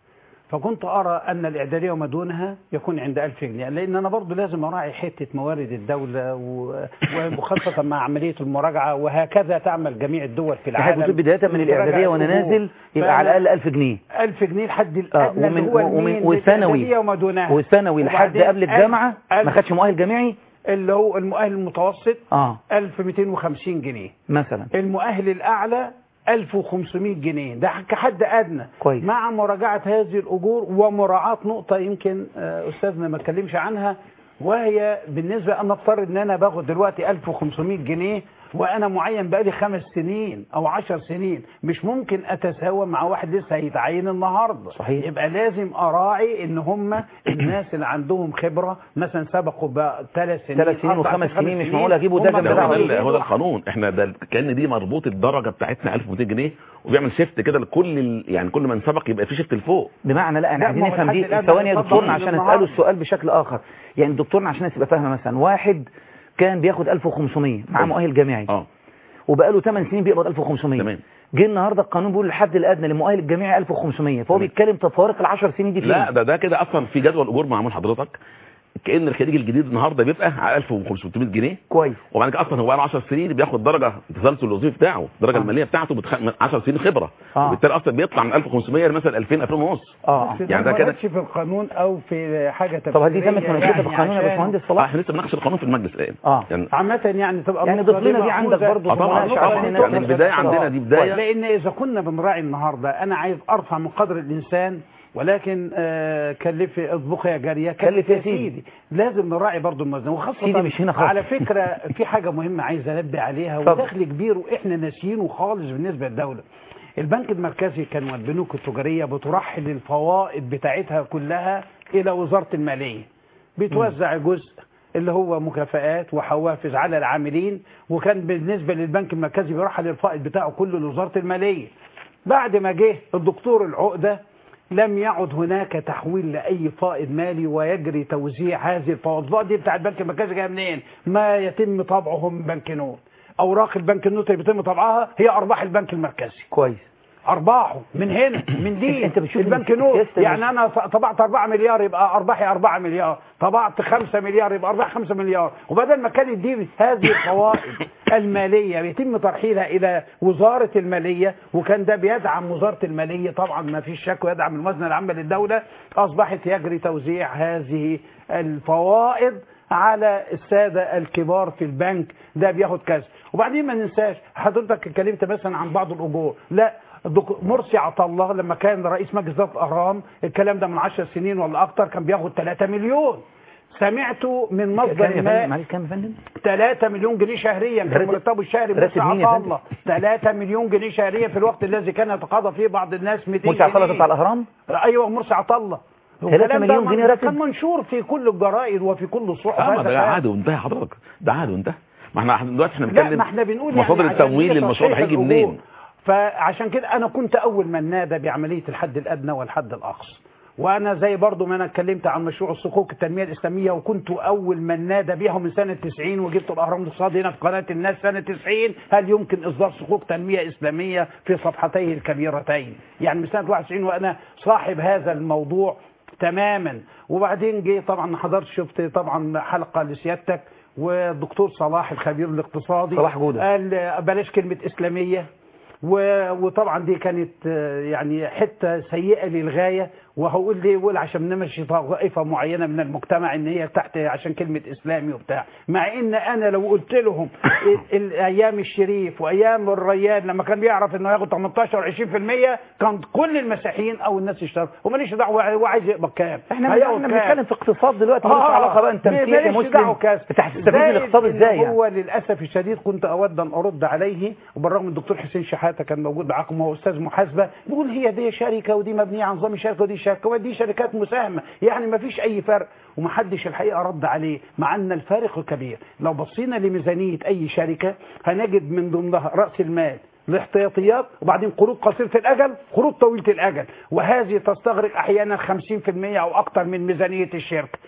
فكنت أرى أن الإعدادية وما دونها يكون عند 1000 جنيه لأن أنا برضو لازم أراعي حتة موارد الدولة و- وخاصة مع عملية المراجعة وهكذا تعمل جميع الدول في العالم بتقول بداية من الإعدادية وأنا مراجعة نازل يبقى على فأنا- الأقل 1000 جنيه 1000 جنيه الحد آه، الأدنى ومن اللي هو ومن المين وثانوي للإعدادية وما دونها وثانوي لحد وبعدين قبل الجامعة ألف- ما خدش مؤهل جامعي اللي هو المؤهل المتوسط اه 1250 جنيه مثلا المؤهل الأعلى 1500 جنيه ده كحد أدنى كويس. مع مراجعة هذه الأجور ومراعاة نقطة يمكن آه، أستاذنا ما اتكلمش عنها وهي بالنسبة أنا افترض إن أنا باخد دلوقتي 1500 جنيه وأنا معين بقالي خمس سنين أو عشر سنين مش ممكن أتساوى مع واحد لسه هيتعين النهاردة صحيح. يبقى لازم أراعي إن هم الناس اللي عندهم خبرة مثلا سبقوا بثلاث سنين ثلاث سنين أربع وخمس سنين مش معقول أجيبه هم ده جنب ده هو ده. ده ال- هو ده القانون احنا ده كان دي مربوط الدرجه بتاعتنا 1200 جنيه وبيعمل شيفت كده لكل ال... يعني كل من سبق يبقى في شيفت لفوق بمعنى لا احنا لا، عايزين ما هو نفهم الحد دي الأدنى ثواني يا يفضل دكتورنا من عشان النهاردة. اساله السؤال بشكل اخر يعني دكتورنا عشان الناس تبقى فاهمه مثلا واحد كان بياخد 1500 مع طبعا. مؤهل جامعي اه وبقاله 8 سنين بيقبض 1500 تمام جه النهارده القانون بيقول الحد الادنى للمؤهل الجامعي 1500 فهو تمام. بيتكلم تفارق ال 10 سنين دي فين لا ده ده كده اصلا في جدول اجور معمول حضرتك كان الخريج الجديد النهارده بيبقى على 1500 جنيه كويس وبعد كده اصلا هو بقى 10 سنين بياخد درجه التسلسل الوظيفي بتاعه الدرجه آه. الماليه بتاعته بتخ... من 10 سنين خبره آه. وبالتالي اصلا بيطلع من 1500 مثلا 2000 2000 ونص اه بس يعني ده ما كده وردش في القانون او في حاجه طب هل دي تمت تفسيرية مناقشتها في يعني القانون يا عشان- باشمهندس آه، صلاح احنا لسه بنناقش القانون في المجلس الان اه يعني عامة يعني تبقى يعني النقطة ضيف لنا دي مأخوذة- عندك برضه آه طبعا النقطة طبعا دي يعني تؤخذ البدايه في عندنا الاعتبار. دي بدايه لان اذا كنا بنراعي النهارده انا عايز ارفع من قدر الانسان ولكن آه كلفي اطبخ يا جاريه كلف يا سيدي. لازم نراعي برضو الموازنه وخاصه سيدي مش هنا خالص. على فكره في حاجه مهمه عايز انبه عليها اتفضل. ودخل كبير واحنا ناسيينه خالص بالنسبه للدوله البنك المركزي كان والبنوك التجاريه بترحل الفوائد بتاعتها كلها الى وزاره الماليه بتوزع جزء اللي هو مكافآت وحوافز على العاملين وكان بالنسبة للبنك المركزي بيرحل الفائض بتاعه كله لوزارة المالية بعد ما جه الدكتور العقدة لم يعد هناك تحويل لأي فائض مالي ويجري توزيع هذه الفوائد الفوائد دي بتاع البنك المركزي جايه منين ما يتم طبعه من بنك نوت أوراق البنك النوت اللي بيتم طبعها هي أرباح البنك المركزي كويس ارباحه من هنا من دي انت بتشوف البنك إن نوت سياسة يعني انا طبعت 4 مليار يبقى ارباحي 4 مليار طبعت 5 مليار يبقى ارباح 5 مليار وبدل ما كانت دي هذه الفوائد الماليه يتم ترحيلها الى وزاره الماليه وكان ده بيدعم وزاره الماليه طبعا ما فيش شك ويدعم الموازنه العامه للدوله اصبحت يجري توزيع هذه الفوائد على السادة الكبار في البنك ده بياخد كذا وبعدين ما ننساش حضرتك اتكلمت مثلا عن بعض الأجور لا الدك- مرسي عطا الله لما كان رئيس مجلس إدارة الأهرام الكلام ده من 10 سنين ولا أكتر كان بياخد 3 مليون سمعته من كام مصدر يا فندم ما معلش كام يا فندم 3 مليون جنيه شهريا كان راتب- مرتبه الشهري راتب مرسي مين يا عطا فندم؟ الله 3 مليون جنيه شهريا في الوقت الذي كان يتقاضى فيه بعض الناس 200 مرسي عطا الله جنيه. بتاع الأهرام ايوه مرسي عطا الله 3 والكلام ده مليون من- جنيه راتب؟ كان منشور في كل الجرائد وفي كل الصحف اه ما هذا ده كلام. عادي وانتهى حضرتك ده عادي وانتهى ما احنا إحنا دلوقتي احنا لا بنتكلم ما احنا بنقول يعني مصادر عشان التمويل كده للمشروع تصحيح هيجي الأجور. منين فعشان كده انا كنت اول من نادى بعمليه الحد الادنى والحد الاقصى وانا زي برضو ما انا اتكلمت عن مشروع الصكوك التنميه الاسلاميه وكنت اول من نادى بيها من سنه 90 وجبت الاهرام الاقتصادي هنا في قناه الناس سنه 90 هل يمكن اصدار صكوك تنميه اسلاميه في صفحتيه الكبيرتين يعني من سنه 91 وانا صاحب هذا الموضوع تماما وبعدين جه طبعا حضرت شفت طبعا حلقه لسيادتك والدكتور صلاح الخبير الاقتصادي صلاح جودة. قال بلاش كلمه اسلاميه و- وطبعا دي كانت آه، يعني حته سيئه للغايه وهقول ليه يقول عشان نمشي طائفه معينه من المجتمع ان هي تحت عشان كلمه اسلامي وبتاع مع ان انا لو قلت لهم ال- الايام الشريف وايام الريان لما كان بيعرف انه ياخد 18 20% كان كل المسيحيين او الناس يشتغلوا وماليش دعوه هو عايز يقبض كام احنا هياخد احنا كام؟ بنتكلم في اقتصاد دلوقتي ملوش آه، علاقه بقى انت مسيحي ماليش مسلم دعوة كاس. بتستفيد زائد الاقتصاد إن ازاي يعني هو للاسف الشديد كنت اود ان ارد عليه وبالرغم الدكتور حسين شحاته كان موجود معاكم وهو استاذ محاسبه بيقول هي دي شركه ودي مبنيه على نظام شركه ودي شركه ودي شركات مساهمه يعني ما فيش اي فرق ومحدش الحقيقه رد عليه مع ان الفارق كبير لو بصينا لميزانيه اي شركه هنجد من ضمنها راس المال الاحتياطيات وبعدين قروض قصيرة الأجل قروض طويلة الأجل وهذه تستغرق أحيانا 50% أو أكثر من ميزانية الشركة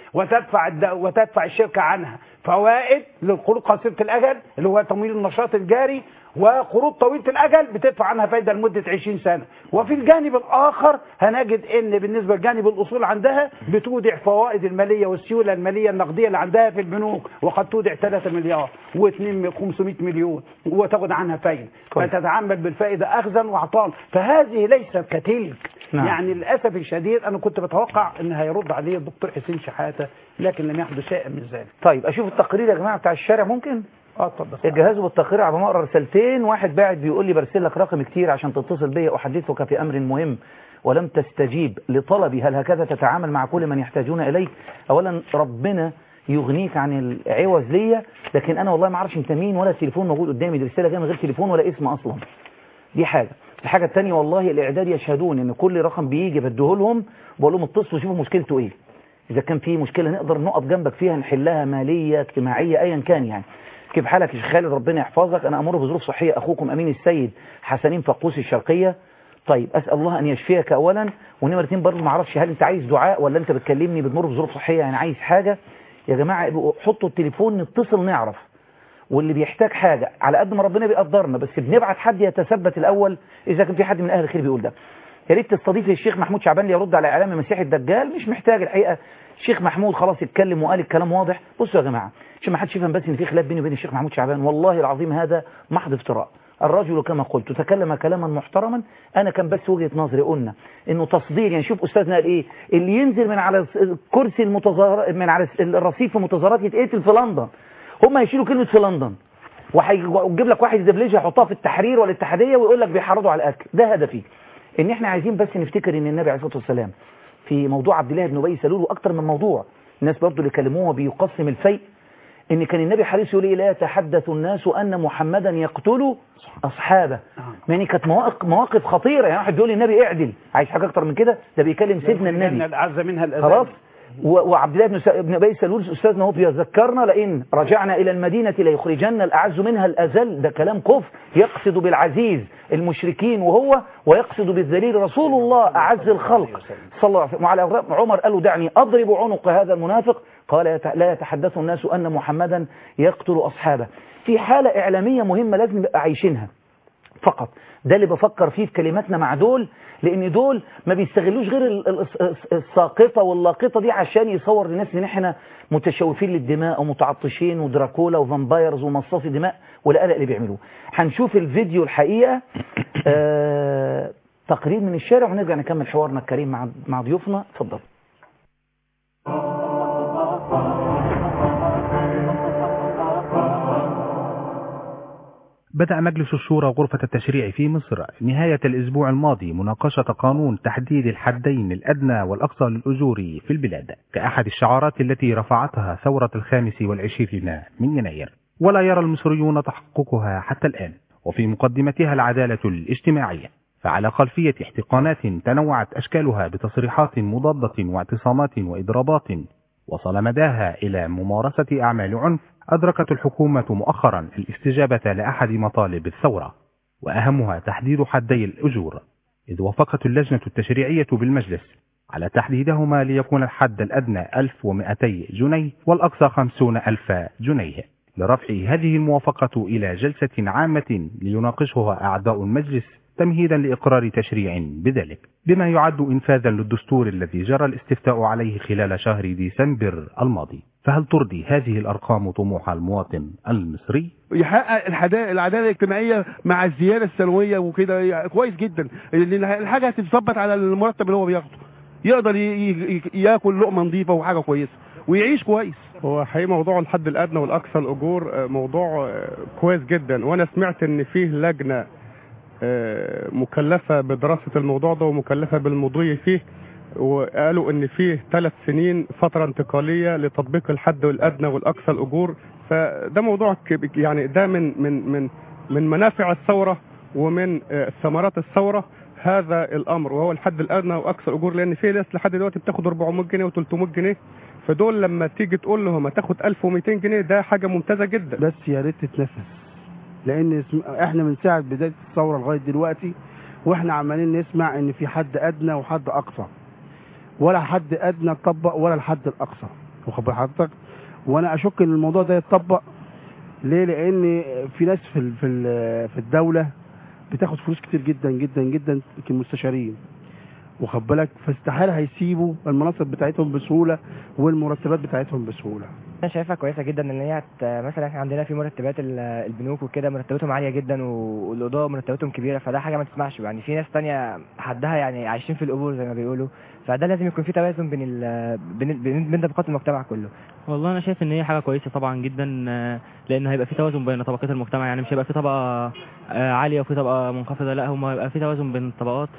وتدفع الد... وتدفع الشركه عنها فوائد للقروض قصيره الاجل اللي هو تمويل النشاط الجاري وقروض طويله الاجل بتدفع عنها فايده لمده 20 سنه وفي الجانب الاخر هنجد ان بالنسبه لجانب الاصول عندها بتودع فوائد الماليه والسيوله الماليه النقديه اللي عندها في البنوك وقد تودع 3 مليار و2 500 مليون وتاخد عنها فايده فتتعامل بالفائده اخذا وعطاء فهذه ليست كتلك نعم. يعني للاسف الشديد انا كنت بتوقع ان هيرد عليه الدكتور حسين شحاته لكن لم يحدث شيء من ذلك طيب اشوف التقرير يا جماعه بتاع الشارع ممكن اه اتفضل الجهاز بالتقرير على ما اقرا رسالتين واحد باعت بيقول لي برسل لك رقم كتير عشان تتصل بيا احدثك في امر مهم ولم تستجيب لطلبي هل هكذا تتعامل مع كل من يحتاجون اليك اولا ربنا يغنيك عن العوز ليا لكن انا والله ما اعرفش انت مين ولا التليفون موجود قدامي دي رساله جايه من غير تليفون ولا اسم اصلا دي حاجه الحاجه الثانيه والله الاعداد يشهدون ان كل رقم بيجي بديه لهم بقول لهم اتصلوا شوفوا مشكلته ايه اذا كان في مشكله نقدر نقف جنبك فيها نحلها ماليه اجتماعيه ايا كان يعني كيف حالك يا شيخ خالد ربنا يحفظك انا امر بظروف صحيه اخوكم امين السيد حسنين فقوس الشرقيه طيب اسال الله ان يشفيك اولا ونمره اثنين برضه ما اعرفش هل انت عايز دعاء ولا انت بتكلمني بتمر بظروف صحيه يعني عايز حاجه يا جماعه ابقوا حطوا التليفون نتصل نعرف واللي بيحتاج حاجة على قد ما ربنا بيقدرنا بس بنبعت حد يتثبت الأول إذا كان في حد من أهل الخير بيقول ده يا ريت تستضيف الشيخ محمود شعبان ليرد على إعلام المسيح الدجال مش محتاج الحقيقة الشيخ محمود خلاص اتكلم وقال الكلام واضح بصوا يا جماعة عشان ما حدش يفهم بس إن في خلاف بيني وبين الشيخ محمود شعبان والله العظيم هذا محض افتراء الرجل كما قلت تكلم كلاما محترما انا كان بس وجهه نظري قلنا انه تصدير يعني شوف استاذنا قال ايه اللي ينزل من على الكرسي المتظاهر من على الرصيف المتظاهرات يتقتل في لندن هم هيشيلوا كلمه في لندن وهيجيب لك واحد يدبلجها يحطها في التحرير والاتحاديه ويقول لك بيحرضوا على القتل ده هدفي ان احنا عايزين بس نفتكر ان النبي عليه الصلاه والسلام في موضوع عبد الله بن ابي سلول واكثر من موضوع الناس برضه اللي كلموه بيقسم الفيء ان كان النبي حريص يقول ايه لا يتحدث الناس ان محمدا يقتل اصحابه يعني كانت مواقف مواقف خطيره يعني واحد بيقول للنبي اعدل عايز حاجه اكتر من كده ده بيكلم سيدنا النبي العز منها الأذان خلاص وعبد الله بن بن ابي سلول استاذنا هو بيذكرنا لئن رجعنا الى المدينه ليخرجن الاعز منها الاذل ده كلام كفر يقصد بالعزيز المشركين وهو ويقصد بالذليل رسول الله اعز الخلق صلى الله عليه وسلم وعلى عمر قال له دعني اضرب عنق هذا المنافق قال لا يتحدث الناس ان محمدا يقتل اصحابه في حاله اعلاميه مهمه لازم نبقى عايشينها فقط ده اللي بفكر فيه في كلماتنا مع دول لان دول ما بيستغلوش غير الساقطة واللاقطة دي عشان يصور للناس ان احنا متشوفين للدماء ومتعطشين ودراكولا وفامبايرز ومصاصي دماء والقلق اللي بيعملوه هنشوف الفيديو الحقيقة آه تقرير من الشارع ونرجع نكمل حوارنا الكريم مع مع ضيوفنا اتفضل بدأ مجلس الشورى غرفة التشريع في مصر نهاية الأسبوع الماضي مناقشة قانون تحديد الحدين الأدنى والأقصى للأجور في البلاد كأحد الشعارات التي رفعتها ثورة الخامس والعشرين من يناير ولا يرى المصريون تحققها حتى الآن وفي مقدمتها العدالة الاجتماعية فعلى خلفية احتقانات تنوعت أشكالها بتصريحات مضادة واعتصامات وإضرابات وصل مداها إلى ممارسة أعمال عنف أدركت الحكومة مؤخرا الاستجابة لأحد مطالب الثورة وأهمها تحديد حدي الأجور إذ وافقت اللجنة التشريعية بالمجلس على تحديدهما ليكون الحد الأدنى 1200 جنيه والأقصى 50 ألف جنيه لرفع هذه الموافقة إلى جلسة عامة ليناقشها أعضاء المجلس تمهيدا لإقرار تشريع بذلك بما يعد إنفاذا للدستور الذي جرى الاستفتاء عليه خلال شهر ديسمبر الماضي فهل ترضي هذه الأرقام طموح المواطن المصري؟ يحقق الحدا- العداله الاجتماعيه مع الزياده السنويه وكده يعني كويس جدا لان الحاجه هتتظبط على المرتب اللي هو بياخده يقدر ي- ي- ياكل لقمه نظيفه وحاجه كويسه ويعيش كويس هو حقيقي موضوع الحد الادنى والاقصى الاجور آه، موضوع آه، كويس جدا وانا سمعت ان فيه لجنه آه، مكلفه بدراسه الموضوع ده ومكلفه بالمضي فيه وقالوا ان فيه ثلاث سنين فتره انتقاليه لتطبيق الحد الادنى والاقصى الاجور فده موضوع كب- يعني ده من من من من منافع الثوره ومن آه، ثمرات الثوره هذا الامر وهو الحد الادنى واقصى الاجور لان في ناس لحد دلوقتي بتاخد 400 جنيه و300 جنيه فدول لما تيجي تقول لهم هتاخد 1200 جنيه ده حاجه ممتازه جدا بس يا ريت تتنفس لان اسم- احنا من ساعه بدايه الثوره لغايه دلوقتي واحنا عمالين نسمع ان في حد ادنى وحد اقصى ولا حد ادنى طبق ولا الحد الاقصى واخد بال حضرتك وانا اشك ان الموضوع ده يتطبق ليه لان في ناس في ال- في ال- في الدوله بتاخد فلوس كتير جدا جدا جدا كمستشارين واخد بالك فاستحاله هيسيبوا المناصب بتاعتهم بسهوله والمرتبات بتاعتهم بسهوله انا شايفها كويسه جدا ان هي ت- مثلا احنا عندنا في مرتبات ال- البنوك وكده مرتباتهم عاليه جدا و- والاضاءه مرتباتهم كبيره فده حاجه ما تسمعش يعني في ناس تانية حدها يعني عايشين في القبور زي ما بيقولوا فده لازم يكون في توازن بين ال بين بين بين طبقات المجتمع كله والله انا شايف ان هي حاجه كويسه طبعا جدا آه، لان هيبقى في توازن بين طبقات المجتمع يعني مش هيبقى في طبقه آه، عاليه وفي طبقه منخفضه لا هم هيبقى في توازن بين الطبقات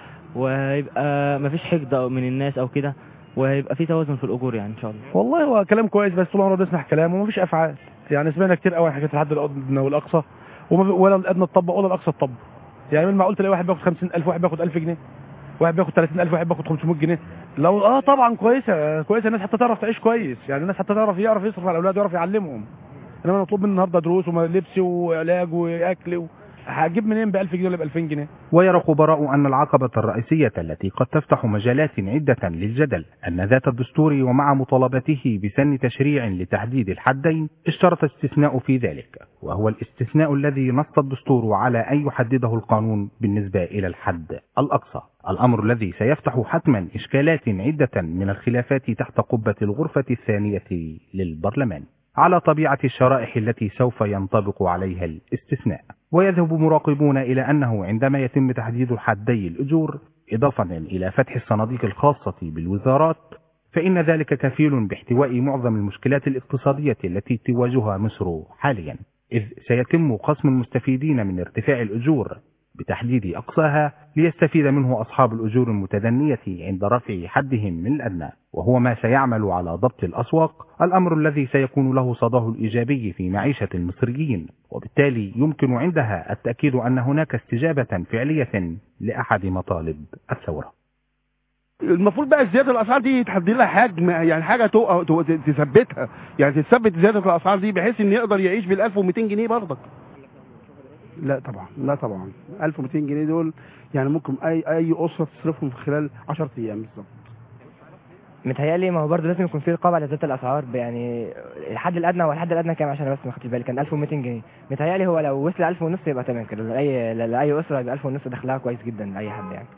وهيبقى مفيش حقد من الناس او كده وهيبقى في توازن في الاجور يعني ان شاء الله والله هو كلام كويس بس طول عمرنا بنسمع كلام ومفيش افعال يعني سمعنا كتير قوي حاجات الحد الادنى والاقصى وما في- ولا الادنى اتطبق ولا الاقصى اتطبق يعني من المعقول تلاقي واحد بياخد 50000 واحد بياخد 1000 جنيه واحد بياخد 30000 واحد بياخد 500 جنيه لو اه طبعا كويسه كويسه الناس حتى تعرف تعيش كويس يعني الناس حتى تعرف يعرف يصرف على الاولاد ويعرف يعلمهم انما انا مطلوب مني النهارده دروس ولبس وعلاج واكل و... هجيب منين ب 1000 جنيه ولا ب 2000 جنيه ويرى خبراء أن العقبة الرئيسية التي قد تفتح مجالات عدة للجدل أن ذات الدستور ومع مطالبته بسن تشريع لتحديد الحدين اشترط استثناء في ذلك وهو الاستثناء الذي نص الدستور على أن يحدده القانون بالنسبة إلى الحد الأقصى الأمر الذي سيفتح حتما إشكالات عدة من الخلافات تحت قبة الغرفة الثانية للبرلمان على طبيعة الشرائح التي سوف ينطبق عليها الاستثناء ويذهب مراقبون إلى أنه عندما يتم تحديد حدي الأجور إضافة إلى فتح الصناديق الخاصة بالوزارات فإن ذلك كفيل باحتواء معظم المشكلات الاقتصادية التي تواجهها مصر حاليا إذ سيتم قسم المستفيدين من ارتفاع الأجور بتحديد أقصاها ليستفيد منه أصحاب الأجور المتدنية عند رفع حدهم من الأدنى وهو ما سيعمل على ضبط الأسواق الأمر الذي سيكون له صداه الإيجابي في معيشة المصريين وبالتالي يمكن عندها التأكيد أن هناك استجابة فعلية لأحد مطالب الثورة المفروض بقى زياده الاسعار دي تحدد لها حجم يعني حاجه تق- تو- تثبتها يعني تثبت زياده الاسعار دي بحيث ان يقدر يعيش بال 1200 جنيه برضك لا طبعا لا طبعا 1200 جنيه دول يعني ممكن اي اي اسره تصرفهم في خلال 10 ايام بالظبط متهيألي ما هو برضه لازم يكون في رقابه على زياده الاسعار يعني الحد الادنى هو الحد الادنى كام عشان أنا بس ما خدتش بالي كان 1200 جنيه متهيألي هو لو وصل 1000 ونص يبقى تمام كده لاي لاي اسره يبقى 1000 ونص دخلها كويس جدا لاي حد يعني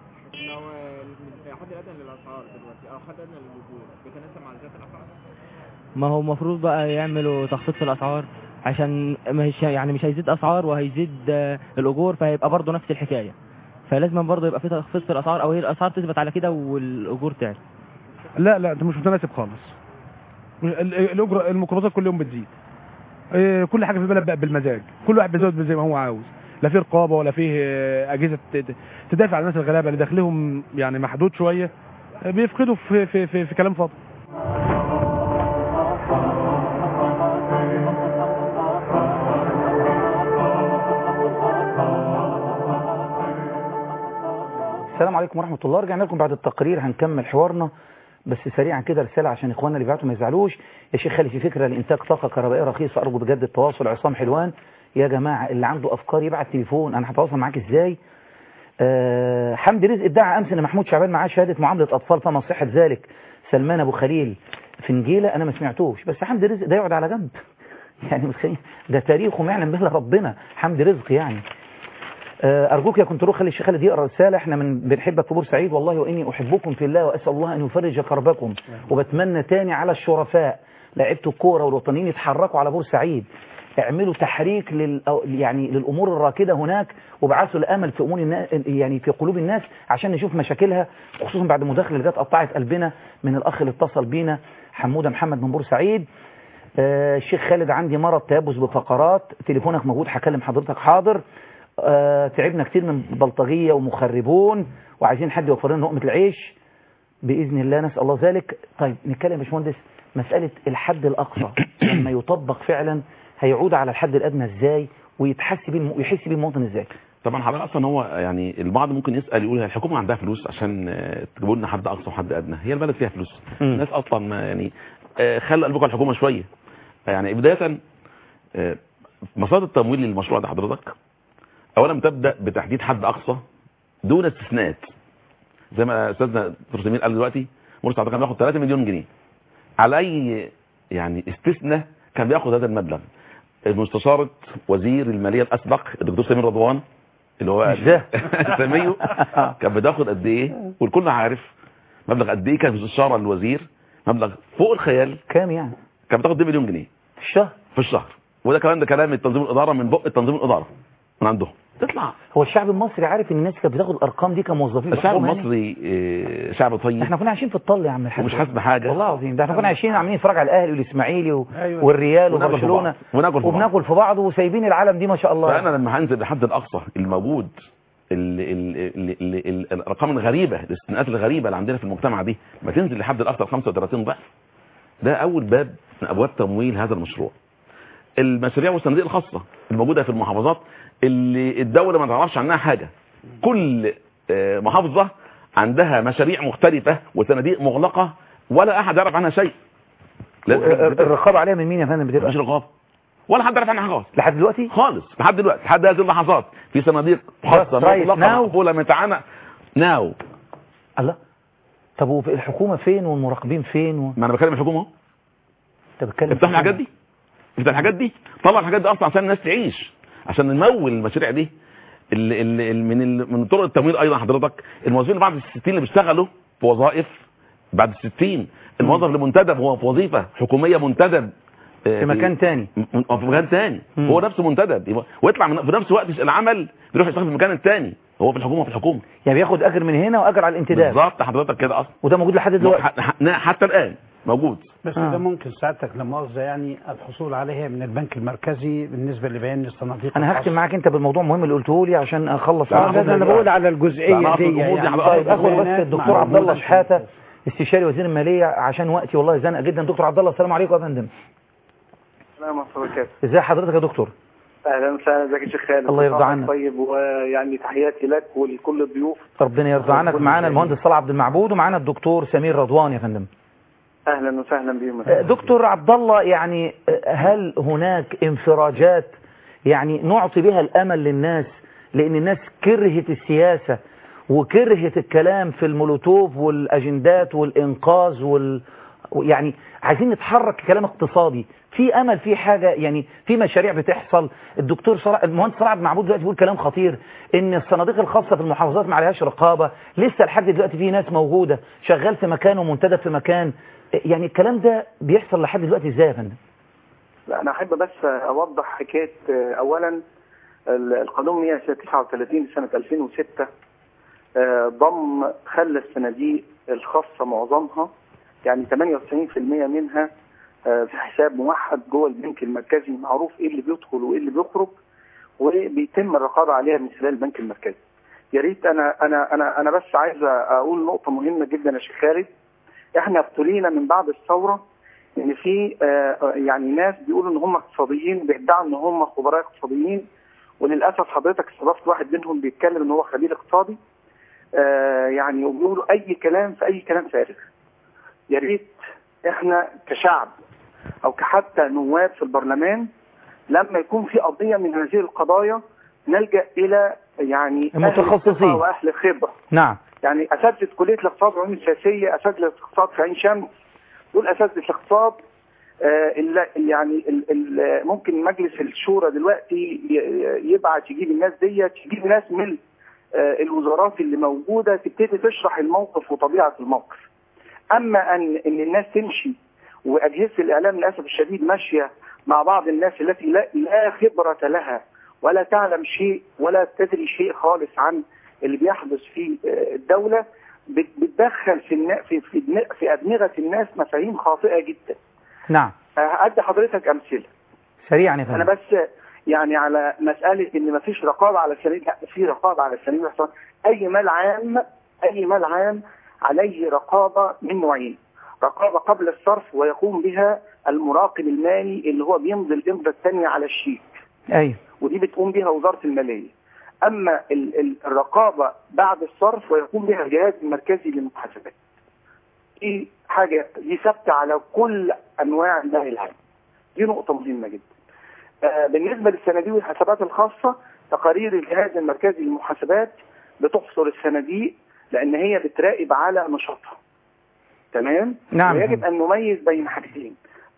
حد ادنى للاسعار دلوقتي او حد ادنى للاجور بيتناسب مع زياده الاسعار ما هو المفروض بقى يعملوا تخفيض في الاسعار عشان مش يعني مش هيزيد اسعار وهيزيد آه، الاجور فهيبقى برضه نفس الحكايه فلازم برضه يبقى في تخفيض في الاسعار او هي الاسعار تثبت على كده والاجور تعلى لا لا ده مش متناسب خالص ال- الاجره الميكروباصات كل يوم بتزيد إيه، كل حاجه في البلد بقى بالمزاج كل واحد بيزود زي ما هو عاوز لا في رقابه ولا فيه آه، اجهزه ت- ت- تدافع عن الناس الغلابه اللي دخلهم يعني محدود شويه آه، بيفقدوا في في في, في كلام فاضي السلام عليكم ورحمة الله رجعنا لكم بعد التقرير هنكمل حوارنا بس سريعا كده رسالة عشان اخواننا اللي بيبعتوا ما يزعلوش يا شيخ خالي في فكرة لإنتاج طاقة كهربائية رخيصة أرجو بجد التواصل عصام حلوان يا جماعة اللي عنده أفكار يبعت تليفون أنا هتواصل معاك إزاي أه حمدي رزق ادعى أمس إن محمود شعبان معاه شهادة معاملة أطفال فما صحة ذلك سلمان أبو خليل في نجيلة أنا ما سمعتوش بس حمدي رزق ده يقعد على جنب يعني متخيل ده تاريخه ما يعلم به إلا ربنا حمدي رزق يعني آه، أرجوك يا كنترول خلي الشيخ خالد يقرأ رسالة احنا من بنحبك في بورسعيد والله وإني أحبكم في الله وأسأل الله أن يفرج كربكم وبتمنى تاني على الشرفاء لعيبه الكورة والوطنيين يتحركوا على بورسعيد اعملوا تحريك لل أو- يعني للأمور الراكدة هناك وابعثوا الأمل في أمور الناس يعني في قلوب الناس عشان نشوف مشاكلها خصوصا بعد المداخلة اللي جت قطعت قلبنا من الأخ اللي اتصل بينا حمودة محمد من بورسعيد آه، الشيخ خالد عندي مرض تيبس بفقرات تليفونك موجود هكلم حضرتك حاضر آه، تعبنا كتير من بلطجية ومخربون وعايزين حد يوفر لنا لقمة العيش بإذن الله نسأل الله ذلك طيب نتكلم يا باشمهندس مسألة الحد الأقصى لما يطبق فعلا هيعود على الحد الأدنى إزاي ويتحس بيه الم- يحس بيه المواطن إزاي طبعا حضرتك اصلا هو يعني البعض ممكن يسال يقول هي الحكومه عندها فلوس عشان آه، تجيبوا لنا حد اقصى وحد ادنى هي البلد فيها فلوس الناس اصلا ما يعني آه، خلوا قلبكم على الحكومه شويه يعني بدايه آه، مصادر التمويل للمشروع ده حضرتك اولا تبدا بتحديد حد اقصى دون استثناءات زي ما استاذنا دكتور سمير قال دلوقتي مرسي عبد الغني بياخد 3 مليون جنيه على اي يعني استثنى كان بياخد هذا المبلغ مستشارة وزير المالية الأسبق الدكتور سمير رضوان اللي هو مش ده. سميه كان بتاخد قد ايه والكل عارف مبلغ قد ايه كان مستشارة الوزير مبلغ فوق الخيال كام يعني كان بتاخد 2 مليون جنيه في الشهر في الشهر وده كلام ده كلام التنظيم الإدارة من بق التنظيم الإدارة من عندهم تطلع هو الشعب المصري عارف ان الناس كانت بتاخد الارقام دي كموظفين في الشعب الحكومة هنا؟ المصري آه، شعب طيب احنا كنا عايشين في الطل يا عم الحاج ومش حاسس بحاجة والله العظيم ده احنا كنا عايشين عاملين نتفرج على الاهلي والاسماعيلي و... أيوة. والريال وناكل في وبرشلونه بعض. وناكل في بعض. وبناكل في بعض وسايبين العالم دي ما شاء الله فانا لما هنزل لحد الاقصى الموجود ال ال ال ال ال الارقام الغريبه الاستثناءات الغريبه اللي عندنا في المجتمع دي ما تنزل لحد الاقصى 35 ضعف ده اول باب من ابواب تمويل هذا المشروع المشاريع والصناديق الخاصه الموجوده في المحافظات اللي الدوله ما تعرفش عنها حاجه كل آه، محافظه عندها مشاريع مختلفه وصناديق مغلقه ولا احد يعرف عنها شيء الرقابه عليها من مين يا فندم بتبقى مفيش رقابه ولا حد يعرف عنها حاجه خالص لحد دلوقتي خالص لحد دلوقتي لحد هذه اللحظات في صناديق خاصه Just right مغلقه now. مقفوله متعنه ناو الله طب وفي الحكومه فين والمراقبين فين و... ما انا بكلم الحكومه اهو انت بتتكلم افتح الحاجات دي افتح الحاجات دي طلع الحاجات دي اصلا عشان الناس تعيش عشان نمول المشاريع دي ال ال ال من ال من طرق التمويل ايضا حضرتك الموظفين اللي بعد ال 60 اللي بيشتغلوا في وظائف بعد ال 60 الموظف اللي منتدب هو في وظيفه حكوميه منتدب آه، في مكان تاني م- م- في مكان تاني هو نفسه منتدب يبقى- ويطلع من في نفس وقت العمل بيروح يشتغل في المكان التاني هو في الحكومه في الحكومه يعني بياخد اجر من هنا واجر على الانتداب بالظبط حضرتك كده اصلا وده موجود لحد دلوقتي ح- ح- حتى الان موجود بس آه. ده ممكن ساعتك لا مؤاخذه يعني الحصول عليها من البنك المركزي بالنسبه لبيان الصناديق انا هختم معاك انت بالموضوع المهم اللي قلته لي عشان اخلص اه ده انا بقول على الجزئيه دي يعني طيب اخد بس بيانات الدكتور مع عبد الله الوزارة. شحاته استشاري وزير الماليه عشان وقتي والله زنقه جدا دكتور عبد الله السلام عليكم يا فندم السلام عليكم ورحمة الله ازي حضرتك يا دكتور اهلا وسهلا ازيك يا شيخ خالد الله يرضى صباحك عنك. طيب ويعني تحياتي لك ولكل الضيوف ربنا يرضى عنك كل معانا شيء. المهندس صلاح عبد المعبود ومعانا الدكتور سمير رضوان يا فندم اهلا وسهلا بهم آه، دكتور عبد الله يعني آه، هل هناك انفراجات يعني نعطي بها الامل للناس لان الناس كرهت السياسه وكرهت الكلام في المولوتوف والاجندات والانقاذ وال يعني عايزين نتحرك كلام اقتصادي في امل في حاجه يعني في مشاريع بتحصل الدكتور صلاح المهندس صلاح عبد المعبود دلوقتي بيقول كلام خطير ان الصناديق الخاصه في المحافظات ما عليهاش رقابه لسه لحد دلوقتي في ناس موجوده شغال في مكان ومنتدب في مكان يعني الكلام ده بيحصل لحد دلوقتي ازاي يا فندم لا انا احب بس اوضح حكايه آه، اولا ال- القانون 139 سنه 2006 آه، ضم خلى الصناديق الخاصه معظمها يعني 98% منها آه، في حساب موحد جوه البنك المركزي معروف ايه اللي بيدخل وايه اللي بيخرج وبيتم الرقابه عليها من خلال البنك المركزي. يا ريت انا انا انا انا بس عايز اقول نقطه مهمه جدا يا شيخ خالد احنا ابتلينا من بعد الثوره ان في آه، يعني ناس بيقولوا ان هم اقتصاديين بيدعوا ان هم خبراء اقتصاديين وللاسف حضرتك استضفت واحد منهم بيتكلم ان هو خبير اقتصادي آه، يعني وبيقولوا اي كلام في اي كلام فارغ يا ريت احنا كشعب او كحتى نواب في البرلمان لما يكون في قضيه من هذه القضايا نلجا الى يعني أهل المتخصصين. الثقة واهل خبره نعم يعني اساتذه كليه الاقتصاد والعلوم السياسيه اساتذه الاقتصاد في عين شمس دول اساتذه الاقتصاد آه، اللي يعني ال- ال- ممكن مجلس الشورى دلوقتي ي- يبعت يجيب الناس ديت يجيب ناس من آه، الوزارات اللي موجوده تبتدي تشرح الموقف وطبيعه الموقف. اما ان ان الناس تمشي واجهزه الاعلام للاسف الشديد ماشيه مع بعض الناس التي لا, لا خبره لها ولا تعلم شيء ولا تدري شيء خالص عن اللي بيحدث في آه، الدوله بت- بتدخل في النا- في في دم- في ادمغه الناس مفاهيم خاطئه جدا. نعم ادي حضرتك امثله. سريعا يا انا فندم بس يعني على مساله ان مفيش رقابه على السنين لا في رقابه على السنين والحصان اي مال عام اي مال عام عليه رقابه من نوعين رقابه قبل الصرف ويقوم بها المراقب المالي اللي هو بيمضي الامضه الثانيه على الشيك ايوه ودي بتقوم بها وزاره الماليه اما ال- ال- الرقابه بعد الصرف ويقوم بها الجهاز المركزي للمحاسبات دي حاجه دي ثابته على كل انواع المال العام دي نقطه مهمه جدا آه، بالنسبه للصناديق والحسابات الخاصه تقارير الجهاز المركزي للمحاسبات بتحصر الصناديق لان هي بتراقب على نشاطها تمام نعم. ويجب ان نميز بين حاجتين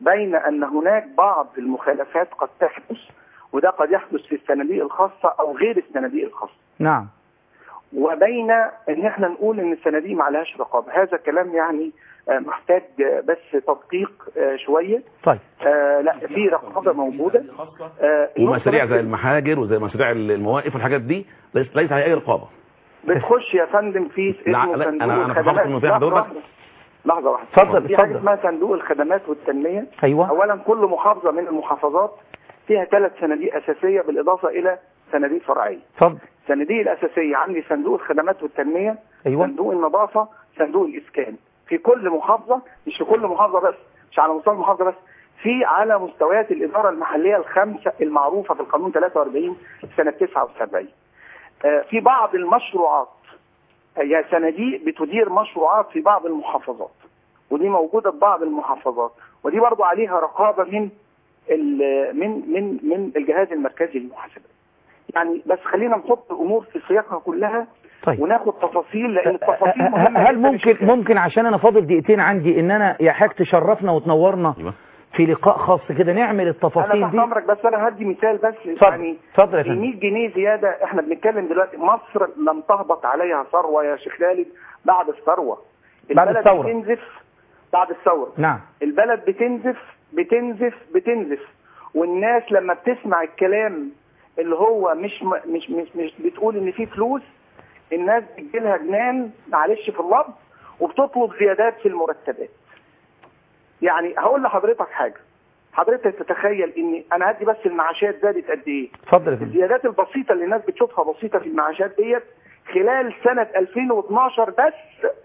بين ان هناك بعض المخالفات قد تحدث وده قد يحدث في الصناديق الخاصه او غير الصناديق الخاصه نعم وبين ان احنا نقول ان الصناديق ما عليهاش رقابه هذا كلام يعني آه، محتاج آه، بس تدقيق آه، شويه طيب آه لا في رقابه موجوده آه ومشاريع زي المحاجر وزي مشاريع المواقف والحاجات دي ليس ليس عليها اي رقابه بتخش يا فندم في لا، اسمه لا، صندوق أنا- أنا الخدمات فحصت إنه في لحظة حضرتك. واحدة. لحظه واحده اتفضل، في حاجه اتفضل. اسمها صندوق الخدمات والتنميه أيوة. اولا كل محافظه من المحافظات فيها ثلاث صناديق اساسيه بالاضافه الى صناديق فرعيه اتفضل الصناديق الاساسيه عندي صندوق الخدمات والتنميه أيوة. صندوق النظافه صندوق الاسكان في كل محافظه مش في كل محافظه بس مش على مستوى المحافظه بس في على مستويات الاداره المحليه الخمسه المعروفه في القانون 43 سنه 79 آه، في بعض المشروعات هي صناديق بتدير مشروعات في بعض المحافظات ودي موجوده في بعض المحافظات ودي برضو عليها رقابه من ال- من من من الجهاز المركزي للمحاسبات يعني بس خلينا نحط الامور في سياقها كلها طيب. وناخد تفاصيل لان التفاصيل ه- مهمه هل جداً ممكن ممكن عشان انا فاضل دقيقتين عندي ان انا يا حاج تشرفنا وتنورنا في لقاء خاص كده نعمل انا التفاصيل تحت دي امرك بس انا هدي مثال بس اتفضل. يعني اتفضل يا ال فندم 100 جنيه زياده احنا بنتكلم دلوقتي مصر لم تهبط عليها ثروه يا شيخ خالد بعد الثروه بعد البلد الثورة. بتنزف بعد الثوره نعم البلد بتنزف بتنزف بتنزف والناس لما بتسمع الكلام اللي هو مش م- مش مش مش بتقول ان في فلوس الناس بتجيلها جنان معلش في اللفظ وبتطلب زيادات في المرتبات يعني هقول لحضرتك حاجه حضرتك تتخيل ان انا هدي بس المعاشات زادت قد ايه اتفضل يا فندم الزيادات البسيطه اللي الناس بتشوفها بسيطه في المعاشات ديت خلال سنه 2012 بس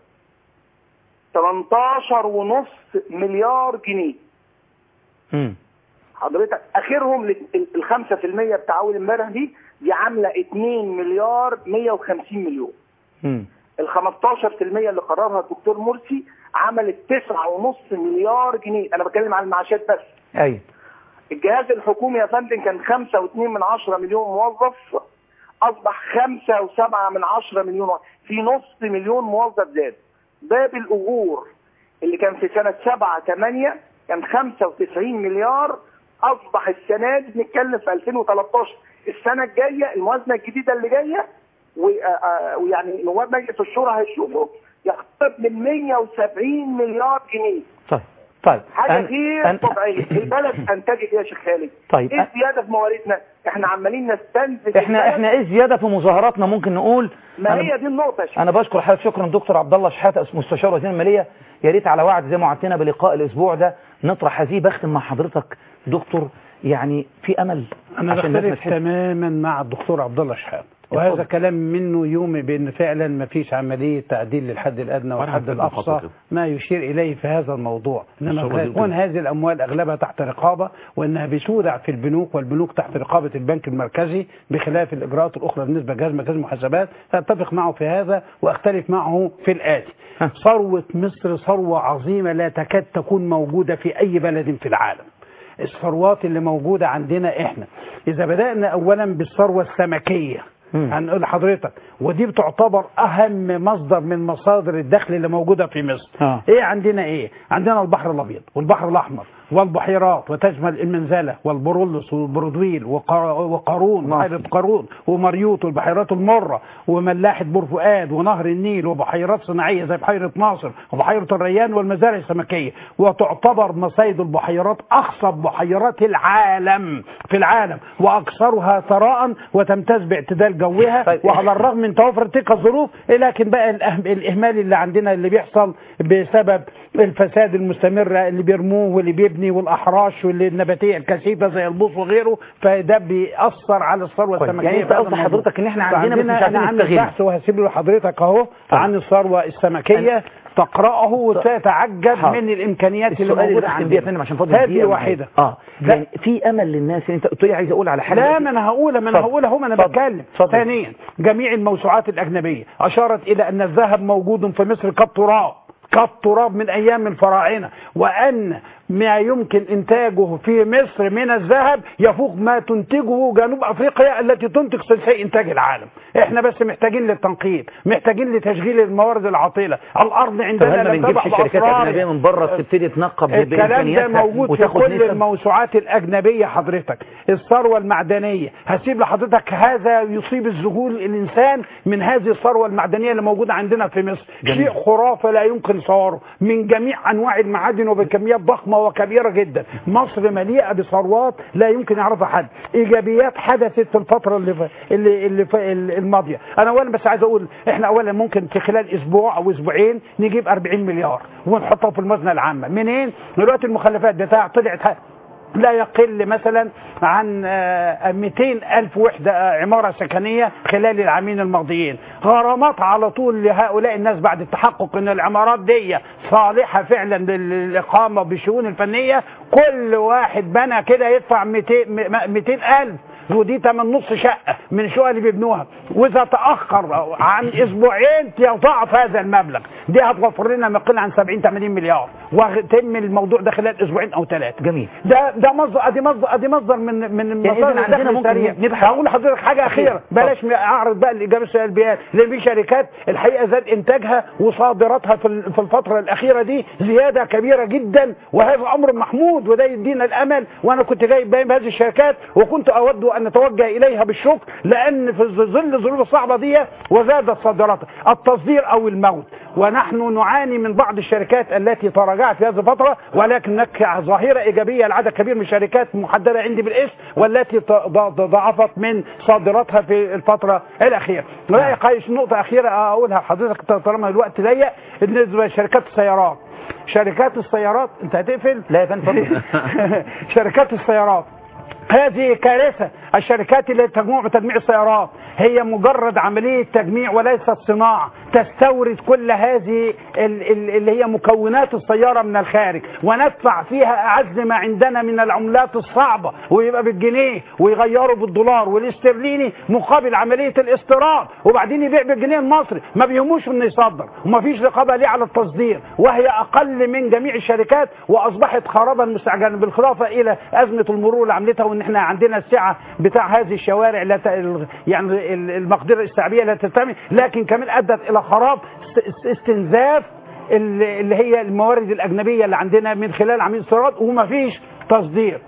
18 ونص مليار جنيه مم. حضرتك اخرهم ال 5% بتاع اول امبارح دي دي عامله 2 مليار 150 مليون مم. ال 15% اللي قررها الدكتور مرسي عملت 9.5 مليار جنيه انا بتكلم عن المعاشات بس ايوه الجهاز الحكومي يا فندم كان 5.2 من 10 مليون موظف اصبح 5.7 من 10 مليون موظف. في نص مليون موظف زاد باب الاجور اللي كان في سنه 7 8 كان 95 مليار اصبح السنه دي بنتكلم في 2013 السنه الجايه الموازنه الجديده اللي جايه و- آه، آه، ويعني نواب مجلس الشورى هيشوفوا يقترب من 170 مليار جنيه طيب طيب حاجه أنا- غير أنا- طبيعيه البلد انتجت ايه يا شيخ خالد طيب، ايه أ- الزياده في مواردنا احنا عمالين نستنزف احنا البلد. احنا ايه زياده في مظاهراتنا ممكن نقول ما أنا- هي دي النقطه يا شيخ انا بشكر حضرتك شكرا دكتور عبد الله شحاته مستشار وزير الماليه يا ريت على وعد زي ما وعدتنا بلقاء الاسبوع ده نطرح هذه بختم مع حضرتك دكتور يعني في امل انا عشان الناس ما بختلف تحس- تماما مع الدكتور عبد الله شحات وهذا اتفضل. كلام منه يومي بان فعلا ما فيش عمليه تعديل للحد الادنى والحد هتكلم الاقصى خاطر كده. ما يشير اليه في هذا الموضوع انما الشغل دي تكون كده. هذه الاموال اغلبها تحت رقابه وانها بتودع في البنوك والبنوك تحت رقابه البنك المركزي بخلاف الاجراءات الاخرى بالنسبه لجهاز مركزي المحاسبات اتفق معه في هذا واختلف معه في الاتي ثروه مصر ثروه عظيمه لا تكاد تكون موجوده في اي بلد في العالم الثروات اللي موجودة عندنا احنا اذا بدأنا اولا بالثروة السمكية هنقول لحضرتك ودي بتعتبر اهم مصدر من مصادر الدخل اللي موجودة في مصر آه. ايه عندنا ايه عندنا البحر الابيض والبحر الاحمر والبحيرات وتشمل المنزلة والبرولس والبرودويل وقا- وقارون بحيرة قارون ومريوط والبحيرات المرة وملاحة بور فؤاد ونهر النيل وبحيرات صناعية زي بحيرة ناصر وبحيرة الريان والمزارع السمكية وتعتبر مصايد البحيرات أخصب بحيرات العالم في العالم وأكثرها ثراء وتمتاز باعتدال جوها وعلى الرغم من توفر تلك الظروف لكن بقى الأهم الإهمال اللي عندنا اللي بيحصل بسبب الفساد المستمر اللي بيرموه واللي بيبني والأحراش والنباتية الكثيفة زي البوص وغيره فده بيأثر على الثروة كويس. السمكية يعني أنت في هذا قصد الموضوع. حضرتك إن إحنا عندنا بس مش فعندنا عارفين أنا عامل نستغله. بحث وهسيب لحضرتك أهو عن الثروة السمكية تقرأه وستتعجب حاضر. من الإمكانيات اللي السؤال اللي موجودة بختم بيه يا فندم عندنا عشان فاضل هذه دقيقة واحدة اه لا. يعني في امل للناس انت قلت لي عايز اقول على حاجه لا ما انا هقول ما انا اتفضل. هقول اهو ما انا اتفضل. بتكلم اتفضل. ثانيا جميع الموسوعات الاجنبيه اشارت الى ان الذهب موجود في مصر كالتراب كالتراب من أيام الفراعنة وأن ما يمكن إنتاجه في مصر من الذهب يفوق ما تنتجه جنوب أفريقيا التي تنتج ثلثي إنتاج العالم إحنا بس محتاجين للتنقيب محتاجين لتشغيل الموارد العاطلة الأرض طب عندنا هل ما لم بنجيبش تبع شركات بأسرار. أجنبية من بره تبتدي تنقب الكلام ده بإمكانياتها موجود في وتاخد كل نسب الموسوعات الأجنبية حضرتك الثروة المعدنية هسيب لحضرتك هذا يصيب الذهول الإنسان من هذه الثروة المعدنية اللي موجودة عندنا في مصر جميل. شيء خرافة لا يمكن صوره من جميع أنواع المعادن وبكميات ضخمة وكبيرة جدا مصر مليئة بثروات لا يمكن يعرفها حد إيجابيات حدثت في الفترة اللي ف... اللي, اللي ف... الماضية أنا أولا بس عايز أقول إحنا أولا ممكن في خلال أسبوع أو أسبوعين نجيب 40 مليار ونحطها في الموازنة العامة منين؟ دلوقتي المخلفات بتاع طلعت ه- لا يقل مثلا عن آه، 200 ألف وحدة آه، عمارة سكنية خلال العامين الماضيين غرامات على طول لهؤلاء الناس بعد التحقق أن العمارات دي صالحة فعلا للإقامة بالشؤون الفنية كل واحد بنى كده يدفع 200 م- 200 ألف ودي تمن نص شقة من الشقق اللي بيبنوها وإذا تأخر عن أسبوعين يضاعف هذا المبلغ دي هتوفر لنا ما يقل عن 70 80 مليار وتم الموضوع ده خلال أسبوعين أو ثلاثة جميل ده ده مصدر ادي مصدر ادي مصدر من من يعني مصادر إذن عندنا الدخل ممكن السريع نبحث- هقول لحضرتك حاجه اخيره بلاش اعرض بقى الاجابه السلبيات لان في شركات الحقيقه زاد انتاجها وصادراتها في ال- في الفتره الاخيره دي زياده كبيره جدا وهذا امر محمود وده يدينا الامل وانا كنت جايب باين بهذه الشركات وكنت اود ان اتوجه اليها بالشكر لان في ظل الظروف الصعبه دي وزادت صادراتها التصدير او الموت ونحن نعاني من بعض الشركات التي تراجعت في هذه الفتره ولكنك ظاهره ايجابيه لعدد كبير من الشركات محدده عندي بالاسم والتي ت- ض- ضاعفت من صادراتها في الفتره الاخيره. رايي قايش نقطه اخيره اقولها لحضرتك طالما الوقت ضيق بالنسبه لشركات السيارات. شركات السيارات انت هتقفل؟ لا يا فندم اتفضل. شركات السيارات هذه كارثة الشركات اللي تجمع بتجميع السيارات هي مجرد عملية تجميع وليست صناعة تستورد كل هذه ال- ال- اللي هي مكونات السيارة من الخارج وندفع فيها أعز ما عندنا من العملات الصعبة ويبقى بالجنيه ويغيروا بالدولار والاسترليني مقابل عملية الاستيراد وبعدين يبيع بالجنيه المصري ما بيهموش انه يصدر ومفيش رقابة ليه على التصدير وهي أقل من جميع الشركات وأصبحت خرابا مستعجلا بالإضافة إلى أزمة المرور اللي عملتها وإن إحنا عندنا السعة بتاع هذه الشوارع لا ت... يعني ال- المقدرة الشعبية لا تتم لكن كمان أدت إلى خراب است- استنزاف ال- اللي هي الموارد الأجنبية اللي عندنا من خلال عملية استيراد ومفيش تصدير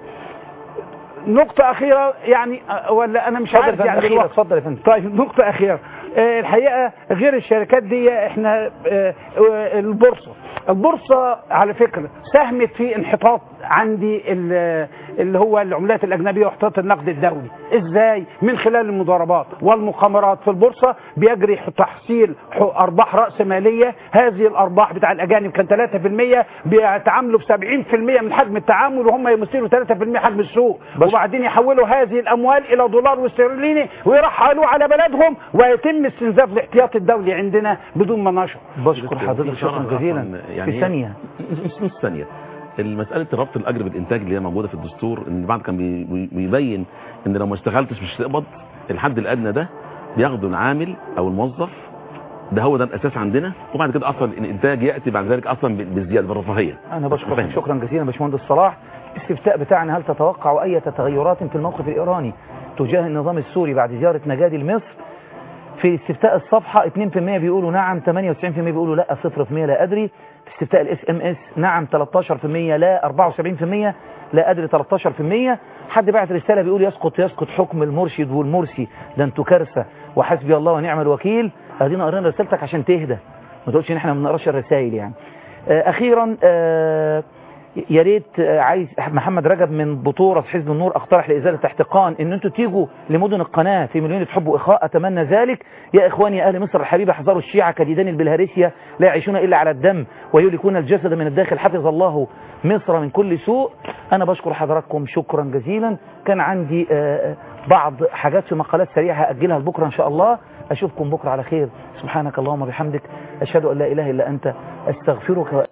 نقطة أخيرة يعني أه، ولا أنا مش اتفضل عارف يا فندم، يعني أخيرة، الوقت. اتفضل يا فندم. طيب نقطة أخيرة آه، الحقيقة غير الشركات دي احنا آه، آه، البورصة البورصة على فكرة ساهمت في انحطاط عندي ال- اللي هو العملات الأجنبية واحتياط النقد الدولي ازاي من خلال المضاربات والمقامرات في البورصة بيجري تحصيل ح- أرباح رأس مالية هذه الأرباح بتاع الأجانب كان 3% بيتعاملوا ب 70% من حجم التعامل وهم يمثلوا 3% حجم السوق وبعدين يحولوا هذه الأموال إلى دولار واسترليني ويرحلوا على بلدهم ويتم استنزاف الاحتياطي الدولي عندنا بدون مناشة بشكر حضرتك شكرا جزيلا يعني في ثانية نص نص ثانيه المسألة ربط الأجر بالإنتاج اللي هي موجودة في الدستور إن البعض كان بي- بي- بيبين إن لو ما اشتغلتش مش هتقبض الحد الأدنى ده بياخده العامل أو الموظف ده هو ده الأساس عندنا وبعد كده أصلا الإنتاج يأتي بعد ذلك أصلا بالزيادة بالرفاهية أنا بشكرك شكرا جزيلا باشمهندس صلاح الاستفتاء بتاعنا هل تتوقع أي تغيرات في الموقف الإيراني تجاه النظام السوري بعد زيارة نجادي لمصر في استفتاء الصفحة 2% بيقولوا نعم 98% بيقولوا لا 0% لا أدري في استفتاء الاس ام اس نعم 13% لا 74% لا أدري 13% حد بعت رسالة بيقول يسقط يسقط حكم المرشد والمرسي ده انتوا كارثة وحسبي الله ونعم الوكيل ادينا قرينا رسالتك عشان تهدى ما تقولش ان احنا ما بنقراش الرسائل يعني آه، اخيرا آه، يا ريت آه، عايز محمد رجب من بطورة حزب النور اقترح لإزالة احتقان ان انتوا تيجوا لمدن القناة في مليون حب واخاء اتمنى ذلك يا اخواني يا اهل مصر الحبيبة احذروا الشيعة كديدان البلهارسيا لا يعيشون الا على الدم ويهلكون الجسد من الداخل حفظ الله مصر من كل سوء انا بشكر حضراتكم شكرا جزيلا كان عندي آه، بعض حاجات في مقالات سريعة هأجلها لبكرة ان شاء الله اشوفكم بكرة على خير سبحانك اللهم وبحمدك اشهد ان لا اله الا انت استغفرك